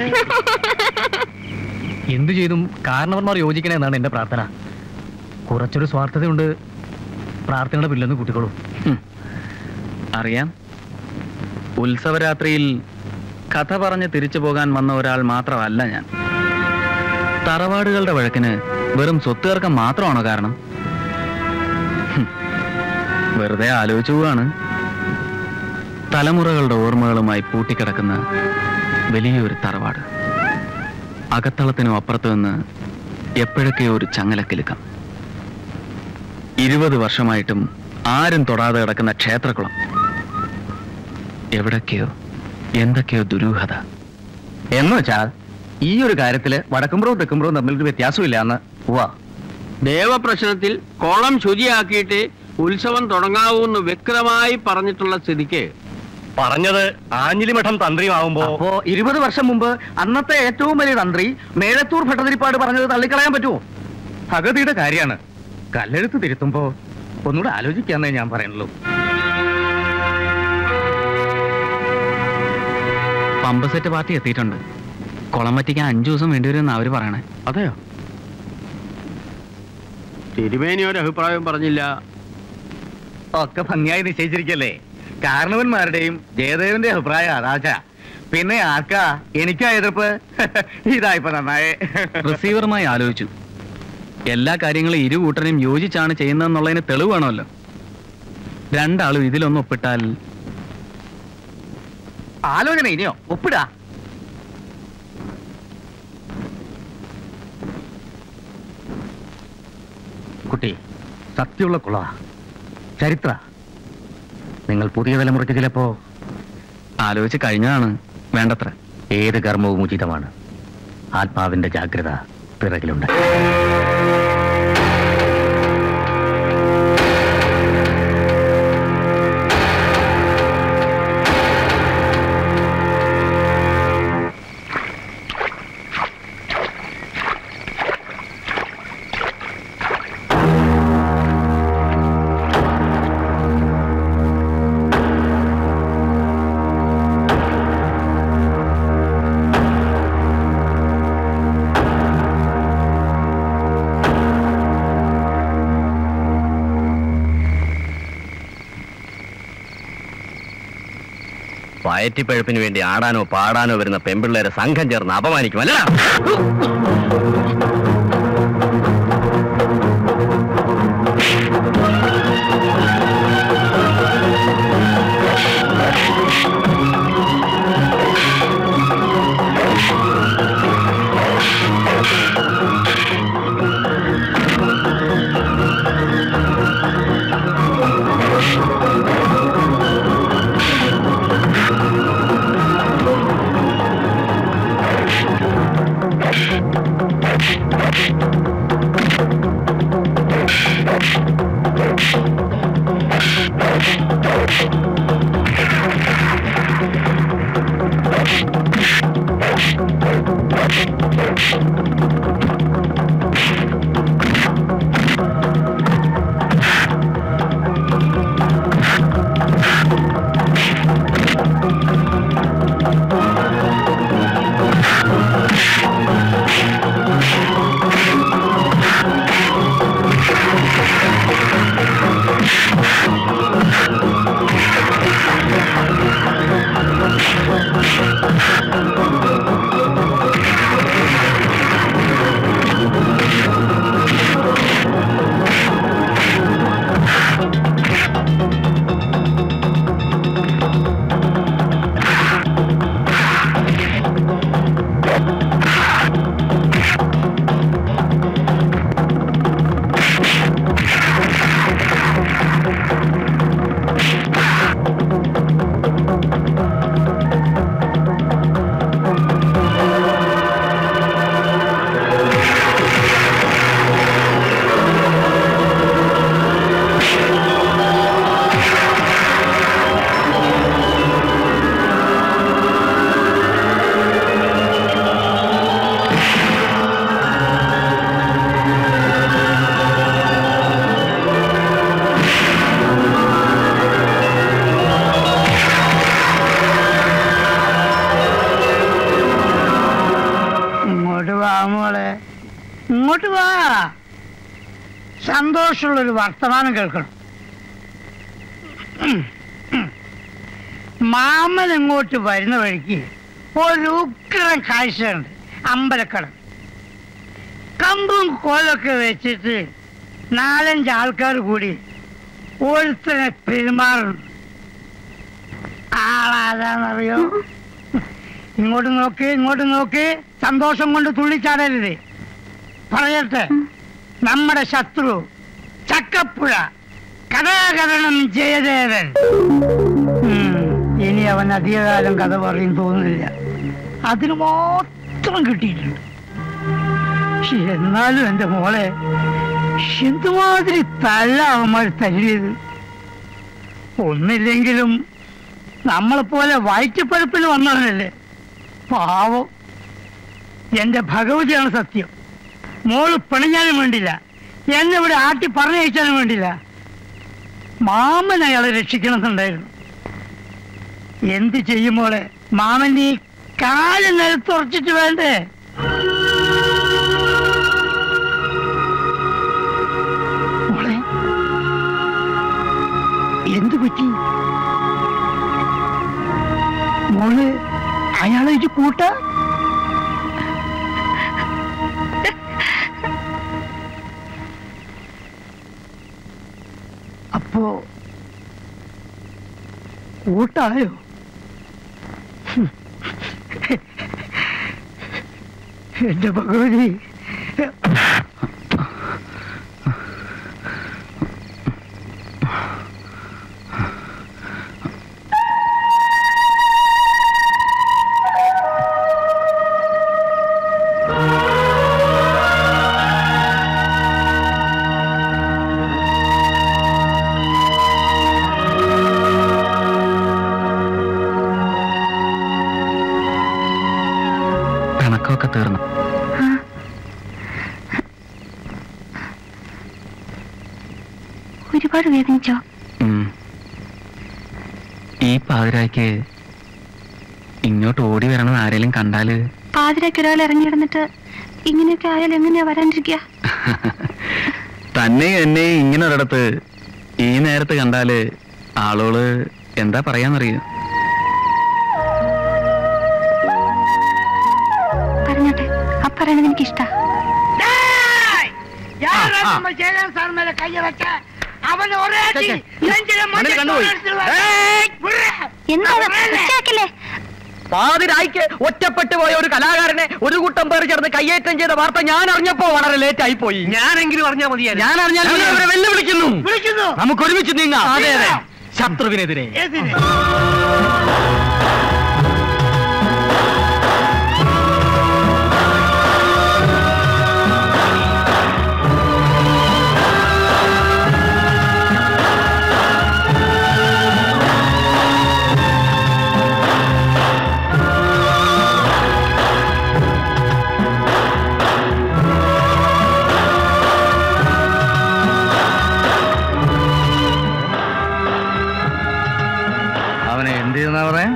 [SPEAKER 18] എന്തു ചെയ്തും കാരണവർമാർ യോജിക്കണേ എന്നാണ് എന്റെ പ്രാർത്ഥന കുറച്ചൊരു സ്വാർത്ഥതയുണ്ട് പ്രാർത്ഥനയുടെ പില്ലെന്ന് കൂട്ടിക്കോളൂ
[SPEAKER 7] അറിയാം ഉത്സവരാത്രിയിൽ കഥ പറഞ്ഞ് തിരിച്ചു പോകാൻ വന്ന ഒരാൾ മാത്രമല്ല ഞാൻ തറവാടുകളുടെ വഴക്കിന് വെറും സ്വത്തുകർക്കം മാത്രമാണോ കാരണം ഹും. വെറുതെ ആലോചിച്ചു പോവാണ് തലമുറകളുടെ ഓർമ്മകളുമായി പൂട്ടിക്കിടക്കുന്ന വലിയൊരു തറവാട് അകത്തളത്തിനും അപ്പുറത്തു നിന്ന് എപ്പോഴൊക്കെയോ ഒരു ചങ്ങലക്കിലുക്കം ഇരുപത് വർഷമായിട്ടും ആരും തൊടാതെ കിടക്കുന്ന ക്ഷേത്രക്കുളം എവിടൊക്കെയോ എന്തൊക്കെയോ ദുരൂഹത
[SPEAKER 9] എന്ന് വെച്ചാൽ ഈ ഒരു കാര്യത്തില് വടക്കുംപുറവും തെക്കുംപുറവും തമ്മിലൊരു വ്യത്യാസമില്ല എന്ന് ഉവ്വ
[SPEAKER 13] ദേവപ്രശ്നത്തിൽ കുളം ശുചിയാക്കിയിട്ട് ഉത്സവം തുടങ്ങാവൂന്ന് വ്യക്തമായി പറഞ്ഞിട്ടുള്ള സ്ഥിതിക്ക്
[SPEAKER 5] പറഞ്ഞത് ആഞ്ഞിലിമഠം തന്ത്രിയുമാവുമ്പോ
[SPEAKER 9] അപ്പോ ഇരുപത് വർഷം മുമ്പ് അന്നത്തെ ഏറ്റവും വലിയ തന്ത്രി മേഴത്തൂർ ഭട്ടതിരിപ്പാട് പറഞ്ഞത് തള്ളിക്കളയാൻ പറ്റുമോ ഭഗതിയുടെ കാര്യമാണ് കല്ലെഴുത്ത് തിരുത്തുമ്പോ ഒന്നുകൂടെ ആലോചിക്കാന്നേ ഞാൻ പറയുന്നുള്ളൂ
[SPEAKER 7] പമ്പ് സെറ്റ് പാർട്ടി എത്തിയിട്ടുണ്ട് കുളം വറ്റിക്കാൻ അഞ്ചു ദിവസം വേണ്ടിവരുമെന്ന് അവര് പറയണേ
[SPEAKER 13] അതെയോ തിരുമേനി ഒരു അഭിപ്രായം പറഞ്ഞില്ല
[SPEAKER 9] ഒക്കെ ഭംഗിയായി നിശ്ചയിച്ചിരിക്കല്ലേ കാരണവന്മാരുടെയും ജയദേവന്റെ അഭിപ്രായം അതാച്ച പിന്നെ ആർക്കാ എനിക്കാ എതിർപ്പ് ഇതായിപ്പോ നന്നായേ
[SPEAKER 7] റിസീവറുമായി ആലോചിച്ചു എല്ലാ കാര്യങ്ങളും ഇരു കൂട്ടരെയും യോജിച്ചാണ് ചെയ്യുന്നതെന്നുള്ളതിന് തെളിവ് വേണമല്ലോ രണ്ടാളും ഇതിലൊന്ന് ഒപ്പിട്ടാൽ
[SPEAKER 9] ആലോചന ഇനിയോ ഒപ്പിടാ കുട്ടി സത്യമുള്ള കുള ചരിത്ര നിങ്ങൾ പുതിയ തലമുറയ്ക്ക് ചിലപ്പോ
[SPEAKER 7] ആലോചിച്ച് കഴിഞ്ഞതാണ് വേണ്ടത്ര
[SPEAKER 9] ഏത് കർമ്മവും ഉചിതമാണ് ആത്മാവിന്റെ ജാഗ്രത പിറകിലുണ്ട്
[SPEAKER 10] വയറ്റിപ്പഴപ്പിന് വേണ്ടി ആടാനോ പാടാനോ വരുന്ന പെമ്പിള്ളേരെ സംഘം ചേർന്ന് അപമാനിക്കും അല്ലടാ
[SPEAKER 15] ഇങ്ങോട്ട് വാ മോളെ ഇങ്ങോട്ട് വാ സന്തോഷമുള്ളൊരു വർത്തമാനം കേൾക്കണം ഉം, ഉം. മാമൻ ഇങ്ങോട്ട് വരുന്ന വഴിക്ക് ഒരു ഉഗ്രം കാഴ്ചയുണ്ട് അമ്പലക്കടം കമ്പും കോലൊക്കെ വെച്ചിട്ട് നാലഞ്ച് ആൾക്കാർ കൂടി ഒരുത്തനെ പെരുമാറുന്നു ആളാതാന്നറിയോ ഇങ്ങോട്ട് നോക്ക് ഇങ്ങോട്ട് നോക്ക് സന്തോഷം കൊണ്ട് തുള്ളിച്ചാടരുത് പറയട്ടെ നമ്മുടെ ശത്രു ചക്കപ്പുഴ കഥാകരണം ജയദേവൻ ഉം, ഇനി അവൻ അധികകാലം കഥ പറയും തോന്നുന്നില്ല അതിന് മാത്രം കിട്ടിയിട്ടുണ്ട് ശ്ശെ, എന്നാലും എന്റെ മോളെ എന്തുമാതിരി തല്ല അവന്മാർ തല്ലിയത് ഒന്നില്ലെങ്കിലും നമ്മളെ പോലെ വയറ്റപ്പഴുപ്പിന് വന്നവനല്ലേ പാവം എന്റെ ഭഗവതിയാണ് സത്യം മോള് പിണഞ്ഞാലും വേണ്ടില്ല എന്നെ ഇവിടെ ആട്ടി പറഞ്ഞയച്ചാലും വേണ്ടില്ല മാമൻ അയാളെ രക്ഷിക്കണമെന്നുണ്ടായിരുന്നു എന്ത് ചെയ്യും മോളെ മാമൻ ഈ കാല് നിലത്തുറച്ചിട്ട് വേണ്ടേ മോളെ എന്തു പറ്റി മോള് അയാളെ ഇത് കൂട്ട അപ്പോ കൂട്ടായോ എന്റെ ഭഗവതി
[SPEAKER 7] പിണക്കമൊക്കെ തീർന്നു
[SPEAKER 12] ഒരുപാട് വേദനിച്ചോ
[SPEAKER 7] ഉം. ഈ പാതിരായ്ക്ക് ഇങ്ങോട്ട് ഓടി വരണം ആരെങ്കിലും കണ്ടാല്
[SPEAKER 12] പാതിരയ്ക്ക് ഒരാൾ ഇറങ്ങി കിടന്നിട്ട് ഇങ്ങനെയൊക്കെ ആയാൽ എങ്ങനെയാ വരാണ്ടിരിക്കുക
[SPEAKER 7] തന്നെ എന്നെ ഇങ്ങനെ ഒരിടത്ത് ഈ നേരത്ത് കണ്ടാല് ആളോള് എന്താ പറയാന്നറിയോ
[SPEAKER 12] പറഞ്ഞോട്ടെ ആ പറയണത് എനിക്ക് ഇഷ്ടാ
[SPEAKER 15] யாரா நம்ம ஜெயலலிதா சார் மேல கைய வச்ச அவன் ஒரே அடி
[SPEAKER 7] சே, சே.
[SPEAKER 15] நெஞ்சில
[SPEAKER 7] மண்ணு
[SPEAKER 15] மண்ணு
[SPEAKER 7] கண்டு போய்.
[SPEAKER 12] എന്താ ഉച്ചയാക്കില്ലേ
[SPEAKER 1] പാതിരായ്ക്ക് ഒറ്റപ്പെട്ടു പോയ ഒരു കലാകാരനെ ഒരു കൂട്ടം പേർ ചേർന്ന് കയ്യേറ്റം ചെയ്ത വാർത്ത ഞാൻ അറിഞ്ഞപ്പോ വളരെ ലേറ്റ് ആയി പോയി
[SPEAKER 14] ഞാനെങ്കിലും അറിഞ്ഞാൽ മതിയായിരുന്നു
[SPEAKER 1] ഞാൻ അറിഞ്ഞാൽ
[SPEAKER 14] ഞാൻ
[SPEAKER 1] അവരെ വെല്ലുവിളിക്കുന്നു
[SPEAKER 15] വിളിക്കുന്നു
[SPEAKER 1] നമുക്ക് ഒരുമിച്ച് നീങ്ങാം
[SPEAKER 15] അതെ, അതെ.
[SPEAKER 1] ശത്രുവിനെതിരെ
[SPEAKER 15] எதிரி
[SPEAKER 9] അവനെ എന്ത് ചെയ്യുന്ന പറയാ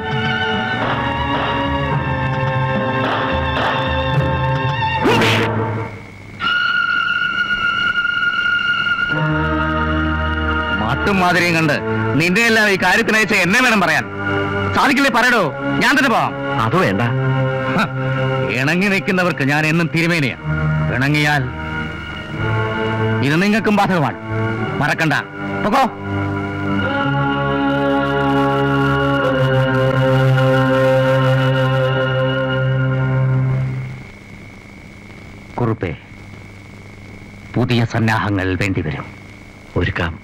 [SPEAKER 9] മട്ടും മാതിരിയും കണ്ട് നിന്റെ എല്ലാം ഈ കാര്യത്തിനയച്ച എന്നെ വേണം പറയാൻ സാധിക്കില്ലേ പറയടോ ഞാൻ തന്നെ പോവാം
[SPEAKER 14] അത് വേണ്ട
[SPEAKER 9] ഹ, ഇണങ്ങി നിൽക്കുന്നവർക്ക് ഞാൻ എന്നും തിരുമേനിയാണ് ഇണങ്ങിയാൽ ഇത് നിങ്ങൾക്കും ബാധകമാണ് മറക്കണ്ട പൊക്കോ കുറുപ്പേ പുതിയ സന്നാഹങ്ങൾ വേണ്ടിവരും ഒരുക്കാം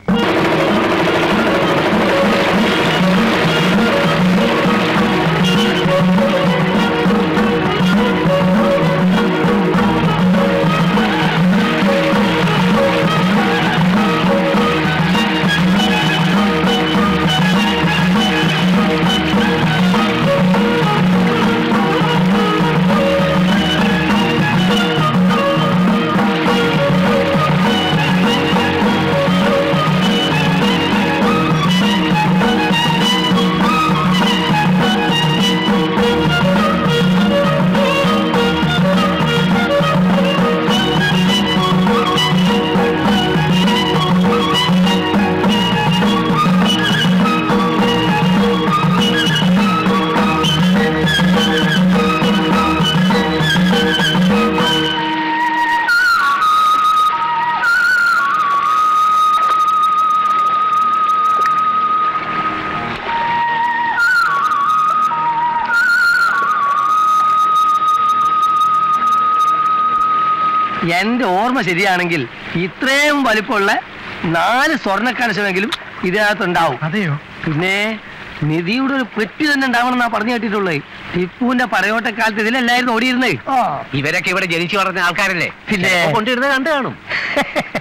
[SPEAKER 14] എന്റെ ഓർമ്മ ശരിയാണെങ്കിൽ ഇത്രയും വലിപ്പമുള്ള നാല് സ്വർണ്ണ കലശമെങ്കിലും ഇതിനകത്തുണ്ടാവും
[SPEAKER 15] അതെയോ
[SPEAKER 14] പിന്നെ നിധിയുടെ ഒരു പെട്ടി തന്നെ ഉണ്ടാവണമെന്നാ പറഞ്ഞു കേട്ടിട്ടുള്ളത് ടിപ്പുവിന്റെ പടയോട്ടക്കാലത്ത് ഇതിലല്ലായിരുന്നു ഓടിയിരുന്നേ ഇവരൊക്കെ ഇവിടെ ജനിച്ചു വളർന്ന ആൾക്കാരല്ലേ
[SPEAKER 15] പിന്നെ?
[SPEAKER 14] ചിലപ്പോ കൊണ്ടിരുന്നത് കണ്ടു കാണും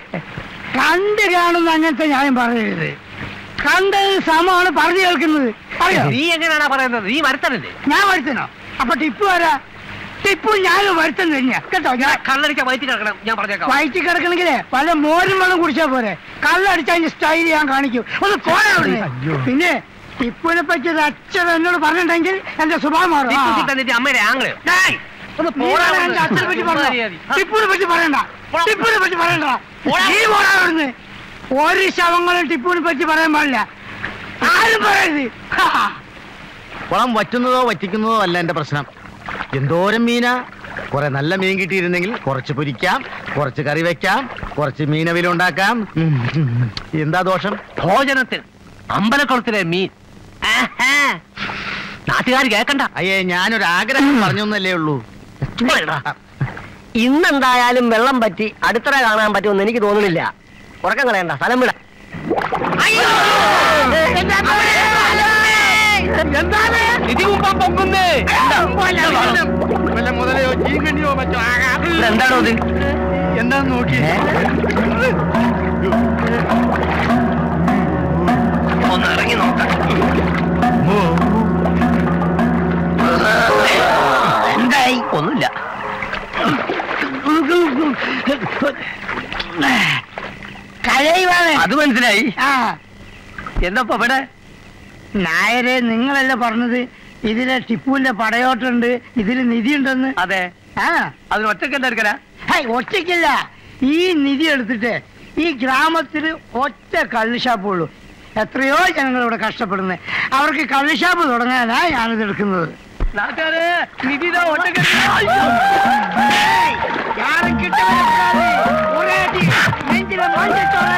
[SPEAKER 15] കണ്ട് കാണുന്ന അങ്ങനത്തെ ന്യായം പറയരുത് കണ്ടത് സമമാണ് പറഞ്ഞു കേൾക്കുന്നത് അറിയോ
[SPEAKER 14] നീ എങ്ങനെയാണാ പറയുന്നത് നീ വരുത്തണല്ലേ
[SPEAKER 15] ഞാൻ വരുത്തണോ അപ്പൊ ടിപ്പു ആരാ ടിപ്പു ഞാനും വരുത്തം തന്നെയാ കേട്ടോ ഞാൻ
[SPEAKER 14] കള്ളടിച്ച വയറ്റി കിടക്കണം ഞാൻ പറഞ്ഞേക്കാം
[SPEAKER 15] വയറ്റി കിടക്കണമെങ്കിലേ പല മോരും വെള്ളം കുടിച്ചാ പോരെ കള്ളടിച്ച അതിന്റെ സ്റ്റൈൽ ഞാൻ കാണിക്കും ഒന്ന് പോരാ അവിടുന്ന്. പിന്നെ ടിപ്പുവിനെ പറ്റി ഒരു അച്ഛൻ എന്നോട് പറഞ്ഞിട്ടുണ്ടെങ്കിൽ എന്റെ സ്വഭാവം മാറും ആ.
[SPEAKER 14] ടിപ്പു തന്നിട്ട് അമ്മയുടെ ആംഗ്ലയോ
[SPEAKER 15] ഡേയ്,
[SPEAKER 14] ഒന്ന്
[SPEAKER 15] നീ
[SPEAKER 14] പോരാ
[SPEAKER 15] വേണം എന്റെ അച്ഛനെ പറ്റി പറഞ്ഞോ. ടിപ്പുവിനെ പറ്റി പറയണ്ട ടിപ്പുവിനെ പറ്റി പറയണ്ട നീ പോരാ അവിടുന്ന് ഒരു ശവങ്ങളും ടിപ്പുവിനെ പറ്റി പറയാൻ പാടില്ല ആരും പറയരുത് ഹാ.
[SPEAKER 19] കുളം വറ്റുന്നതോ വറ്റിക്കുന്നതോ അല്ല എന്റെ പ്രശ്നം എന്തോരം മീനാ കുറെ നല്ല മീൻ കിട്ടിയിരുന്നെങ്കിൽ കുറച്ച് പൊരിക്കാം കുറച്ച് കറി വെക്കാം കുറച്ച് മീനവില ഉണ്ടാക്കാം ഉം, ഉം. എന്താ ദോഷം
[SPEAKER 14] ഭോജനത്തിൽ അമ്പലക്കുളത്തിലെ മീൻ നാട്ടുകാർ കേക്കണ്ട
[SPEAKER 19] അയ്യേ ഞാനൊരു ആഗ്രഹം പറഞ്ഞൊന്നല്ലേ ഉള്ളൂ
[SPEAKER 3] ഇന്നെന്തായാലും വെള്ളം പറ്റി അടുത്തറ കാണാൻ പറ്റുമെന്ന് എനിക്ക് തോന്നുന്നില്ല ഉറക്കം കളയണ്ട സ്ഥലം വിട
[SPEAKER 19] മുതലയോ ചീങ്കണ്ണിയോ മറ്റോ ആകാം
[SPEAKER 14] എന്താണോ ഇത്
[SPEAKER 19] എന്താന്ന് നോക്കി
[SPEAKER 14] ഒന്ന് ഇറങ്ങി നോക്കാം എന്തായി ഒന്നുമില്ല
[SPEAKER 15] കലയുവാണ്
[SPEAKER 14] അത് മനസ്സിലായി
[SPEAKER 15] ആ
[SPEAKER 14] എന്നപ്പോ ഇവിടെ
[SPEAKER 15] നായരെ നിങ്ങളല്ലേ പറഞ്ഞത് ഇതിലെ ടിപ്പുവിന്റെ പടയോട്ടുണ്ട് ഇതിൽ നിധി ഉണ്ടെന്ന്
[SPEAKER 14] അതെ
[SPEAKER 15] ആ
[SPEAKER 14] അതിന് ഒറ്റക്ക് എന്താ എടുക്കലാ
[SPEAKER 15] ഹൈ ഒറ്റയ്ക്കില്ല ഈ നിധി എടുത്തിട്ട് ഈ ഗ്രാമത്തിൽ ഒറ്റ കള്ള് ഷാപ്പുള്ളൂ എത്രയോ ജനങ്ങൾ ഇവിടെ കഷ്ടപ്പെടുന്നത് അവർക്ക് കള്ള് ഷാപ്പ് തുടങ്ങാനാ ഞാനിത് എടുക്കുന്നത്
[SPEAKER 14] നാട്ടുകാരെ നിധി ഇതാ ഒറ്റക്ക്
[SPEAKER 15] ഏയ്, யாரும் கிட்ட வரக்கூடாது. ஒரே அடி, நெஞ்சில மஞ்சள்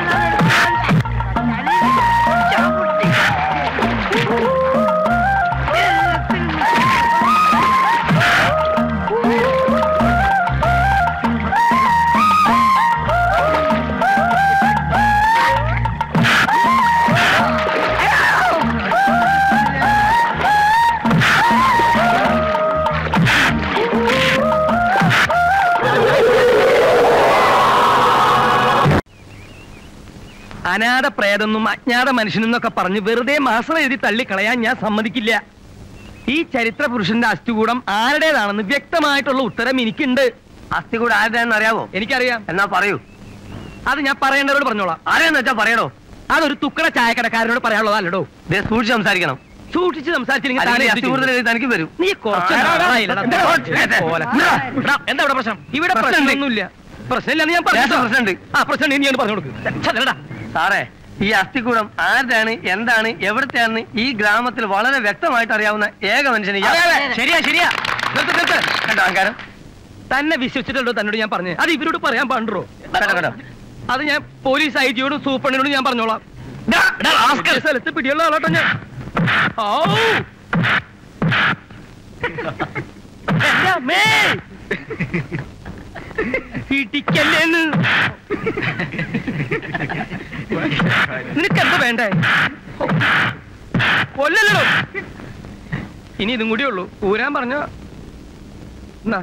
[SPEAKER 13] അനാഥ പ്രേതെന്നും അജ്ഞാത മനുഷ്യനെന്നൊക്കെ പറഞ്ഞ് വെറുതെ മാസം എഴുതി തള്ളിക്കളയാൻ ഞാൻ സമ്മതിക്കില്ല ഈ ചരിത്ര പുരുഷന്റെ അസ്ഥികൂടം ആരുടേതാണെന്ന് വ്യക്തമായിട്ടുള്ള ഉത്തരം എനിക്കുണ്ട്
[SPEAKER 14] അസ്ഥികൂടം ആരുടെയാണെന്ന് അറിയാവോ
[SPEAKER 13] എനിക്കറിയാം
[SPEAKER 14] എന്നാ പറയൂ
[SPEAKER 13] അത് ഞാൻ പറയേണ്ടവരോട് പറഞ്ഞോളാം
[SPEAKER 14] ആരെയെന്ന് വെച്ചാ പറയണോ
[SPEAKER 13] അതൊരു തുക്കട ചായക്കടക്കാരനോട് പറയാനുള്ളതല്ലടോ
[SPEAKER 14] ദേ സൂക്ഷിച്ച് സംസാരിക്കണം
[SPEAKER 13] സൂക്ഷിച്ച് സംസാരിച്ചില്ലെങ്കിൽ താനെ
[SPEAKER 14] അല്ലെങ്കിൽ
[SPEAKER 13] എത്തിക്കും.
[SPEAKER 14] അസ്ഥികൂടത്തിൽ എഴുതി തനിക്ക് വരും
[SPEAKER 13] നീ കുറച്ച്
[SPEAKER 14] ആ,
[SPEAKER 13] നാളായില്ലടാ.
[SPEAKER 14] എന്താ?
[SPEAKER 13] പോലെ. എടാ, എന്താ ഇവിടെ പ്രശ്നം ഇവിടെ
[SPEAKER 14] പ്രശ്നമുണ്ട്.
[SPEAKER 13] പ്രശ്നമൊന്നുമില്ല പ്രശ്നമില്ലെന്ന് ഞാൻ പറഞ്ഞു
[SPEAKER 14] ലേശം പ്രശ്നമുണ്ട്.
[SPEAKER 13] ആ പ്രശ്നം നീ പറഞ്ഞു കൊടുക്കും
[SPEAKER 14] സാറേ ഈ അസ്ഥികൂടം ആരുടെയാണ് എന്താണ് എവിടത്തെയാണെന്ന് ഈ ഗ്രാമത്തിൽ വളരെ വ്യക്തമായിട്ട് അറിയാവുന്ന ഏക മനുഷ്യന് ഇയാൾ.
[SPEAKER 13] അതെ, അതെ.
[SPEAKER 14] ശരിയാ ശരിയാ
[SPEAKER 13] നിർത്ത്, നിർത്ത്.
[SPEAKER 14] കണ്ടോ അഹങ്കാരം
[SPEAKER 13] തന്നെ വിശ്വസിച്ചിട്ടുണ്ടോ തന്നോട് ഞാൻ പറഞ്ഞു അത് ഇവരോട് പറയാൻ പാടുണ്ടോ
[SPEAKER 14] കണ്ടോ കണ്ടോ
[SPEAKER 13] അത് ഞാൻ പോലീസ് ഐ ജിയോടും സൂപ്രണ്ടിനോടും ഞാൻ പറഞ്ഞോളാം ഈ സ്ഥലത്ത് പിടിയുള്ള ആളാട്ടോ ഞാൻ ഔ. എൻ്റെ അമ്മേ. ഇടിക്കല്ലേന്ന് നിനക്കെന്താ വേണ്ടേ കൊല്ലല്ലോ ഇനി ഇതും കൂടിയേ ഉള്ളൂ ഊരാൻ പറഞ്ഞ എന്നാ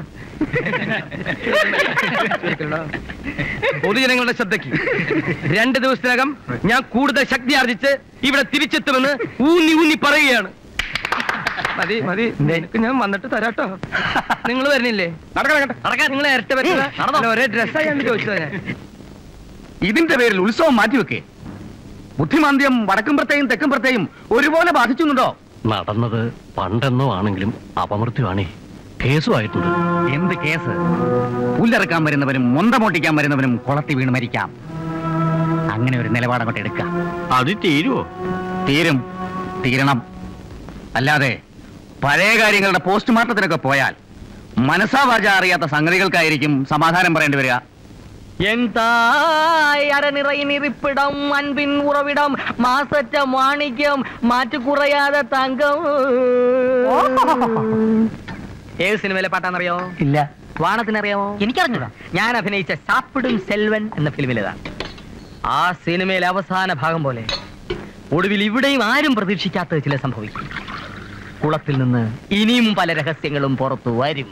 [SPEAKER 13] പൊതുജനങ്ങളുടെ ശ്രദ്ധയ്ക്ക് രണ്ട് ദിവസത്തിനകം ഞാൻ കൂടുതൽ ശക്തി ആർജിച്ച് ഇവിടെ തിരിച്ചെത്തുമെന്ന് ഊന്നി ഊന്നി പറയുകയാണ് മതി മതി നിനക്ക് ഞാൻ വന്നിട്ട് തരാട്ടോ നിങ്ങൾ വരുന്നില്ലേ നടക്കാൻ നിങ്ങൾ ഇരട്ട പറ്റില്ല ഒരേ ഡ്രസ്സായി ചോദിച്ചതാ ഞാൻ
[SPEAKER 9] ഇതിന്റെ പേരിൽ ഉത്സവം മാറ്റിവെക്കേ ബുദ്ധിമാന്ദ്യം വടക്കുംപുറത്തെയും തെക്കുംപുറത്തെയും ഒരുപോലെ ബാധിച്ചുന്നുണ്ടോ
[SPEAKER 10] നടന്നത് പണ്ടെന്നോ ആണെങ്കിലും അപമൃത്യുവാണേ കേസുമായിട്ടുണ്ട്
[SPEAKER 9] എന്ത് കേസ് പുല്ലിറക്കാൻ വരുന്നവനും മൊന്തമോട്ടിക്കാൻ വരുന്നവനും കുളത്തി വീണ് മരിക്കാം അങ്ങനെ ഒരു നിലപാടങ്ങോട്ട് എടുക്കാം
[SPEAKER 10] അത് തീരുവോ
[SPEAKER 9] തീരും തീരണം അല്ലാതെ പഴയ കാര്യങ്ങളുടെ പോസ്റ്റ്മോർട്ടത്തിനൊക്കെ പോയാൽ മനസ്സാവാച അറിയാത്ത സംഗതികൾക്കായിരിക്കും സമാധാനം പറയേണ്ടി വരിക
[SPEAKER 1] என் தாய் அறநிறையின் இருப்பிடம் அன்பின் உறவிடம் மாசற்ற மாணிக்கம் മാറ്റു കുറയാத തങ്കം ഏത് സിനിമയിലെ പാട്ടാണെന്നറിയോ
[SPEAKER 3] ഇല്ല
[SPEAKER 1] വാണത്തിനറിയാമോ എനിക്കറിഞ്ഞൂടാ ഞാൻ അഭിനയിച്ച സാപ്പിടും സെൽവൻ എന്ന ഫിലിമിലേതാ ആ സിനിമയിലെ അവസാന ഭാഗം പോലെ ഒടുവിൽ ഇവിടെയും ആരും പ്രതീക്ഷിക്കാത്തത് ചില സംഭവിക്കും കുളത്തിൽ നിന്ന് ഇനിയും പല രഹസ്യങ്ങളും പുറത്തു വരും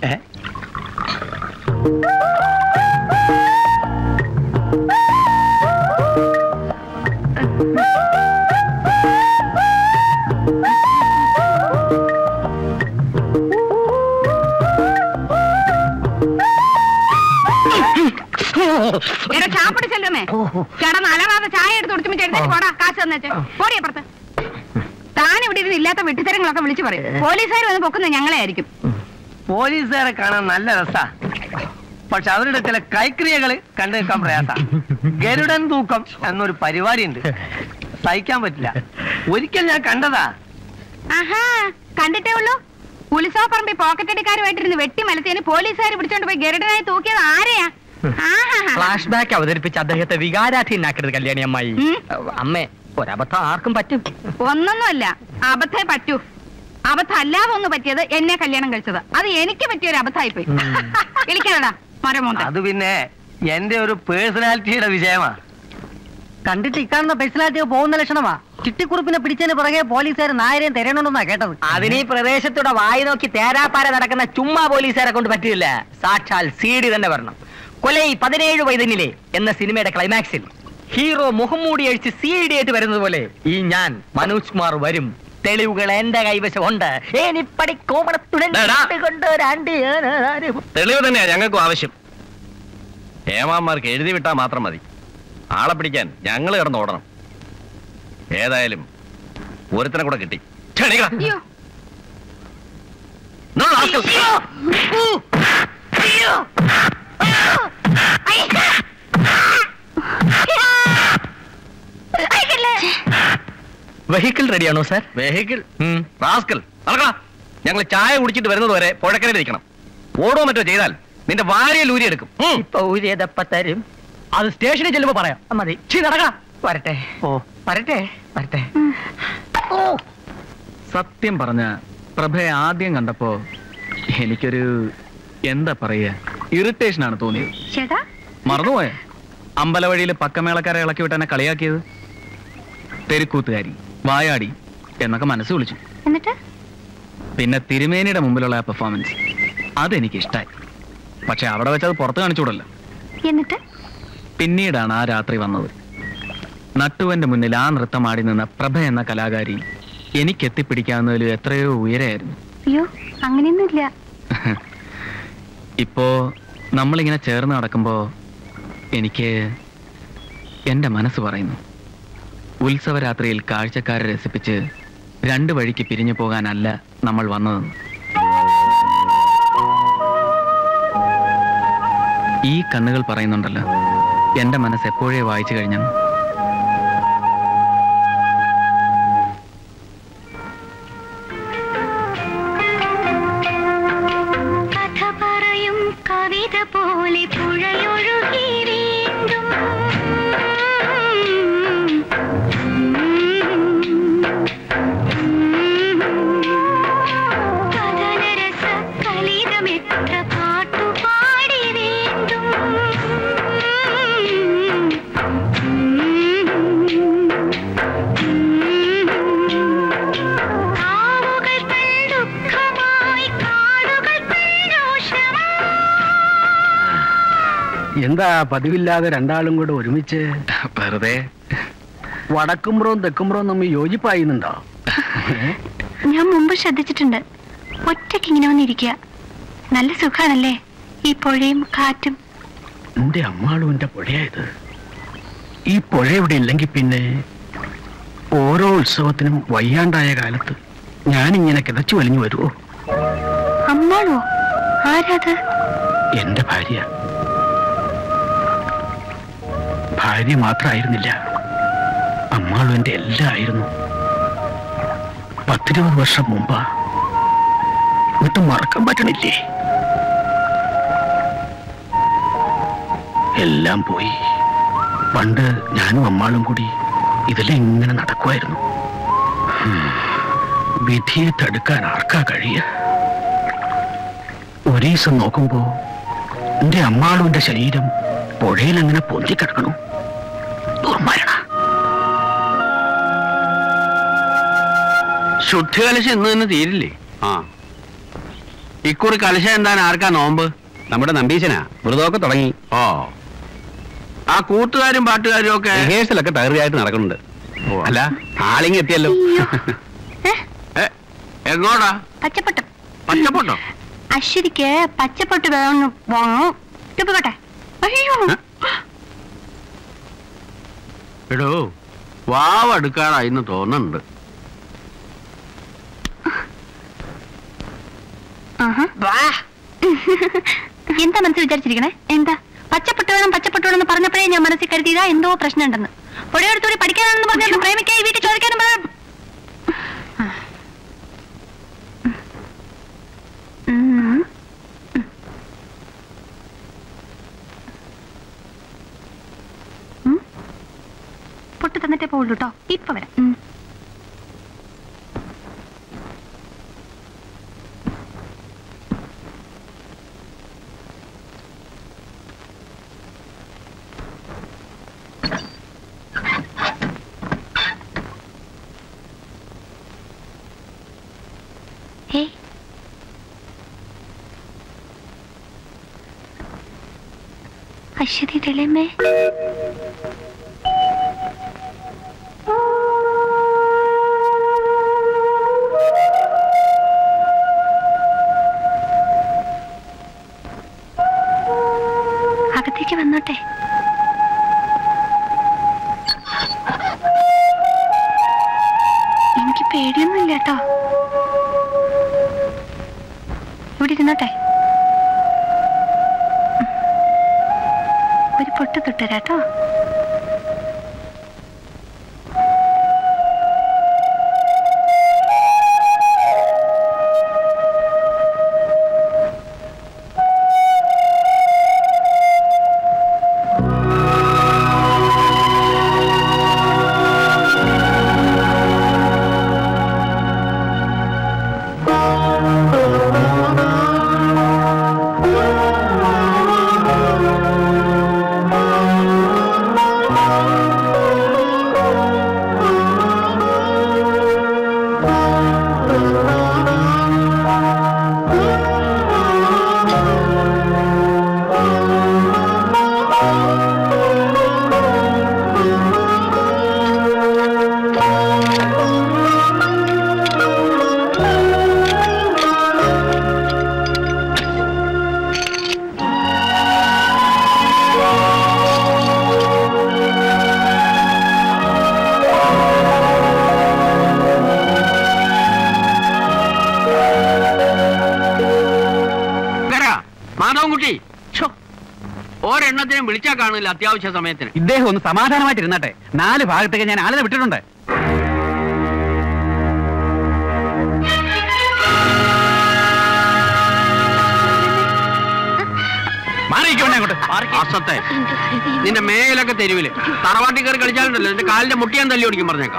[SPEAKER 2] എടാ ചാപ്പിടി ചെല്ലുമേ കിടന്ന് അലറാതെ ചായ എടുത്ത് കുടിച്ചുമ്പോ എഴുന്നേറ്റ് പോടാ കാശ് തന്നേച്ച് പോടി അപ്പുറത്ത് താൻ ഇവിടെ ഇരുന്ന് ഇല്ലാത്ത വെട്ടിത്തരങ്ങളൊക്കെ വിളിച്ചു പറയും പോലീസുകാർ വന്ന് പൊക്കുന്നത് ഞങ്ങളെ ആയിരിക്കും
[SPEAKER 14] പോലീസുകാരെ കാണാൻ നല്ല രസാ പക്ഷെ അവരുടെ ചില കൈക്രിയകള് കണ്ടു നിൽക്കാൻ പ്രയാസ ഗരുഡൻ തൂക്കം എന്നൊരു പരിപാടി ഉണ്ട് സഹിക്കാൻ പറ്റില്ല ഒരിക്കൽ ഞാൻ കണ്ടതാ
[SPEAKER 2] ആഹാ കണ്ടിട്ടേ ഉള്ളൂ ഉത്സവപ്പറമ്പിൽ പോക്കറ്റ് അടിക്കാരുമായിട്ടിരുന്ന് വെട്ടി മലത്തേന് പോലീസുകാർ പിടിച്ചോണ്ട് പോയി ഗരുഡനായി തൂക്കിയത് ആരെയാ ആഹാ
[SPEAKER 1] ഫ്ലാഷ് ബാക്ക് അവതരിപ്പിച്ച് അദ്ദേഹത്തെ വികാരാധീനാക്കരുത് കല്യാണി അമ്മായി അമ്മേ ഒരബദ്ധം ആർക്കും പറ്റും
[SPEAKER 2] ഒന്നൊന്നുമല്ല അബദ്ധേ പറ്റൂ അബദ്ധം അല്ലാതെ ഒന്ന് പറ്റിയത് എന്നെ കല്യാണം കഴിച്ചത് അത് എനിക്ക് പറ്റിയ ഒരു അബദ്ധമായി പോയി വിളിക്കണടാ മരമോന്ത
[SPEAKER 14] അത് പിന്നെ എന്റെ ഒരു പേഴ്സണാലിറ്റിയുടെ വിജയമാ
[SPEAKER 3] കണ്ടിട്ട് ഇക്കാണുന്ന പേഴ്സണാലിറ്റി പോകുന്ന ലക്ഷണമാ ചിട്ടിക്കുറുപ്പിനെ പിടിച്ചതിന് പുറകെ പോലീസുകാർ നായരെയും തിരയണമെന്നാ കേട്ടത്
[SPEAKER 1] അതിന് ഈ പ്രദേശത്തൂടെ വായി നോക്കി തേരാപ്പാര നടക്കുന്ന ചുമ്മാ പോലീസുകാരെ കൊണ്ട് പറ്റില്ല സാക്ഷാൽ സി ഡി തന്നെ വരണം കൊലൈ പതിനേഴ് വൈതന്നിലെ എന്ന സിനിമയുടെ ക്ലൈമാക്സിൽ ഹീറോ മുഖംമൂടി അഴിച്ച് സി ഡി ആയിട്ട് വരുന്നത് പോലെ ഈ ഞാൻ മനോജ് കുമാർ വരും തെളിവുകൾ എന്റെ കൈവശമുണ്ട് ഏനിപ്പടി കോമണത്തുടൻ കൊണ്ട് രണ്ട് ഏനാര്
[SPEAKER 5] തെളിവ് തന്നെയാ ഞങ്ങൾക്കും ആവശ്യം ഏമാന്മാർക്ക് എഴുതി വിട്ടാൽ മാത്രം മതി ആളെ പിടിക്കാൻ ഞങ്ങൾ കിടന്ന് ഓടണം ഏതായാലും ഒരുത്തനെ കൂടെ കിട്ടി ക്ഷണിക്കണം. No, rascals.
[SPEAKER 1] വെഹിക്കിൾ റെഡിയാണോ സാർ
[SPEAKER 5] വെഹിക്കിൾ റാസ്കൽ നടക്കണ ഞങ്ങൾ ചായ കുടിച്ചിട്ട് വരുന്നത് വരെ പുഴക്കരയിൽ ഇരിക്കണം ഓടോ മറ്റോ ചെയ്താൽ നിന്റെ വാരിയൽ ഊരിയെടുക്കും
[SPEAKER 1] ഇപ്പൊ ഊരിയതപ്പ തരും
[SPEAKER 14] അത് സ്റ്റേഷനിൽ ചെല്ലുമ്പോ പറയാം
[SPEAKER 1] മതി
[SPEAKER 14] ചീ നടക്ക
[SPEAKER 1] വരട്ടെ
[SPEAKER 14] ഓ
[SPEAKER 1] വരട്ടെ വരട്ടെ
[SPEAKER 7] സത്യം പറഞ്ഞ പ്രഭയെ ആദ്യം കണ്ടപ്പോ എനിക്കൊരു എന്താ പറയുക ഇറിറ്റേഷൻ ആണ് തോന്നിയത്
[SPEAKER 2] ചേട്ടാ
[SPEAKER 7] മറന്നുപോയ അമ്പലവഴിയിൽ പക്കമേളക്കാരെ ഇളക്കി വിട്ട് എന്നെ കളിയാക്കിയത് തെരുക്കൂത്തുകാരി വായാടി എന്നൊക്കെ മനസ്സ് വിളിച്ചു
[SPEAKER 12] എന്നിട്ട്
[SPEAKER 7] പിന്നെ തിരുമേനിയുടെ മുമ്പിലുള്ള ആ പെർഫോമൻസ് അതെനിക്ക് ഇഷ്ടമായി പക്ഷെ അവിടെ വെച്ച് അത് പുറത്ത് കാണിച്ചുകൂടല്ലോ
[SPEAKER 12] എന്നിട്ട്
[SPEAKER 7] പിന്നീടാണ് ആ രാത്രി വന്നത് നട്ടുവന്റെ മുന്നിൽ ആ നൃത്തം ആടി നിന്ന പ്രഭ എന്ന കലാകാരി എനിക്ക് എത്തിപ്പിടിക്കാവുന്നതിൽ എത്രയോ ഉയരെയായിരുന്നു
[SPEAKER 12] അയ്യോ അങ്ങനെയൊന്നുമില്ല
[SPEAKER 7] ഇപ്പോ നമ്മളിങ്ങനെ ചേർന്ന് നടക്കുമ്പോ എനിക്ക് എന്റെ മനസ്സ് പറയുന്നു ഉത്സവരാത്രിയിൽ കാഴ്ചക്കാരെ രസിപ്പിച്ച് രണ്ട് വഴിക്ക് പിരിഞ്ഞു പോകാനല്ല നമ്മൾ വന്നതെന്ന് ഈ കണ്ണുകൾ പറയുന്നുണ്ടല്ലോ എന്റെ മനസ്സ് എപ്പോഴേ വായിച്ചു കഴിഞ്ഞെന്ന്
[SPEAKER 17] കഥ പറയും കവിത പോലെ പുഴയൊഴുകി വീണ്ടും കഥനരസ കലിതമെത്ര പാട്ടുപാടി വീണ്ടും കാവുകൾ തൻ ദുഃഖമായി കാടുകൾ തൻ രോഷമായി
[SPEAKER 6] എന്താ പതിവില്ലാതെ രണ്ടാളും കൂടെ ഒരുമിച്ച്
[SPEAKER 7] വെറുതെ
[SPEAKER 6] വടക്കുംപുറവും തെക്കുംപുറവും തമ്മിൽ യോജിപ്പായിരുന്നുണ്ടോ
[SPEAKER 12] ഞാൻ മുമ്പ് ശ്രദ്ധിച്ചിട്ടുണ്ട് ഒറ്റയ്ക്ക് ഇങ്ങനെ വന്നിരിക്കുക നല്ല സുഖാണല്ലേ ഈ പുഴയും കാറ്റും
[SPEAKER 6] എന്റെ അമ്മാളും എന്റെ പുഴയായത് ഈ പുഴ ഇവിടെ ഇല്ലെങ്കിൽ പിന്നെ ഓരോ ഉത്സവത്തിനും വയ്യാണ്ടായ കാലത്ത് ഞാനിങ്ങനെ കിതച്ചു വലിഞ്ഞു വരുമോ
[SPEAKER 12] അമ്മാളോ ആരാത്
[SPEAKER 6] എന്റെ ഭാര്യ ഭാര്യ മാത്രമായിരുന്നില്ല അമ്മാളും എന്റെ എല്ലാം ആയിരുന്നു പത്തിരുപത് വർഷം മുമ്പാ എന്നിട്ട് മറക്കാൻ പറ്റണില്ലേ എല്ലാം പോയി പണ്ട് ഞാനും അമ്മാളും കൂടി ഇതിലെല്ലാം ഇങ്ങനെ നടക്കുമായിരുന്നു ഹും. വിധിയെ തടുക്കാൻ ആർക്കാ കഴിയ ഒരീസം നോക്കുമ്പോ എന്റെ അമ്മാളുവിന്റെ ശരീരം പുഴയിൽ അങ്ങനെ പൊന്തിക്കിടക്കണു ദുർമരണ
[SPEAKER 20] ശുദ്ധ കലശം ഇന്ന് തന്നെ തീരില്ലേ ആ ഇക്കുറി കലശം എന്താണ് ആർക്കാ നോമ്പ്
[SPEAKER 6] നമ്മുടെ നമ്പീശനാ വ്രതമൊക്കെ തുടങ്ങി
[SPEAKER 20] ഓ ആ കൂട്ടുകാരും പാട്ടുകാരും ഒക്കെ
[SPEAKER 6] റിഹേഴ്സലൊക്കെ തകൃതിയായിട്ട് നടക്കുന്നുണ്ട് അല്ല ആളിങ്ങി എത്തിയല്ലോ
[SPEAKER 20] എങ്ങോടാ
[SPEAKER 12] പച്ചപ്പൊട്ട്
[SPEAKER 20] പച്ചപ്പൊട്ടോ
[SPEAKER 12] അശ്വതിക്ക് പച്ചപ്പൊട്ട് വേണമെന്ന് വാങ്ങും തുപ്പിക്കോട്ടെ അയ്യോ
[SPEAKER 20] എടോ വാവെടുക്കാറായി എന്ന് തോന്നുന്നുണ്ട്
[SPEAKER 12] എന്താ മനസ്സിൽ വിചാരിച്ചിരിക്കണേ എന്താ പച്ചപ്പെട്ടു വേണം പച്ചപ്പെട്ടു വേണം എന്ന് പറഞ്ഞപ്പോഴേ ഞാൻ മനസ്സിൽ കരുതിയതാ എന്തോ പ്രശ്നമുണ്ടെന്ന് പൊടിയെടുത്തൂടി പഠിക്കാനാണെന്ന് പറഞ്ഞു പ്രേമിക്കായി വീട്ടിൽ ചോദിക്കാനും പറ- ഉം. ഉം. പൊട്ട് തന്നിട്ടേ പോവുള്ളൂ കേട്ടോ ഇപ്പൊ വരാം ഉം. ഹേയ് അശ്വതി തെളിമേ അകത്തേക്ക് വന്നോട്ടെ എനിക്ക് പേടിയൊന്നുമില്ല കേട്ടോ ഇവിടെ ഇരുന്നോട്ടെ ഒരു പൊട്ട് തൊട്ടുതരാട്ടോ
[SPEAKER 20] വരാ മാധവൻകുട്ടി ഛോ, ഒരെണ്ണത്തിനും വിളിച്ചാ കാണില്ല അത്യാവശ്യ സമയത്തിന്
[SPEAKER 6] ഇദ്ദേഹം ഒന്ന് സമാധാനമായിട്ട് ഇരുന്നട്ടെ നാല് ഭാഗത്തേക്ക് ഞാൻ ആളിനെ വിട്ടിട്ടുണ്ട് മാറിയിക്കോട്ടെ അങ്ങോട്ട്
[SPEAKER 20] അസത്തെ നിന്റെ മേലൊക്കെ തെരുവില് തറവാട്ടി കയറി കളിച്ചാലുണ്ടല്ലോ നിന്റെ കാലിന്റെ മുട്ടിയാൻ തല്ലി ഓടിക്കും പറഞ്ഞേക്കാം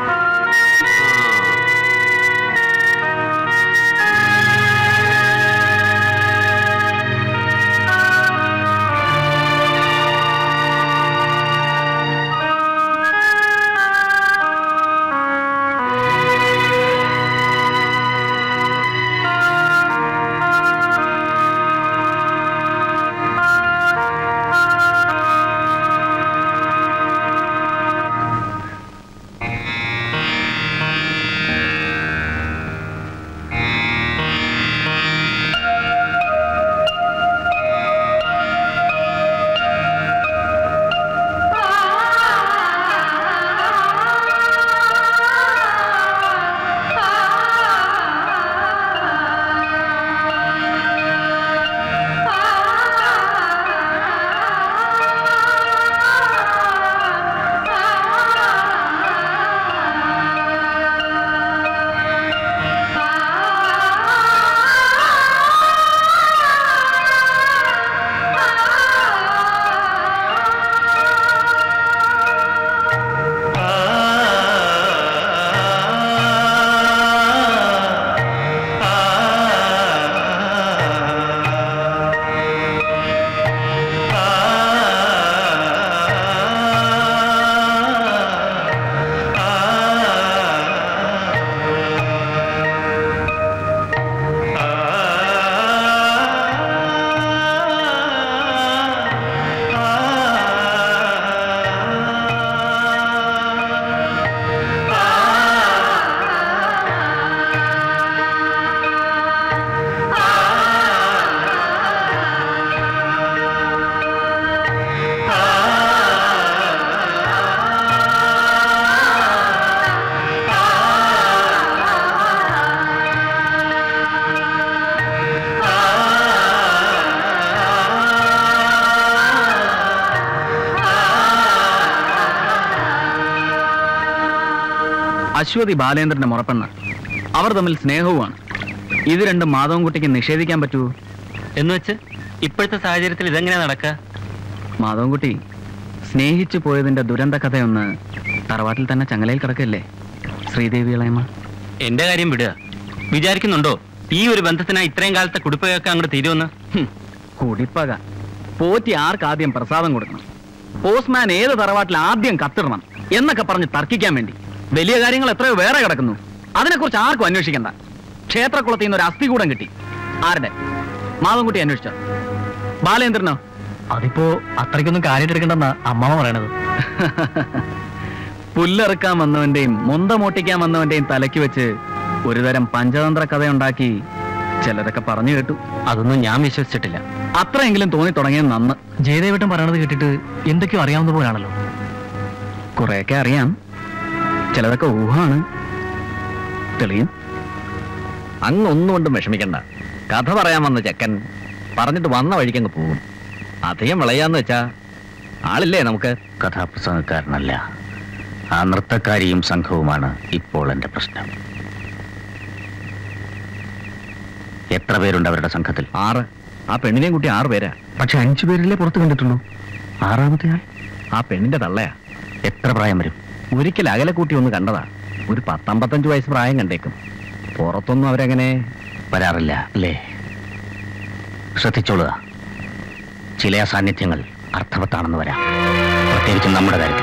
[SPEAKER 7] അശ്വതി ബാലേന്ദ്രന്റെ മുറപ്പെണ്ണ അവർ തമ്മിൽ സ്നേഹവുമാണ് ഇത് രണ്ടും മാധവൻകുട്ടിക്ക് നിഷേധിക്കാൻ പറ്റുമോ
[SPEAKER 10] എന്ന് വെച്ച് ഇപ്പോഴത്തെ സാഹചര്യത്തിൽ ഇതെങ്ങനെ നടക്കുക
[SPEAKER 7] മാധവൻകുട്ടി സ്നേഹിച്ചു പോയതിന്റെ ദുരന്ത കഥയൊന്ന് തറവാട്ടിൽ തന്നെ ചങ്ങലയിൽ കിടക്കല്ലേ ശ്രീദേവി ഇളയമ്മ
[SPEAKER 10] എന്റെ കാര്യം വിടുക വിചാരിക്കുന്നുണ്ടോ ഈ ഒരു ബന്ധത്തിനാ ഇത്രയും കാലത്തെ കുടിപ്പയൊക്കെ അങ്ങോട്ട് തീരുമെന്ന്
[SPEAKER 7] ഹും, കുടിപ്പക പോറ്റി ആർക്ക് ആദ്യം പ്രസാദം കൊടുക്കണം പോസ്റ്റ്മാൻ ഏത് തറവാട്ടിൽ ആദ്യം കത്തിടണം എന്നൊക്കെ പറഞ്ഞ് തർക്കിക്കാൻ വേണ്ടി വലിയ കാര്യങ്ങൾ എത്രയോ വേറെ കിടക്കുന്നു അതിനെക്കുറിച്ച് ആർക്കും അന്വേഷിക്കണ്ട ക്ഷേത്രക്കുളത്തിൽ നിന്ന് ഒരു അസ്ഥികൂടം കിട്ടി ആരുടെ മാധവൻകുട്ടി അന്വേഷിച്ചോ ബാലേന്ദ്രനോ
[SPEAKER 18] അതിപ്പോ അത്രയ്ക്കൊന്നും കാര്യമായിട്ട് എടുക്കണ്ടെന്നാ അമ്മാമ പറയണത്
[SPEAKER 7] പുല്ലെറുക്കാൻ വന്നവന്റെയും മുന്ത മോട്ടിക്കാൻ വന്നവന്റെയും തലയ്ക്ക് വെച്ച് ഒരുതരം പഞ്ചതന്ത്ര കഥയുണ്ടാക്കി ചിലരൊക്കെ പറഞ്ഞു കേട്ടു
[SPEAKER 10] അതൊന്നും ഞാൻ വിശ്വസിച്ചിട്ടില്ല
[SPEAKER 7] അത്രയെങ്കിലും തോന്നി തുടങ്ങിയത് നന്ന്
[SPEAKER 18] ജയദേവട്ടം പറയണത് കേട്ടിട്ട് എന്തൊക്കെയോ അറിയാവുന്ന പോലെയാണല്ലോ
[SPEAKER 7] കുറെയൊക്കെ അറിയാം ചിലതൊക്കെ ഊഹാണ് തെളിയും
[SPEAKER 21] അങ്ങ് ഒന്നുകൊണ്ടും വിഷമിക്കണ്ട കഥ പറയാൻ വന്ന ചെക്കൻ പറഞ്ഞിട്ട് വന്ന വഴിക്കങ്ങ് പോകും അധികം വിളയാന്ന് വെച്ചാ ആളില്ലേ നമുക്ക്
[SPEAKER 22] കഥാപ്രസംഗക്കാരനല്ല ആ നൃത്തക്കാരിയും സംഘവുമാണ് ഇപ്പോൾ എന്റെ പ്രശ്നം എത്ര പേരുണ്ട് അവരുടെ സംഘത്തിൽ
[SPEAKER 21] ആറ് ആ പെണ്ണിനെയും കുട്ടി ആറ് പേരാ
[SPEAKER 22] പക്ഷെ അഞ്ചു പേരിലെ പുറത്ത് കണ്ടിട്ടുള്ളൂ ആറാമത്തെ ആൾ
[SPEAKER 21] ആ പെണ്ണിന്റെ തള്ളയാ
[SPEAKER 22] എത്ര പ്രായം വരും
[SPEAKER 21] ഒരിക്കൽ അകലെ കൂട്ടി ഒന്ന് കണ്ടതാ ഒരു പത്തമ്പത്തഞ്ച് വയസ്സ് പ്രായം കണ്ടേക്കും പുറത്തൊന്നും അവരെങ്ങനെ
[SPEAKER 22] വരാറില്ല അല്ലേ ശ്രദ്ധിച്ചോളുക ചില സാന്നിധ്യങ്ങൾ അർത്ഥവത്താണെന്ന് വരാം പ്രത്യേകിച്ചും നമ്മുടെ കാര്യത്തിൽ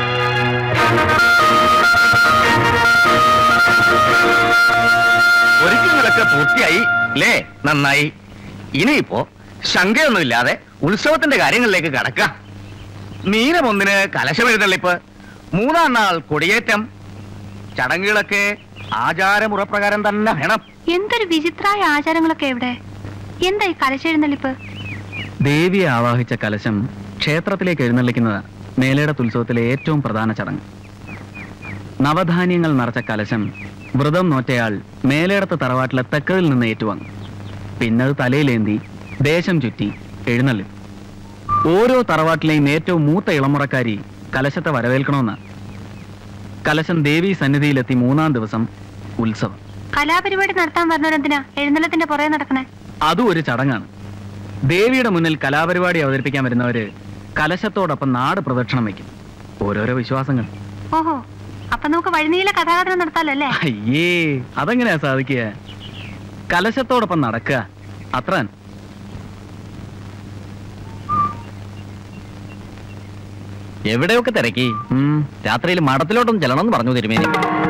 [SPEAKER 9] ഒരുക്കങ്ങളൊക്കെ പൂർത്തിയായി അല്ലേ നന്നായി ഇനിയിപ്പോ ശങ്കയൊന്നുമില്ലാതെ ഉത്സവത്തിന്റെ കാര്യങ്ങളിലേക്ക് കടക്കാം മീനമൊന്നിന് കലശമെഴുന്നള്ളിപ്പ് മൂന്നാം നാൾ കൊടിയേറ്റം ചടങ്ങുകളൊക്കെ ആചാരമുറപ്രകാരം തന്നെ വേണം
[SPEAKER 12] എന്തൊരു വിചിത്രായ ആചാരങ്ങളൊക്കെ എവിടെ എന്താ ഈ കലശെഴുന്നള്ളിപ്പ്
[SPEAKER 7] ദേവിയെ ആവാഹിച്ച കലശം ക്ഷേത്രത്തിലേക്ക് എഴുന്നള്ളിക്കുന്നത് മേലേടത്ത് ഉത്സവത്തിലെ ഏറ്റവും പ്രധാന ചടങ്ങ് നവധാന്യങ്ങൾ നിറച്ച കലശം വ്രതം നോറ്റയാൾ മേലേടത്ത് തറവാട്ടിലെ തെക്കതിൽ നിന്ന് ഏറ്റുവാങ്ങും പിന്നെ അത് തലയിലേന്തി ദേശം ചുറ്റി എഴുന്നള്ളും ഓരോ തറവാട്ടിലെയും ഏറ്റവും മൂത്ത ഇളമുറക്കാരി കലശത്തെ വരവേൽക്കണമെന്ന് കലശം ദേവി സന്നിധിയിലെത്തി മൂന്നാം ദിവസം ഉത്സവം
[SPEAKER 12] കലാപരിപാടി നടത്താൻ പറഞ്ഞവരെന്തിനാ എഴുന്നള്ളത്തിന്റെ പുറകെ നടക്കണേ
[SPEAKER 7] അതും ഒരു ചടങ്ങാണ് ദേവിയുടെ മുന്നിൽ കലാപരിപാടി അവതരിപ്പിക്കാൻ വരുന്നവര് കലശത്തോടൊപ്പം നാട് പ്രദക്ഷിണം വയ്ക്കും ഓരോരോ വിശ്വാസങ്ങൾ
[SPEAKER 12] ഓഹോ അപ്പൊ നമുക്ക് വഴിനീള കഥാകഥനം നടത്താലോ അല്ലേ
[SPEAKER 7] അയ്യേ അതെങ്ങനെയാ സാധിക്കുക കലശത്തോടൊപ്പം നടക്കുക അത്ര
[SPEAKER 21] എവിടെയൊക്കെ തിരക്കി രാത്രിയിൽ മഠത്തിലോട്ടൊന്നും ചെല്ലണമെന്ന് പറഞ്ഞു തിരുമേനി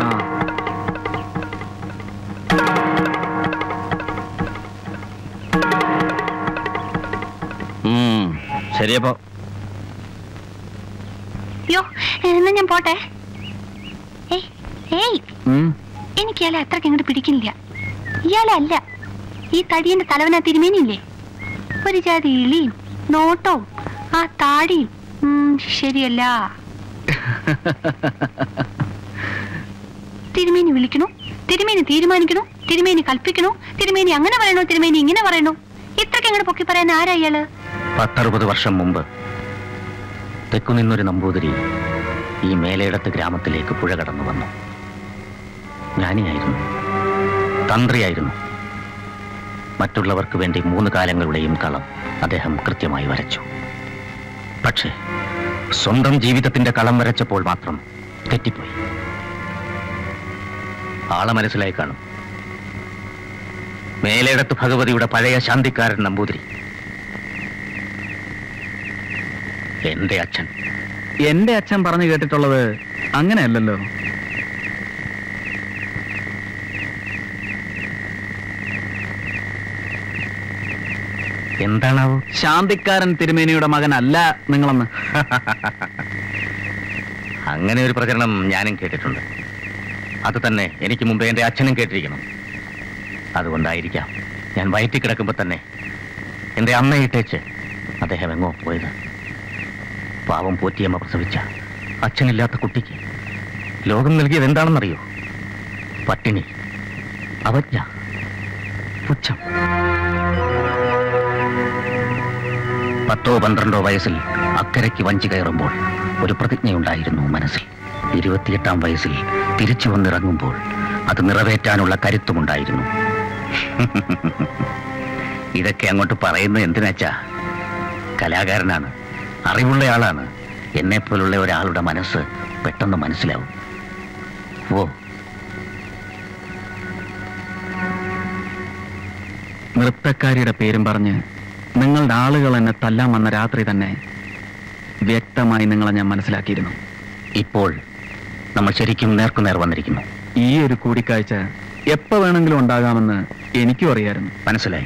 [SPEAKER 21] ഉം, ശരിയപ്പോ
[SPEAKER 12] യോ എന്നാ ഞാൻ പോട്ടെ ഏയ് ഏയ് എനിക്ക് ഇയാളെ അത്രയ്ക്ക് അങ്ങോട്ട് പിടിക്കുന്നില്ല ഇയാളെ അല്ല ഈ തടിയന്റെ തലവന തിരുമേനിയില്ലേ ഒരു ജാതി ഇളിയും നോട്ടവും ആ താടിയും ഉം, ശരിയല്ല തിരുമേനി വിളിക്കണു തിരുമേനി തീരുമാനിക്കണു തിരുമേനി കൽപ്പിക്കണു തിരുമേനി അങ്ങനെ പറയണു തിരുമേനി ഇങ്ങനെ പറയണു ഇത്രയ്ക്ക് അങ്ങോട്ട് പൊക്കി പറയാൻ ആരാ ഇയാള്
[SPEAKER 22] പത്തറുപത് വർഷം മുമ്പ് തെക്കുനിന്നൊരു നമ്പൂതിരി ഈ മേലേടത്ത് ഗ്രാമത്തിലേക്ക് പുഴ കടന്നു വന്നു ജ്ഞാനിയായിരുന്നു തന്ത്രിയായിരുന്നു മറ്റുള്ളവർക്ക് വേണ്ടി മൂന്ന് കാലങ്ങളുടെയും കളം അദ്ദേഹം കൃത്യമായി വരച്ചു പക്ഷേ സ്വന്തം ജീവിതത്തിന്റെ കളം വരച്ചപ്പോൾ മാത്രം തെറ്റിപ്പോയി ആളെ മനസ്സിലായി കാണും മേലേടത്ത് ഭഗവതിയുടെ പഴയ ശാന്തിക്കാരൻ നമ്പൂതിരി എന്റെ അച്ഛൻ
[SPEAKER 7] എന്റെ അച്ഛൻ പറഞ്ഞു കേട്ടിട്ടുള്ളത് അങ്ങനെയല്ലല്ലോ
[SPEAKER 22] എന്താണാവോ
[SPEAKER 7] ശാന്തിക്കാരൻ തിരുമേനിയുടെ മകനല്ല നിങ്ങളെന്ന്
[SPEAKER 22] അങ്ങനെ ഒരു പ്രചരണം ഞാനും കേട്ടിട്ടുണ്ട് അത് തന്നെ എനിക്ക് മുമ്പേ എന്റെ അച്ഛനും കേട്ടിരിക്കണം അതുകൊണ്ടായിരിക്കാം ഞാൻ വയറ്റിൽ കിടക്കുമ്പോൾ തന്നെ എന്റെ അമ്മയിട്ടേച്ച് അദ്ദേഹം എങ്ങോ പോയത് പാവം പോറ്റിയമ്മ പ്രസവിച്ച അച്ഛനില്ലാത്ത കുട്ടിക്ക് ലോകം നൽകിയത് എന്താണെന്നറിയോ പട്ടിണി അവജ്ഞ പുച്ഛം പത്തോ പന്ത്രണ്ടോ വയസ്സിൽ അക്കരയ്ക്ക് വഞ്ചി കയറുമ്പോൾ ഒരു പ്രതിജ്ഞയുണ്ടായിരുന്നു മനസ്സിൽ ഇരുപത്തിയെട്ടാം വയസ്സിൽ തിരിച്ചു വന്നിറങ്ങുമ്പോൾ അത് നിറവേറ്റാനുള്ള കരുത്തുമുണ്ടായിരുന്നു ഇതൊക്കെ അങ്ങോട്ട് പറയുന്നത് എന്തിനാച്ചാ കലാകാരനാണ് അറിവുള്ള ആളാണ് എന്നെപ്പോലുള്ള ഒരാളുടെ മനസ്സ് പെട്ടെന്ന് മനസ്സിലാവും ഓ
[SPEAKER 7] നൃത്തക്കാരിയുടെ പേരും പറഞ്ഞ് നിങ്ങളുടെ ആളുകൾ എന്നെ തല്ലാൻ വന്ന രാത്രി തന്നെ വ്യക്തമായി നിങ്ങളെ ഞാൻ മനസ്സിലാക്കിയിരുന്നു
[SPEAKER 22] ഇപ്പോൾ നമ്മൾ ശരിക്കും നേർക്കുനേർ വന്നിരിക്കുന്നു
[SPEAKER 7] ഈ ഒരു കൂടിക്കാഴ്ച എപ്പോ വേണമെങ്കിലും ഉണ്ടാകാമെന്ന് എനിക്കും അറിയായിരുന്നു
[SPEAKER 22] മനസ്സിലായി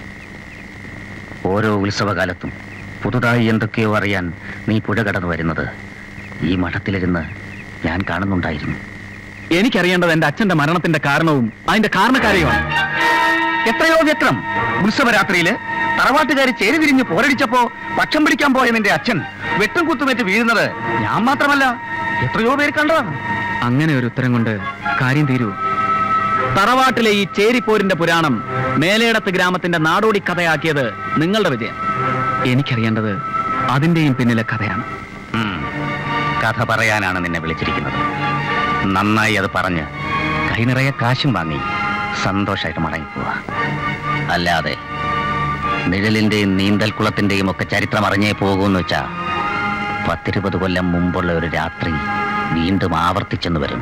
[SPEAKER 22] ഓരോ ഉത്സവകാലത്തും പുതുതായി എന്തൊക്കെയോ അറിയാൻ നീ പുഴ കടന്നു വരുന്നത് ഈ മഠത്തിലിരുന്ന് ഞാൻ കാണുന്നുണ്ടായിരുന്നു
[SPEAKER 7] എനിക്കറിയേണ്ടത് എന്റെ അച്ഛന്റെ മരണത്തിന്റെ കാരണവും അതിന്റെ കാരണക്കാരെയുമാണ്
[SPEAKER 9] എത്രയോ വ്യക്തം ഉത്സവരാത്രിയില് തറവാട്ടുകാര് ചേരി തിരിഞ്ഞ് പോരടിച്ചപ്പോ പക്ഷം പിടിക്കാൻ പോയ നിന്റെ അച്ഛൻ വെട്ടും കുത്തുമേറ്റ് വീഴുന്നത് ഞാൻ മാത്രമല്ല എത്രയോ പേര് കണ്ടതാണ്
[SPEAKER 7] അങ്ങനെ ഒരു ഉത്തരം കൊണ്ട് കാര്യം തീരൂ തറവാട്ടിലെ ഈ ചേരിപ്പോരിന്റെ പുരാണം മേലേടത്ത് ഗ്രാമത്തിന്റെ നാടോടി കഥയാക്കിയത് നിങ്ങളുടെ വിജയം എനിക്കറിയേണ്ടത് അതിന്റെയും പിന്നിലെ കഥയാണ്
[SPEAKER 22] ഉം. കഥ പറയാനാണ് നിന്നെ വിളിച്ചിരിക്കുന്നത് നന്നായി അത് പറഞ്ഞ് കൈ നിറയെ കാശും വാങ്ങി സന്തോഷമായിട്ട് മടങ്ങിപ്പോവാ അല്ലാതെ നിഴലിന്റെയും നീന്തൽക്കുളത്തിന്റെയും ഒക്കെ ചരിത്രം അറിഞ്ഞേ പോകുമെന്ന് വെച്ചാ പത്തിരുപത് കൊല്ലം മുമ്പുള്ള ഒരു രാത്രി വീണ്ടും ആവർത്തിച്ചെന്ന് വരും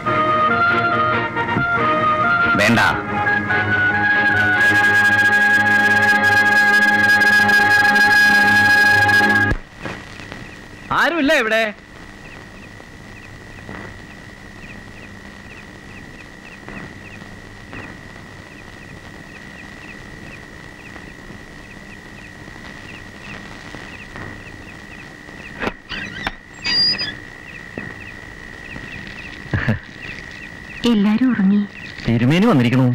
[SPEAKER 22] വേണ്ട
[SPEAKER 7] ആരുമില്ല ഇവിടെ
[SPEAKER 16] എല്ലാരും ഉറങ്ങി
[SPEAKER 22] തിരുമേനി വന്നിരിക്കുന്നു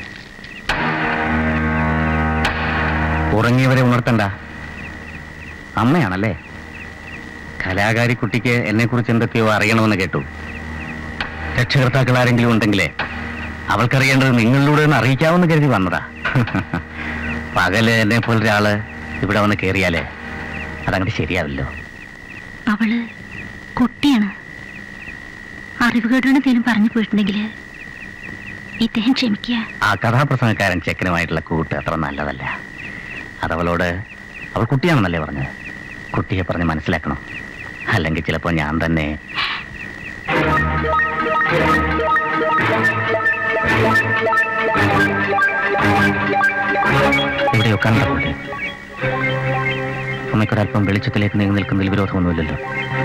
[SPEAKER 22] ഉറങ്ങിയവരെ ഉണർത്തണ്ട അമ്മയാണല്ലേ കലാകാരി കുട്ടിക്ക് എന്നെ കുറിച്ച് എന്തൊക്കെയോ അറിയണമെന്ന് കേട്ടു രക്ഷകർത്താക്കൾ ആരെങ്കിലും ഉണ്ടെങ്കിലേ അവൾക്കറിയേണ്ടത് നിങ്ങളിലൂടെ ഒന്ന് അറിയിക്കാമെന്ന് കരുതി വന്നതാ പകല് എന്നെ പോലൊരാള് ഇവിടെ വന്ന് കയറിയാലേ അതങ്ങോട്ട് ശരിയാവില്ലോ
[SPEAKER 16] അവള് കുട്ടിയാണ് അറിവുകേടാണ് എന്തേലും പറഞ്ഞു പോയിട്ടുണ്ടെങ്കിൽ ഇദ്ദേഹം ക്ഷമിക്കുക
[SPEAKER 22] ആ കഥാപ്രസംഗക്കാരൻ ചെക്കനുമായിട്ടുള്ള കൂട്ട് അത്ര നല്ലതല്ല അതവളോട് അവൾ കുട്ടിയാണെന്നല്ലേ പറഞ്ഞത് കുട്ടിയെ പറഞ്ഞ് മനസ്സിലാക്കണം അല്ലെങ്കിൽ ചിലപ്പോൾ ഞാൻ തന്നെ എവിടെയോ കണ്ട പോലെ അമ്മയ്ക്കൊരല്പം വെളിച്ചത്തിലേക്ക് നീങ്ങി നിൽക്കുന്നതിൽ വിരോധമൊന്നുമില്ലല്ലോ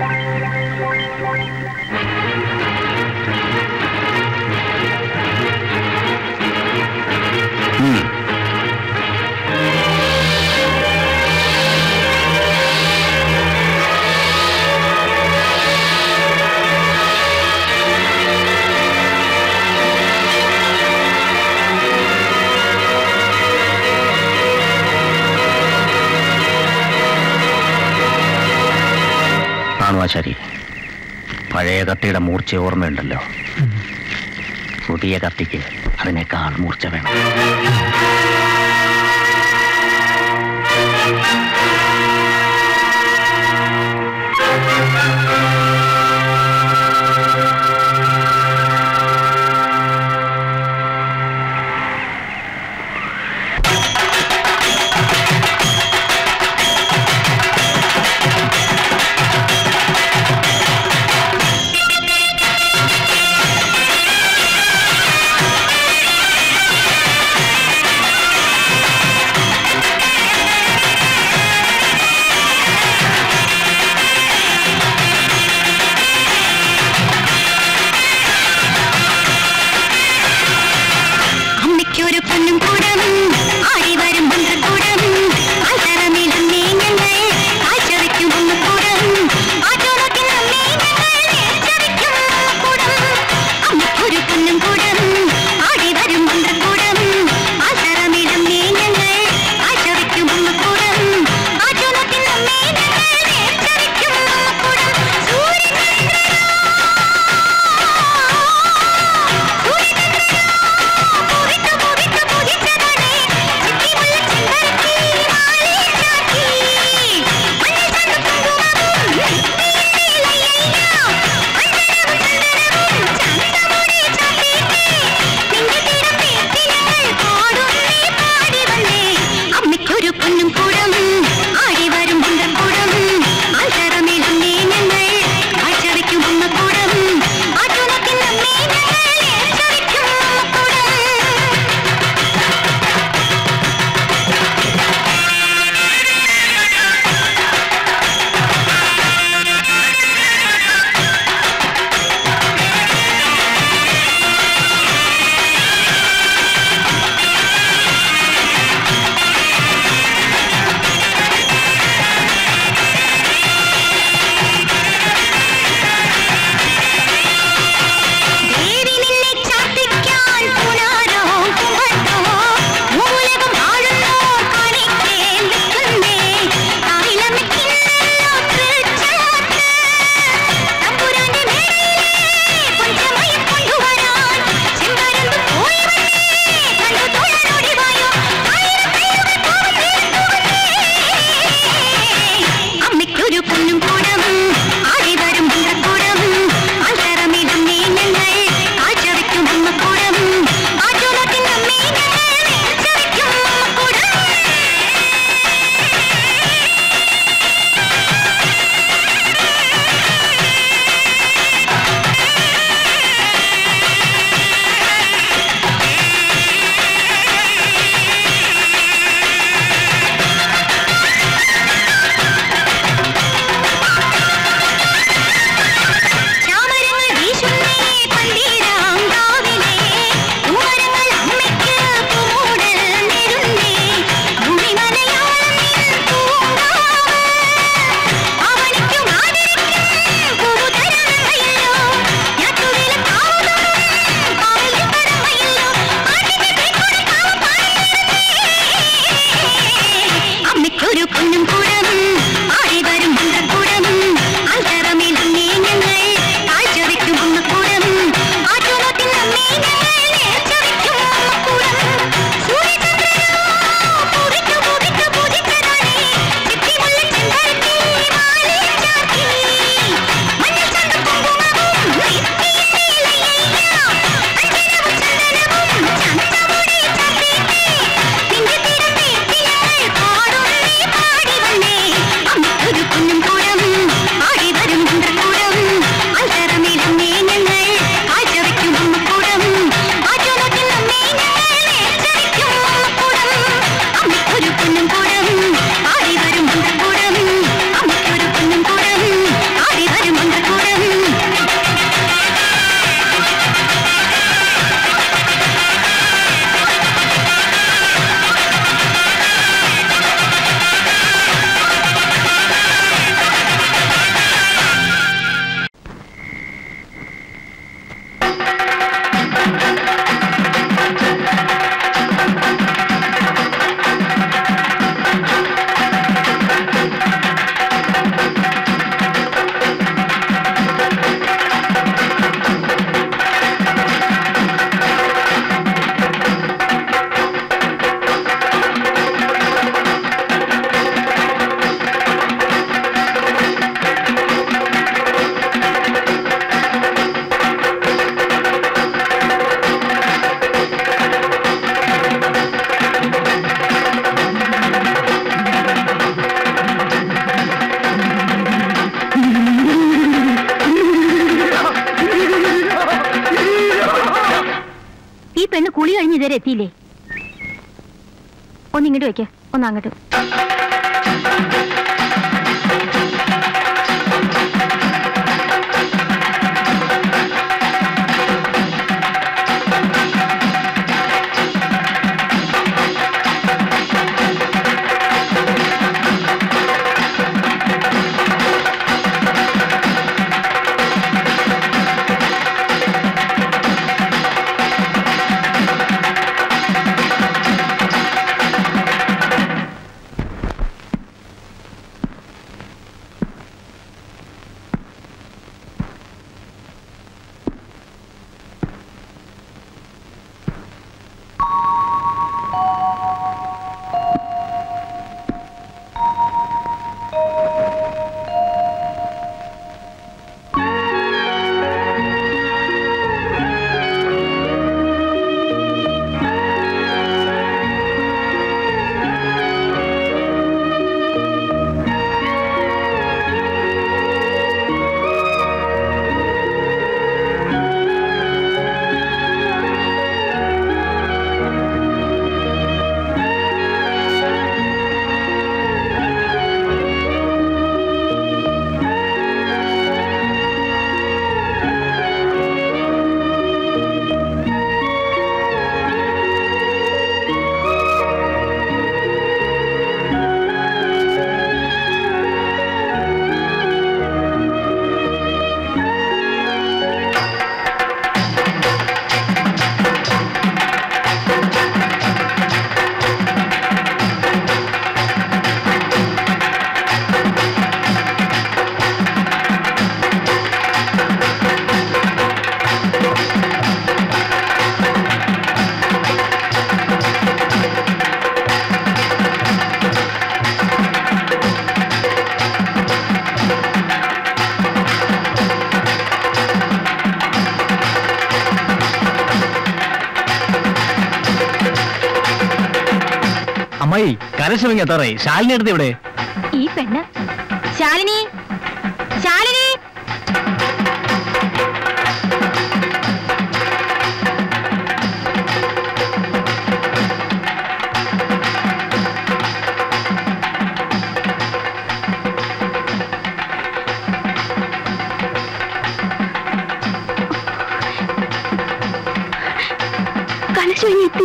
[SPEAKER 22] ഉം. ആണോ ആശാരി പഴയ കത്തിയുടെ മൂർച്ച ഓർമ്മയുണ്ടല്ലോ പുതിയ കത്തിക്ക് അതിനേക്കാൾ മൂർച്ച വേണം
[SPEAKER 17] ആ
[SPEAKER 16] ഈ പെണ്ണ് കുളി കഴിഞ്ഞ് ഇതുവരെ എത്തിയില്ലേ ഒന്ന് ഇങ്ങോട്ട് വെക്ക ഒന്ന് അങ്ങോട്ട്
[SPEAKER 18] അമ്മായി കരശമിങ് എത്താറായി ശാലിനി അടുത്ത് ഇവിടെ
[SPEAKER 16] ഈ പെണ്ണ് ശാലിനി ശാലിനി
[SPEAKER 17] കലശം എത്തി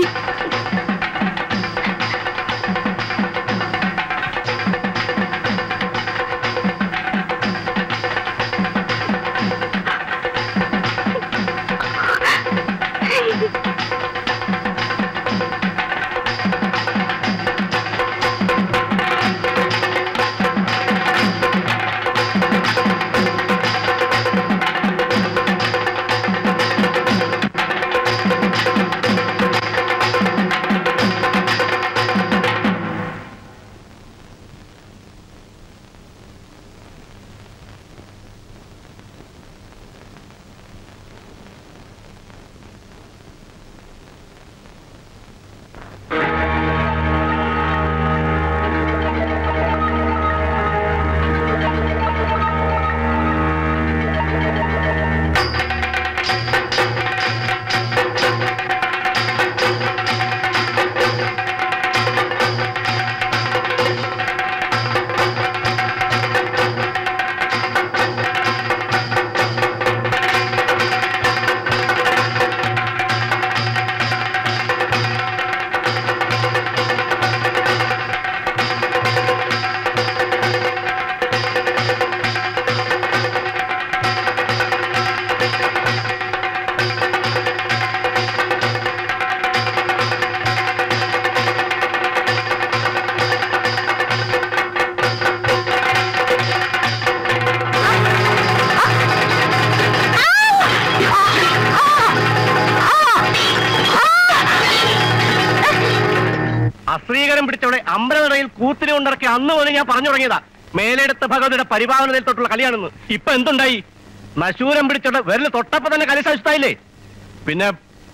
[SPEAKER 5] അശ്രീകരം പിടിച്ചവിടെ അമ്പലനടയിൽ കൂത്തിനെ കൊണ്ടിറക്കി അന്ന് മുതൽ ഞാൻ പറഞ്ഞു തുടങ്ങിയതാ മേലെടുത്ത ഭഗവതിയുടെ പരിപാലനയിൽ തൊട്ടുള്ള കളിയാണെന്ന് ഇപ്പൊ എന്തുണ്ടായി നശൂരം പിടിച്ചോടെ വിരല് തൊട്ടപ്പോ തന്നെ കലിശായില്ലേ പിന്നെ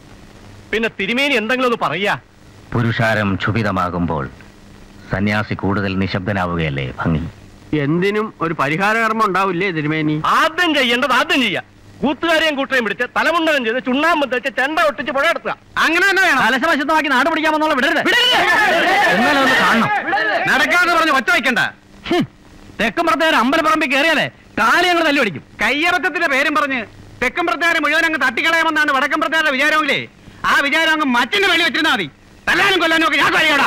[SPEAKER 5] പിന്നെ തിരുമേനി എന്തെങ്കിലും ഒന്ന് പറയാ
[SPEAKER 22] പുരുഷാരം ക്ഷുഭിതമാകുമ്പോൾ സന്യാസി കൂടുതൽ നിശബ്ദനാവുകയല്ലേ ഭംഗി
[SPEAKER 20] എന്തിനും ഒരു പരിഹാര കർമ്മം ഉണ്ടാവില്ലേ തിരുമേനി
[SPEAKER 5] ആദ്യം ചെയ്യേണ്ടത് ആദ്യം ചെയ്യാ കൂത്തുകാരെയും കൂട്ടരെയും പിടിച്ച് തലമുണ്ടനം ചെയ്ത് ചുണ്ണാമ്പ് തേച്ച് ചെണ്ട ഒട്ടിച്ച് പുഴ എടുത്തുക
[SPEAKER 21] അങ്ങനെ തന്നെ വേണം കലശവശത്തമാക്കി നാട് പിടിക്കാൻ വന്നുള്ള വിടരുത്
[SPEAKER 20] എന്നാലും ഒന്ന് കാണണം നടക്കാന്ന് പറഞ്ഞ് ഒറ്റ വയ്ക്കണ്ട
[SPEAKER 21] തെക്കുംപുറത്തേര് അമ്പലപ്പറമ്പിൽ കയറിയാലേ കാലി ഞങ്ങൾ തല്ലി പിടിക്കും
[SPEAKER 20] കയ്യറക്കത്തിന്റെ പേരും പറഞ്ഞ് തെക്കമ്പുറത്തുകാരെ മുഴുവൻ അങ്ങ് തട്ടിക്കളയാമെന്നാണ് വടക്കമ്പുറത്തുകാരുടെ വിചാരമില്ലേ ആ വിചാരം അങ്ങ് മറ്റിന്റെ വെളി വെച്ചിരുന്നാ മതി തല്ലാനും കൊല്ലാനും ഒക്കെ ഞാൻ കഴിയടാ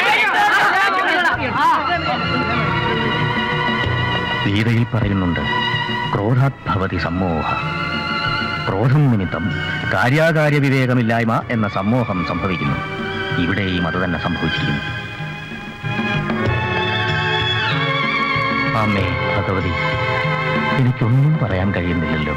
[SPEAKER 22] ഗീതയിൽ പറയുന്നുണ്ട് ക്രോധാത് ഭവതി സമ്മോഹ ക്രോധം നിമിത്തം കാര്യാകാര്യ വിവേകമില്ലായ്മ എന്ന സമ്മോഹം സംഭവിക്കുന്നു ഇവിടെയും അത് തന്നെ സംഭവിച്ചിരിക്കുന്നു അമ്മേ ഭഗവതി എനിക്കൊന്നും പറയാൻ കഴിയുന്നില്ലല്ലോ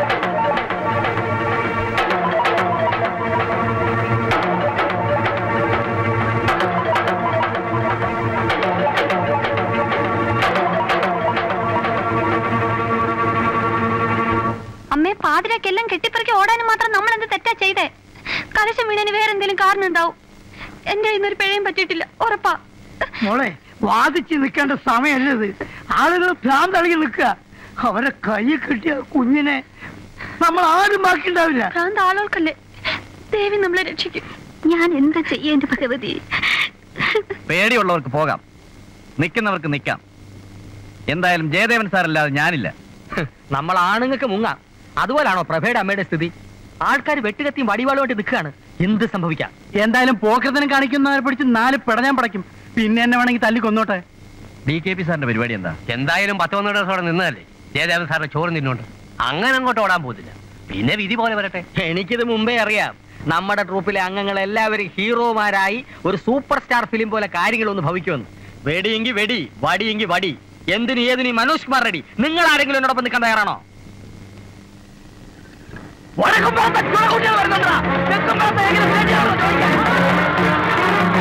[SPEAKER 12] അമ്മേ പാതിരാക്കെല്ലാം കെട്ടിപ്പറക്കി ഓടാനും മാത്രം നമ്മൾ എന്ത് തെറ്റാ ചെയ്തേ കലശം വീണന് വേറെ എന്തെങ്കിലും കാരണം ഉണ്ടാവും എന്റെ കയ്യിൽ നിന്നൊരു പിഴയും പറ്റിയിട്ടില്ല ഉറപ്പാ
[SPEAKER 15] മോളെ വാദിച്ച് നിൽക്കേണ്ട സമയമല്ലത് ആളുകൾ ഭ്രാന്തളകി നിൽക്കുക അവരെ കൈ കിട്ടിയ കുഞ്ഞിനെ നമ്മൾ ആരും ബാക്കിയുണ്ടാവില്ല
[SPEAKER 12] ഭ്രാന്ത് ആളുകൾക്കല്ലേ ദേവി നമ്മളെ രക്ഷിക്കും ഞാൻ എന്താ ചെയ്യാ എന്റെ ഭഗവതി
[SPEAKER 21] പേടിയുള്ളവർക്ക് പോകാം നിൽക്കുന്നവർക്ക് നിൽക്കാം എന്തായാലും ജയദേവൻ സാറല്ലാതെ ഞാനില്ല
[SPEAKER 1] നമ്മൾ ആണുങ്ങൾക്ക് മുങ്ങാം അതുപോലാണോ പ്രഭയുടെ അമ്മയുടെ സ്ഥിതി ആൾക്കാർ വെട്ടുകത്തിയും വടിവാളുമായിട്ട് നിൽക്കുകയാണ് എന്ത് സംഭവിക്കാം
[SPEAKER 6] എന്തായാലും പോക്കരത്തിനും കാണിക്കുന്നവരെ പിടിച്ച് നാല് പിടഞ്ഞാൻ പടയ്ക്കും പിന്നെ എന്നെ വേണമെങ്കിൽ തല്ലി കൊന്നോട്ടെ
[SPEAKER 21] ഡി കെ പി സാറിന്റെ പരിപാടി എന്താ
[SPEAKER 14] എന്തായാലും പത്ത് പന്ത്രണ്ട് ദിവസം അവിടെ നിന്നതല്ലേ ജയദേവൻ സാറിന്റെ ചോറ് തിന്നുണ്ട് അങ്ങനെ അങ്ങോട്ട് ഓടാൻ പോകുന്നില്ല പിന്നെ വിധി പോലെ വരട്ടെ
[SPEAKER 1] എനിക്കിത് മുമ്പേ അറിയാം നമ്മുടെ ട്രൂപ്പിലെ അംഗങ്ങൾ എല്ലാവരും ഹീറോമാരായി ഒരു സൂപ്പർ സ്റ്റാർ ഫിലിം പോലെ കാര്യങ്ങളൊന്ന് ഭവിക്കുമെന്ന് വെടിയെങ്കി വെടി വടിയെങ്കി വടി എന്തിന് ഏതിന് ഈ മനോജ് കുമാർ റെഡി നിങ്ങൾ ആരെങ്കിലും എന്നോടൊപ്പം നിൽക്കാൻ തയ്യാറാണോ വടക്കുംപുറത്തെ ചുണക്കുട്ടികൾ വരുന്നുണ്ടെടാ. തെക്കുംപുറത്തെ എങ്ങനെ സ്റ്റേഡിയമാണോ ചോദിക്കാൻ?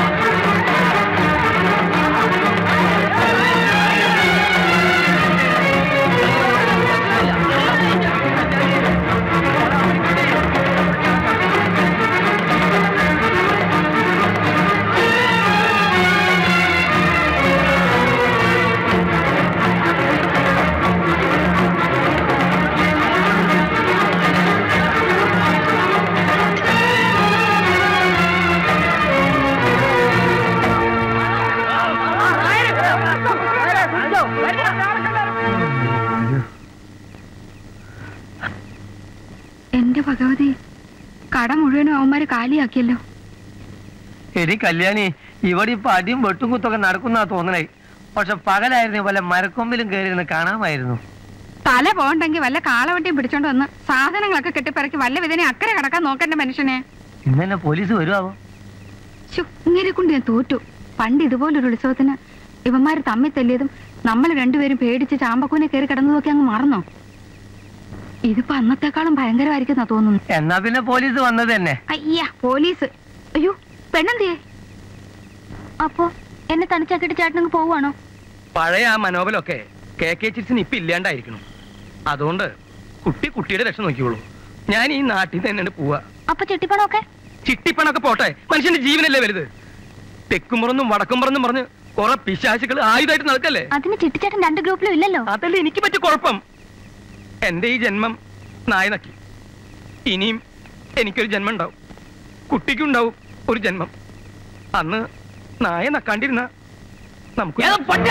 [SPEAKER 2] എന്റെ ഭഗവതി കട മുഴുവനും അവന്മാര് കാലിയാക്കിയല്ലോ
[SPEAKER 14] എടി കല്യാണി ഇവിടെ ഇപ്പൊ അടിയും വെട്ടും കുത്തൊക്കെ നടക്കുന്ന തോന്നണേ പക്ഷെ പകലായിരുന്നു വല്ല മരക്കൊമ്പിലും കയറിയിരുന്ന് കാണാമായിരുന്നു
[SPEAKER 2] തല പോകണ്ടെങ്കിൽ വല്ല കാളവണ്ടിയും പിടിച്ചോണ്ട് വന്ന് സാധനങ്ങളൊക്കെ കെട്ടിപ്പറക്കി വല്ല വിധനെ അക്കരെ കടക്കാൻ നോക്കണ്ട മനുഷ്യനെ
[SPEAKER 14] ഇന്നെ പോലീസ് വരുവാവോ
[SPEAKER 2] ശ്ശോ, ഇങ്ങനെ കൊണ്ട് ഞാൻ തോറ്റു പണ്ട് ഇതുപോലൊരു ഉത്സവത്തിന് ഇവന്മാര് തമ്മിൽ തല്ലിയതും നമ്മൾ രണ്ടുപേരും പേടിച്ച് ചാമ്പക്കൂനെ കയറി കിടന്നതൊക്കെ അങ്ങ് മറന്നോ ഇതിപ്പോ അന്നത്തെക്കാളും ഭയങ്കരമായിരിക്കുന്ന തോന്നുന്നു
[SPEAKER 14] എന്നാ പിന്നെ പോലീസ് വന്നത് തന്നെ
[SPEAKER 2] അയ്യ പോലീസ് അയ്യോ പെണ്ണെന്തിയേ
[SPEAKER 12] അപ്പോ എന്നെ തനിച്ചാക്കിട്ട് ചേട്ടനങ്ങ് പോവാണോ
[SPEAKER 13] പഴയ ആ മനോബലൊക്കെ കെ കെ ചിറ്റ്സിന് ഇപ്പൊ ഇല്ലാണ്ടായിരിക്കണം അതുകൊണ്ട് കുട്ടി കുട്ടിയുടെ രക്ഷ നോക്കിയോളൂ ഞാൻ ഈ നാട്ടിൽ നിന്ന് തന്നെയാണ് പോവാ
[SPEAKER 12] അപ്പൊ ചെട്ടിപ്പണമൊക്കെ
[SPEAKER 13] ചിട്ടിപ്പണൊക്കെ പോട്ടെ മനുഷ്യന്റെ ജീവനല്ലേ വലുത് തെക്കുംപുറന്നും വടക്കുംപുറന്നും പറഞ്ഞ് കുറെ പിശാചുകൾ ആയുധമായിട്ട് നടക്കല്ലേ
[SPEAKER 12] അതിന് ചിട്ടിച്ചേട്ടൻ രണ്ട് ഗ്രൂപ്പിലും ഇല്ലല്ലോ
[SPEAKER 13] അതല്ലേ എനിക്ക് പറ്റിയ കുഴപ്പം എന്റെ ഈ ജന്മം നായ നക്കി ഇനിയും എനിക്കൊരു ജന്മം ഉണ്ടാവും കുട്ടിക്കുണ്ടാവും ഒരു ജന്മം അന്ന് നായ നക്കാണ്ടിരുന്ന നമുക്ക്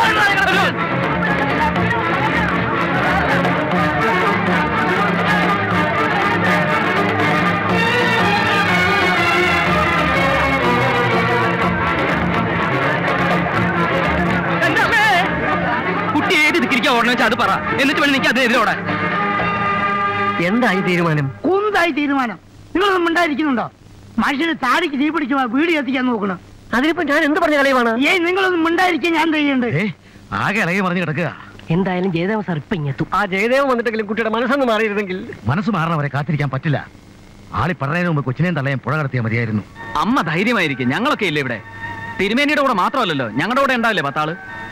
[SPEAKER 13] എന്റെ അമ്മേ! കുട്ടി ഏത് ദിക്കിരിക്കാൻ ഓടണം വെച്ചാൽ അത് പറ എന്നിട്ട് വേണം എനിക്ക് അതിനെതിരെ ഓടാൻ
[SPEAKER 15] എന്തായി തീരുമാനം കുന്തായി തീരുമാനം നിങ്ങളൊന്നും ഉണ്ടായിരിക്കുന്നുണ്ടോ മനുഷ്യന് താടിക്ക് തീ പിടിച്ചു വീട് എത്തിക്കാൻ നോക്കണം അതിനിപ്പോ ഞാൻ എന്ത് പറഞ്ഞ കളയുമാണ് ഏയ് നിങ്ങളൊന്നും മിണ്ടായിരിക്കാൻ ഞാൻ ചെയ്യണ്ടേ
[SPEAKER 19] ആകെ ഇളകി മറിഞ്ഞ് കിടക്കുക
[SPEAKER 15] എന്തായാലും ജയദേവ സാർ ഇപ്പൊ ഇങ്ങെത്തും ആ ജയദേവൻ വന്നിട്ടെങ്കിലും കുട്ടിയുടെ മനസ്സൊന്ന് മാറിയിരുന്നെങ്കിൽ
[SPEAKER 19] മനസ്സ് മാറണവരെ കാത്തിരിക്കാൻ പറ്റില്ല ആളി പറഞ്ഞതിന് മുമ്പ് കൊച്ചിനെയും തള്ളയും പുഴ കടത്തിയാൽ മതിയായിരുന്നു
[SPEAKER 7] അമ്മ ധൈര്യമായിരിക്കും ഞങ്ങളൊക്കെ ഇല്ലേ ഇവിടെ തിരുമേനിയുടെ കൂടെ മാത്രമല്ലല്ലോ ഞങ്ങളുടെ കൂടെ ഉണ്ടാവില്ലേ പത്താള്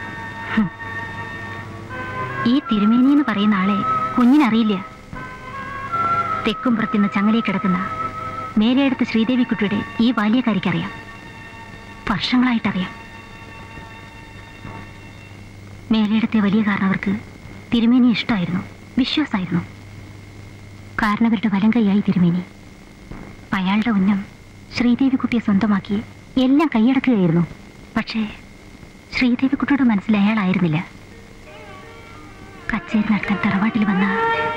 [SPEAKER 16] ഈ തിരുമേനി എന്ന് പറയുന്ന ആളെ കുഞ്ഞിനറിയില്ല തെക്കുംപുറത്തുനിന്ന് ചങ്ങലയിൽ കിടക്കുന്ന മേലെടുത്ത് ശ്രീദേവിക്കുട്ടിയുടെ ഈ ബാല്യക്കാരിക്കറിയാം വർഷങ്ങളായിട്ടറിയാം മേലെടുത്തെ വലിയ കാരണവർക്ക് തിരുമേനി ഇഷ്ടമായിരുന്നു വിശ്വാസമായിരുന്നു കാരണവരുടെ വലം കൈയായി തിരുമേനി അയാളുടെ ഉന്നം ശ്രീദേവിക്കുട്ടിയെ സ്വന്തമാക്കി എല്ലാം കൈയടക്കുകയായിരുന്നു പക്ഷേ ശ്രീദേവിക്കുട്ടിയുടെ മനസ്സിൽ അയാളായിരുന്നില്ല കച്ചേരി നടത്താൻ തറവാട്ടിൽ വന്ന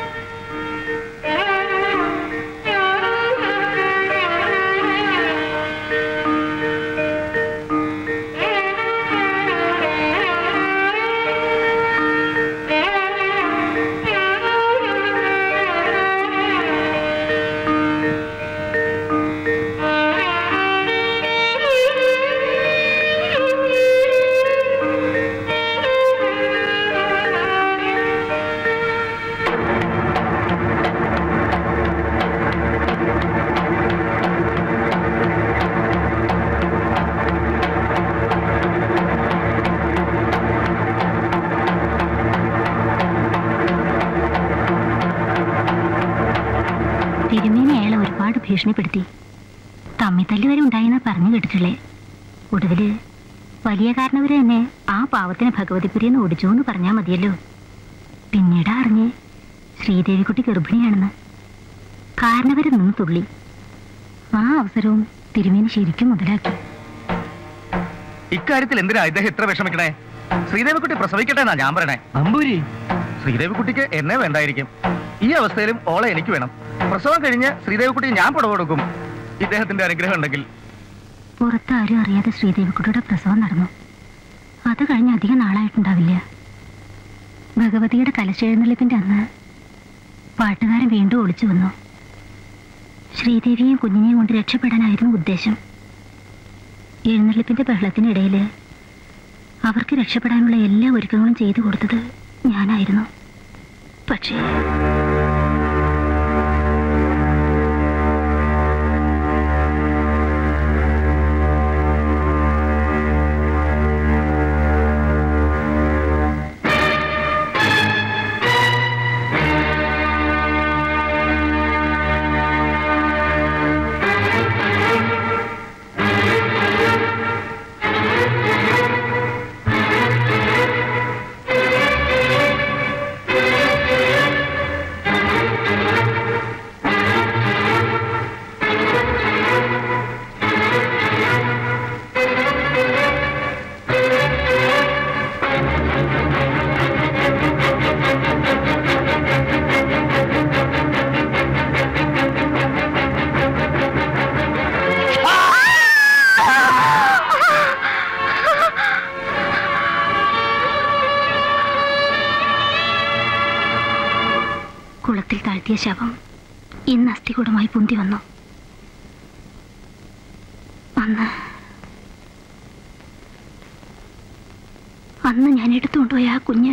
[SPEAKER 16] തിരുമേനി അയാളെ ഒരുപാട് ഭീഷണിപ്പെടുത്തി തമ്മിത്തല്ല് വരെ ഉണ്ടായെന്നാ പറഞ്ഞു കേട്ടിട്ടുള്ളേ ഒടുവില് വലിയ കാരണവര് തന്നെ ആ പാവത്തിന് ഭഗവതിപുരിന്ന് ഓടിച്ചു എന്ന് പറഞ്ഞാൽ മതിയല്ലോ പിന്നീട് അറിഞ്ഞ് ശ്രീദേവിക്കുട്ടി ഗർഭിണിയാണെന്ന് കാരണവര് നിന്ന് തുള്ളി ആ അവസരവും തിരുമേനി ശരിക്കും മുതലാക്കി
[SPEAKER 9] ഇക്കാര്യത്തിൽ എന്തിനാ ഇദ്ദേഹം ഇത്ര വിഷമിക്കണേ ശ്രീദേവിക്കുട്ടി പ്രസവിക്കട്ടെ എന്നാ ഞാൻ പറയണേ
[SPEAKER 13] അമ്പൂരി
[SPEAKER 9] ശ്രീദേവിക്കുട്ടിക്ക് എന്നെ വേണ്ടായിരിക്കും ഈ അവസ്ഥയിലും ഓളെ എനിക്ക് വേണം പ്രസവം കഴിഞ്ഞ് ശ്രീദേവിക്കുട്ടി ഞാൻ പുടവ് കൊടുക്കും ഇദ്ദേഹത്തിന്റെ അനുഗ്രഹം ഉണ്ടെങ്കിൽ
[SPEAKER 16] പുറത്താരും അറിയാതെ ശ്രീദേവിക്കുട്ടിയുടെ പ്രസവം നടന്നു അത് കഴിഞ്ഞ് അധികം നാളായിട്ടുണ്ടാവില്ല ഭഗവതിയുടെ കലശെഴുന്നള്ളിപ്പിന്റെ അന്ന് പാട്ടുകാരൻ വീണ്ടും ഒളിച്ചു വന്നു ശ്രീദേവിയെയും കുഞ്ഞിനെയും കൊണ്ട് രക്ഷപ്പെടാനായിരുന്നു ഉദ്ദേശം എഴുന്നള്ളിപ്പിന്റെ ബഹളത്തിനിടയിൽ അവർക്ക് രക്ഷപ്പെടാനുള്ള എല്ലാ ഒരുക്കങ്ങളും ചെയ്തു കൊടുത്തത് ഞാനായിരുന്നു പക്ഷേ കുളത്തിൽ താഴ്ത്തിയ ശവം ഇന്ന് അസ്ഥികൂടമായി പൊന്തി വന്നു അന്ന് അന്ന് ഞാൻ എടുത്തുകൊണ്ടുപോയ ആ കുഞ്ഞ്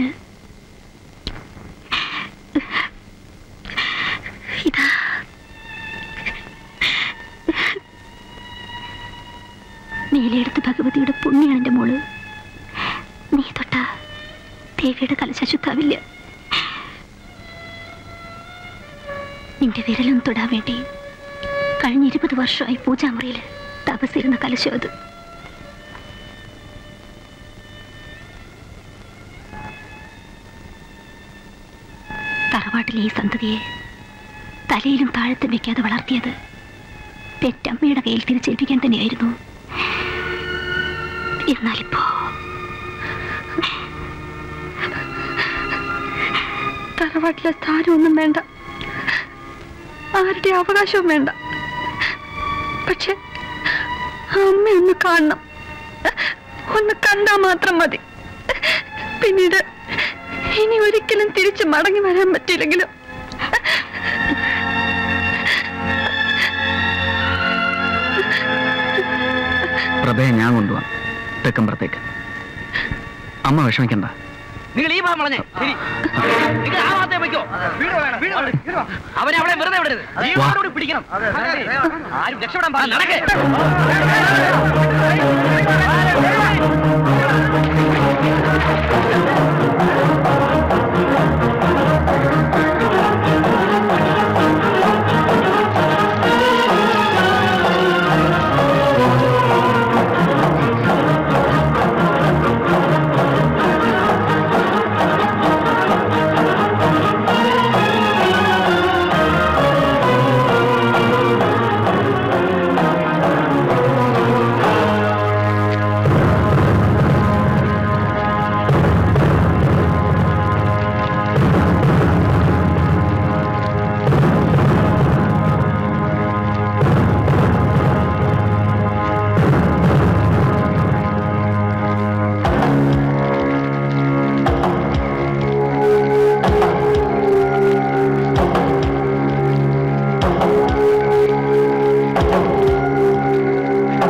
[SPEAKER 16] ഇതാ മേലെടുത്ത് ഭഗവതിയുടെ പുണ്യാണ് എൻ്റെ മോള് നീ തൊട്ട ദേവിയുടെ കലശശുദ്ധാവില്ല നിന്റെ വിരലൊന്ന് തൊടാൻ വേണ്ടി കഴിഞ്ഞ ഇരുപത് വർഷമായി പൂജാമുറിയിൽ തപസ്സിരുന്ന കലശം അത് തറവാട്ടിലെ ഈ സന്തതിയെ തലയിലും താഴത്തും വെക്കാതെ വളർത്തിയത് പെറ്റമ്മയുടെ കയ്യിൽ തിരിച്ചേൽപ്പിക്കാൻ തന്നെയായിരുന്നു എന്നാലിപ്പോ
[SPEAKER 17] തറവാട്ടിലെ സ്ഥാനമൊന്നും വേണ്ട ആരുടെ അവകാശവും വേണ്ട പക്ഷെ അമ്മ ഒന്ന് കാണണം ഒന്ന് കണ്ടാ മാത്രം മതി പിന്നീട് ഇനി ഒരിക്കലും തിരിച്ച് മടങ്ങി വരാൻ പറ്റില്ലെങ്കിലും
[SPEAKER 7] പ്രഭയെ ഞാൻ കൊണ്ടുപോവാം തെക്കമ്പുറത്തേക്ക് അമ്മ വിഷമിക്കണ്ട
[SPEAKER 1] നിങ്ങൾ ഈ ഭാഗം വളഞ്ഞേ ശരി നിങ്ങൾ ആ ഭാഗത്തെ വയ്ക്കോ അവനെ അവിടെ വെറുതെ വിടരുത് ജീവനോടുകൂടി പിടിക്കണം ആരും രക്ഷപ്പെടാൻ പാടില്ല നടക്കേ
[SPEAKER 8] ആ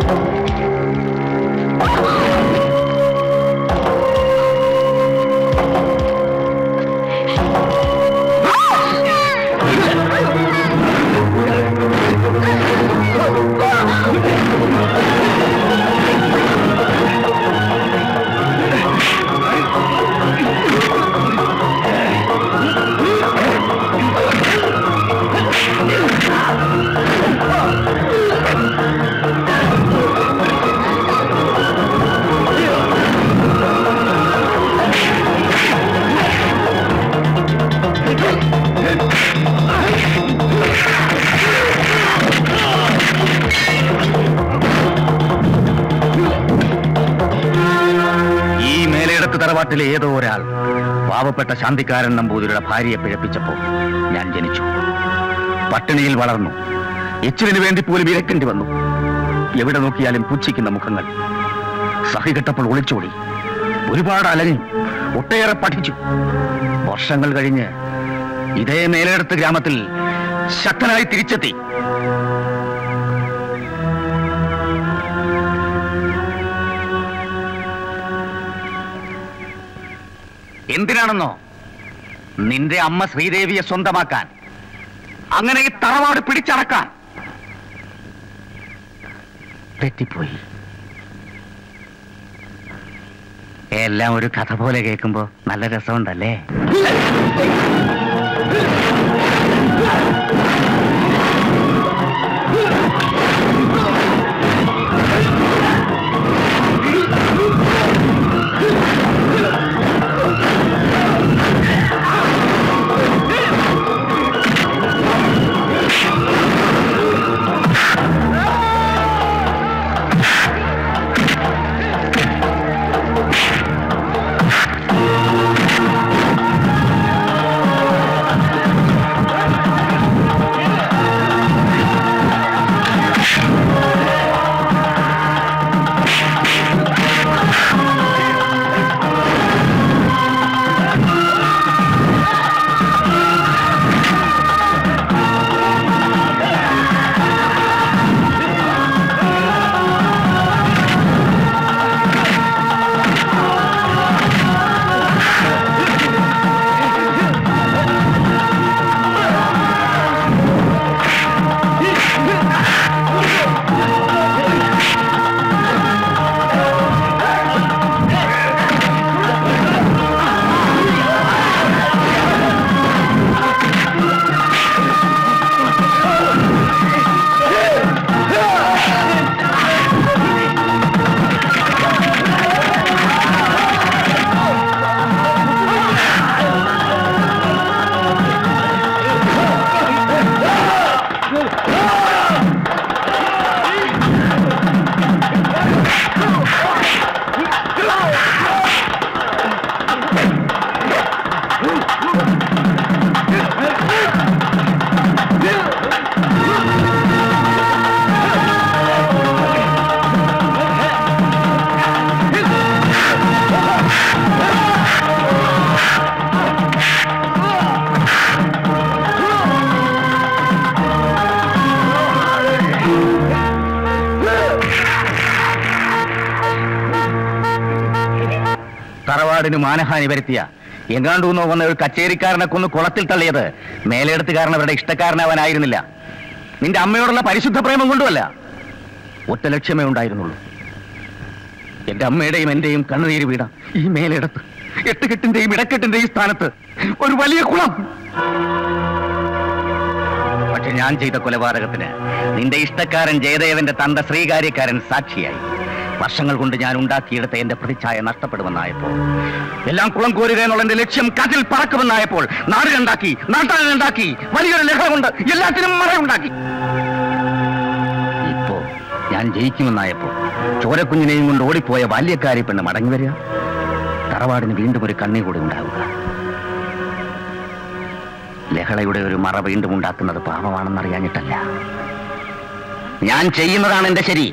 [SPEAKER 22] ഈ മേലയിടത്ത് തറവാട്ടിലെ ഏതോ ഒരാൾ പാവപ്പെട്ട ശാന്തിക്കാരൻ നമ്പൂതിരിയുടെ ഭാര്യയെ പിഴപ്പിച്ചപ്പോൾ ഞാൻ ജനിച്ചു പട്ടിണിയിൽ വളർന്നു എച്ചിലിന് വേണ്ടി പോലും ഇരക്കേണ്ടി വന്നു എവിടെ നോക്കിയാലും പുച്ഛിക്കുന്ന മുഖങ്ങൾ സഹികെട്ടപ്പോൾ ഒളിച്ചോടി ഒരുപാട് അലഞ്ഞു ഒട്ടേറെ പഠിച്ചു വർഷങ്ങൾ കഴിഞ്ഞ് ഇതേ മേലെടുത്ത് ഗ്രാമത്തിൽ ശക്തനായി തിരിച്ചെത്തി എന്തിനാണെന്നോ നിന്റെ അമ്മ ശ്രീദേവിയെ സ്വന്തമാക്കാൻ അങ്ങനെ ഈ തറവാട് പിടിച്ചടക്കാൻ തെറ്റിപ്പോയി എല്ലാം ഒരു കഥ പോലെ കേൾക്കുമ്പോ നല്ല രസമുണ്ടല്ലേ തറവാടിന് മാനഹാനി വരുത്തിയ എങ്ങാണ്ടൂന്നോ വന്ന ഒരു കച്ചേരിക്കാരനെ കൊന്ന് കുളത്തിൽ തള്ളിയത് മേലെടുത്തുകാരൻ അവരുടെ ഇഷ്ടക്കാരനാവാനായിരുന്നില്ല നിന്റെ അമ്മയോടുള്ള പരിശുദ്ധ പ്രേമം കൊണ്ടുമല്ല ഒറ്റ ലക്ഷ്യമേ ഉണ്ടായിരുന്നുള്ളൂ എന്റെ അമ്മയുടെയും എന്റെയും കണ്ണുനീര് വീണ ഈ മേലെടുത്ത് എട്ടുകെട്ടിന്റെയും ഇടക്കെട്ടിന്റെയും സ്ഥാനത്ത് ഒരു വലിയ കുളം പക്ഷെ ഞാൻ ചെയ്ത കൊലപാതകത്തിന് നിന്റെ ഇഷ്ടക്കാരൻ ജയദേവന്റെ തന്ത ശ്രീകാര്യക്കാരൻ സാക്ഷിയായി വർഷങ്ങൾ കൊണ്ട് ഞാൻ ഉണ്ടാക്കിയെടുത്ത എന്റെ പ്രതിച്ഛായ നഷ്ടപ്പെടുമെന്നായപ്പോൾ എല്ലാം കുളം കോരുക എന്നുള്ള എന്റെ ലക്ഷ്യം കാറ്റിൽ പറക്കുമെന്നായപ്പോൾ നാട് രണ്ടാക്കി നാട്ടാനുണ്ടാക്കി വലിയൊരു ലഹളം കൊണ്ട് എല്ലാത്തിനും മറയുണ്ടാക്കി ഇപ്പോ ഞാൻ ജയിക്കുമെന്നായപ്പോൾ ചോരക്കുഞ്ഞിനെയും കൊണ്ട് ഓടിപ്പോയ ബാല്യക്കാരി പെണ്ണ് മടങ്ങി വരിക തറവാടിന് വീണ്ടും ഒരു കണ്ണി കൂടി ഉണ്ടാവുക ലഹളയുടെ ഒരു മറ വീണ്ടും ഉണ്ടാക്കുന്നത് പാപമാണെന്നറിയാഞ്ഞിട്ടല്ല ഞാൻ ചെയ്യുന്നതാണ് എന്റെ ശരി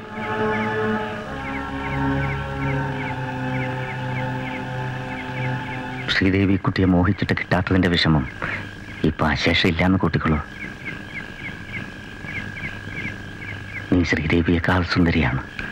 [SPEAKER 22] ശ്രീദേവി കുട്ടിയെ മോഹിച്ചിട്ട് കിട്ടാത്തതിന്റെ വിഷമം ഇപ്പൊ അശേഷം ഇല്ലാന്ന് കൂട്ടിക്കൊള്ളൂ നീ ശ്രീദേവിയേക്കാൾ സുന്ദരിയാണ്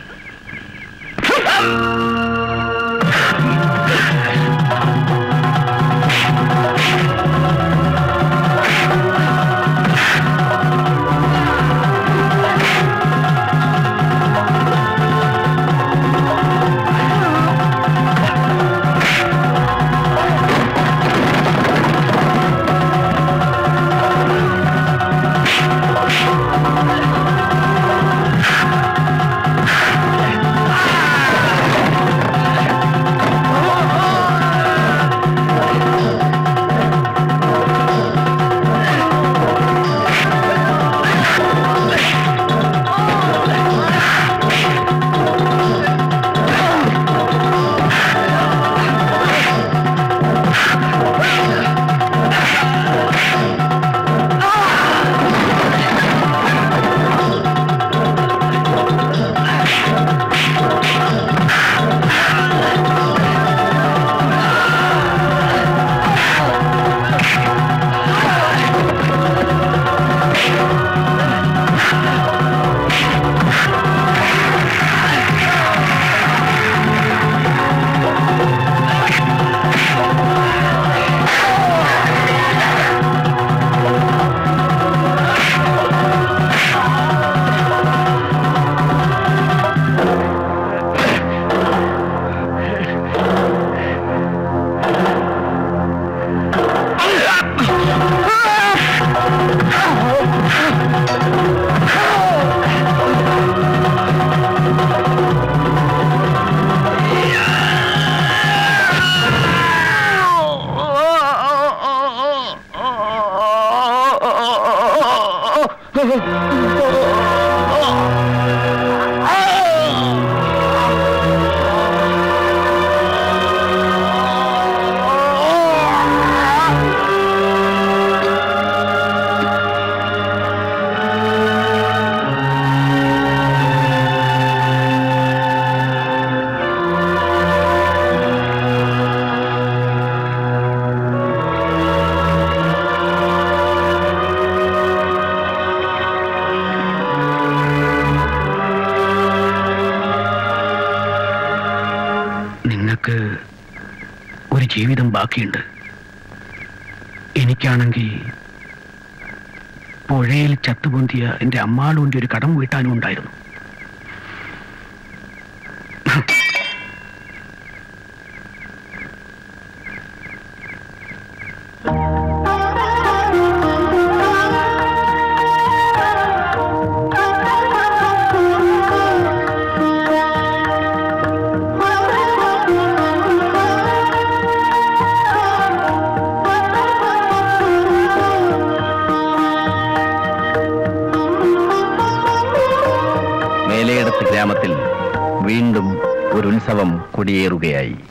[SPEAKER 4] നിങ്ങൾക്ക് ഒരു ജീവിതം ബാക്കിയുണ്ട് എനിക്കാണെങ്കിൽ പുഴയിൽ ചത്തുപൊന്തിയ എൻ്റെ അമ്മാളുവിൻ്റെ ഒരു കടം വീട്ടാനും ഉണ്ടായിരുന്നു
[SPEAKER 21] മേലയിടത്ത് ഗ്രാമത്തിൽ വീണ്ടും ഒരു ഉത്സവം കൊടിയേറുകയായി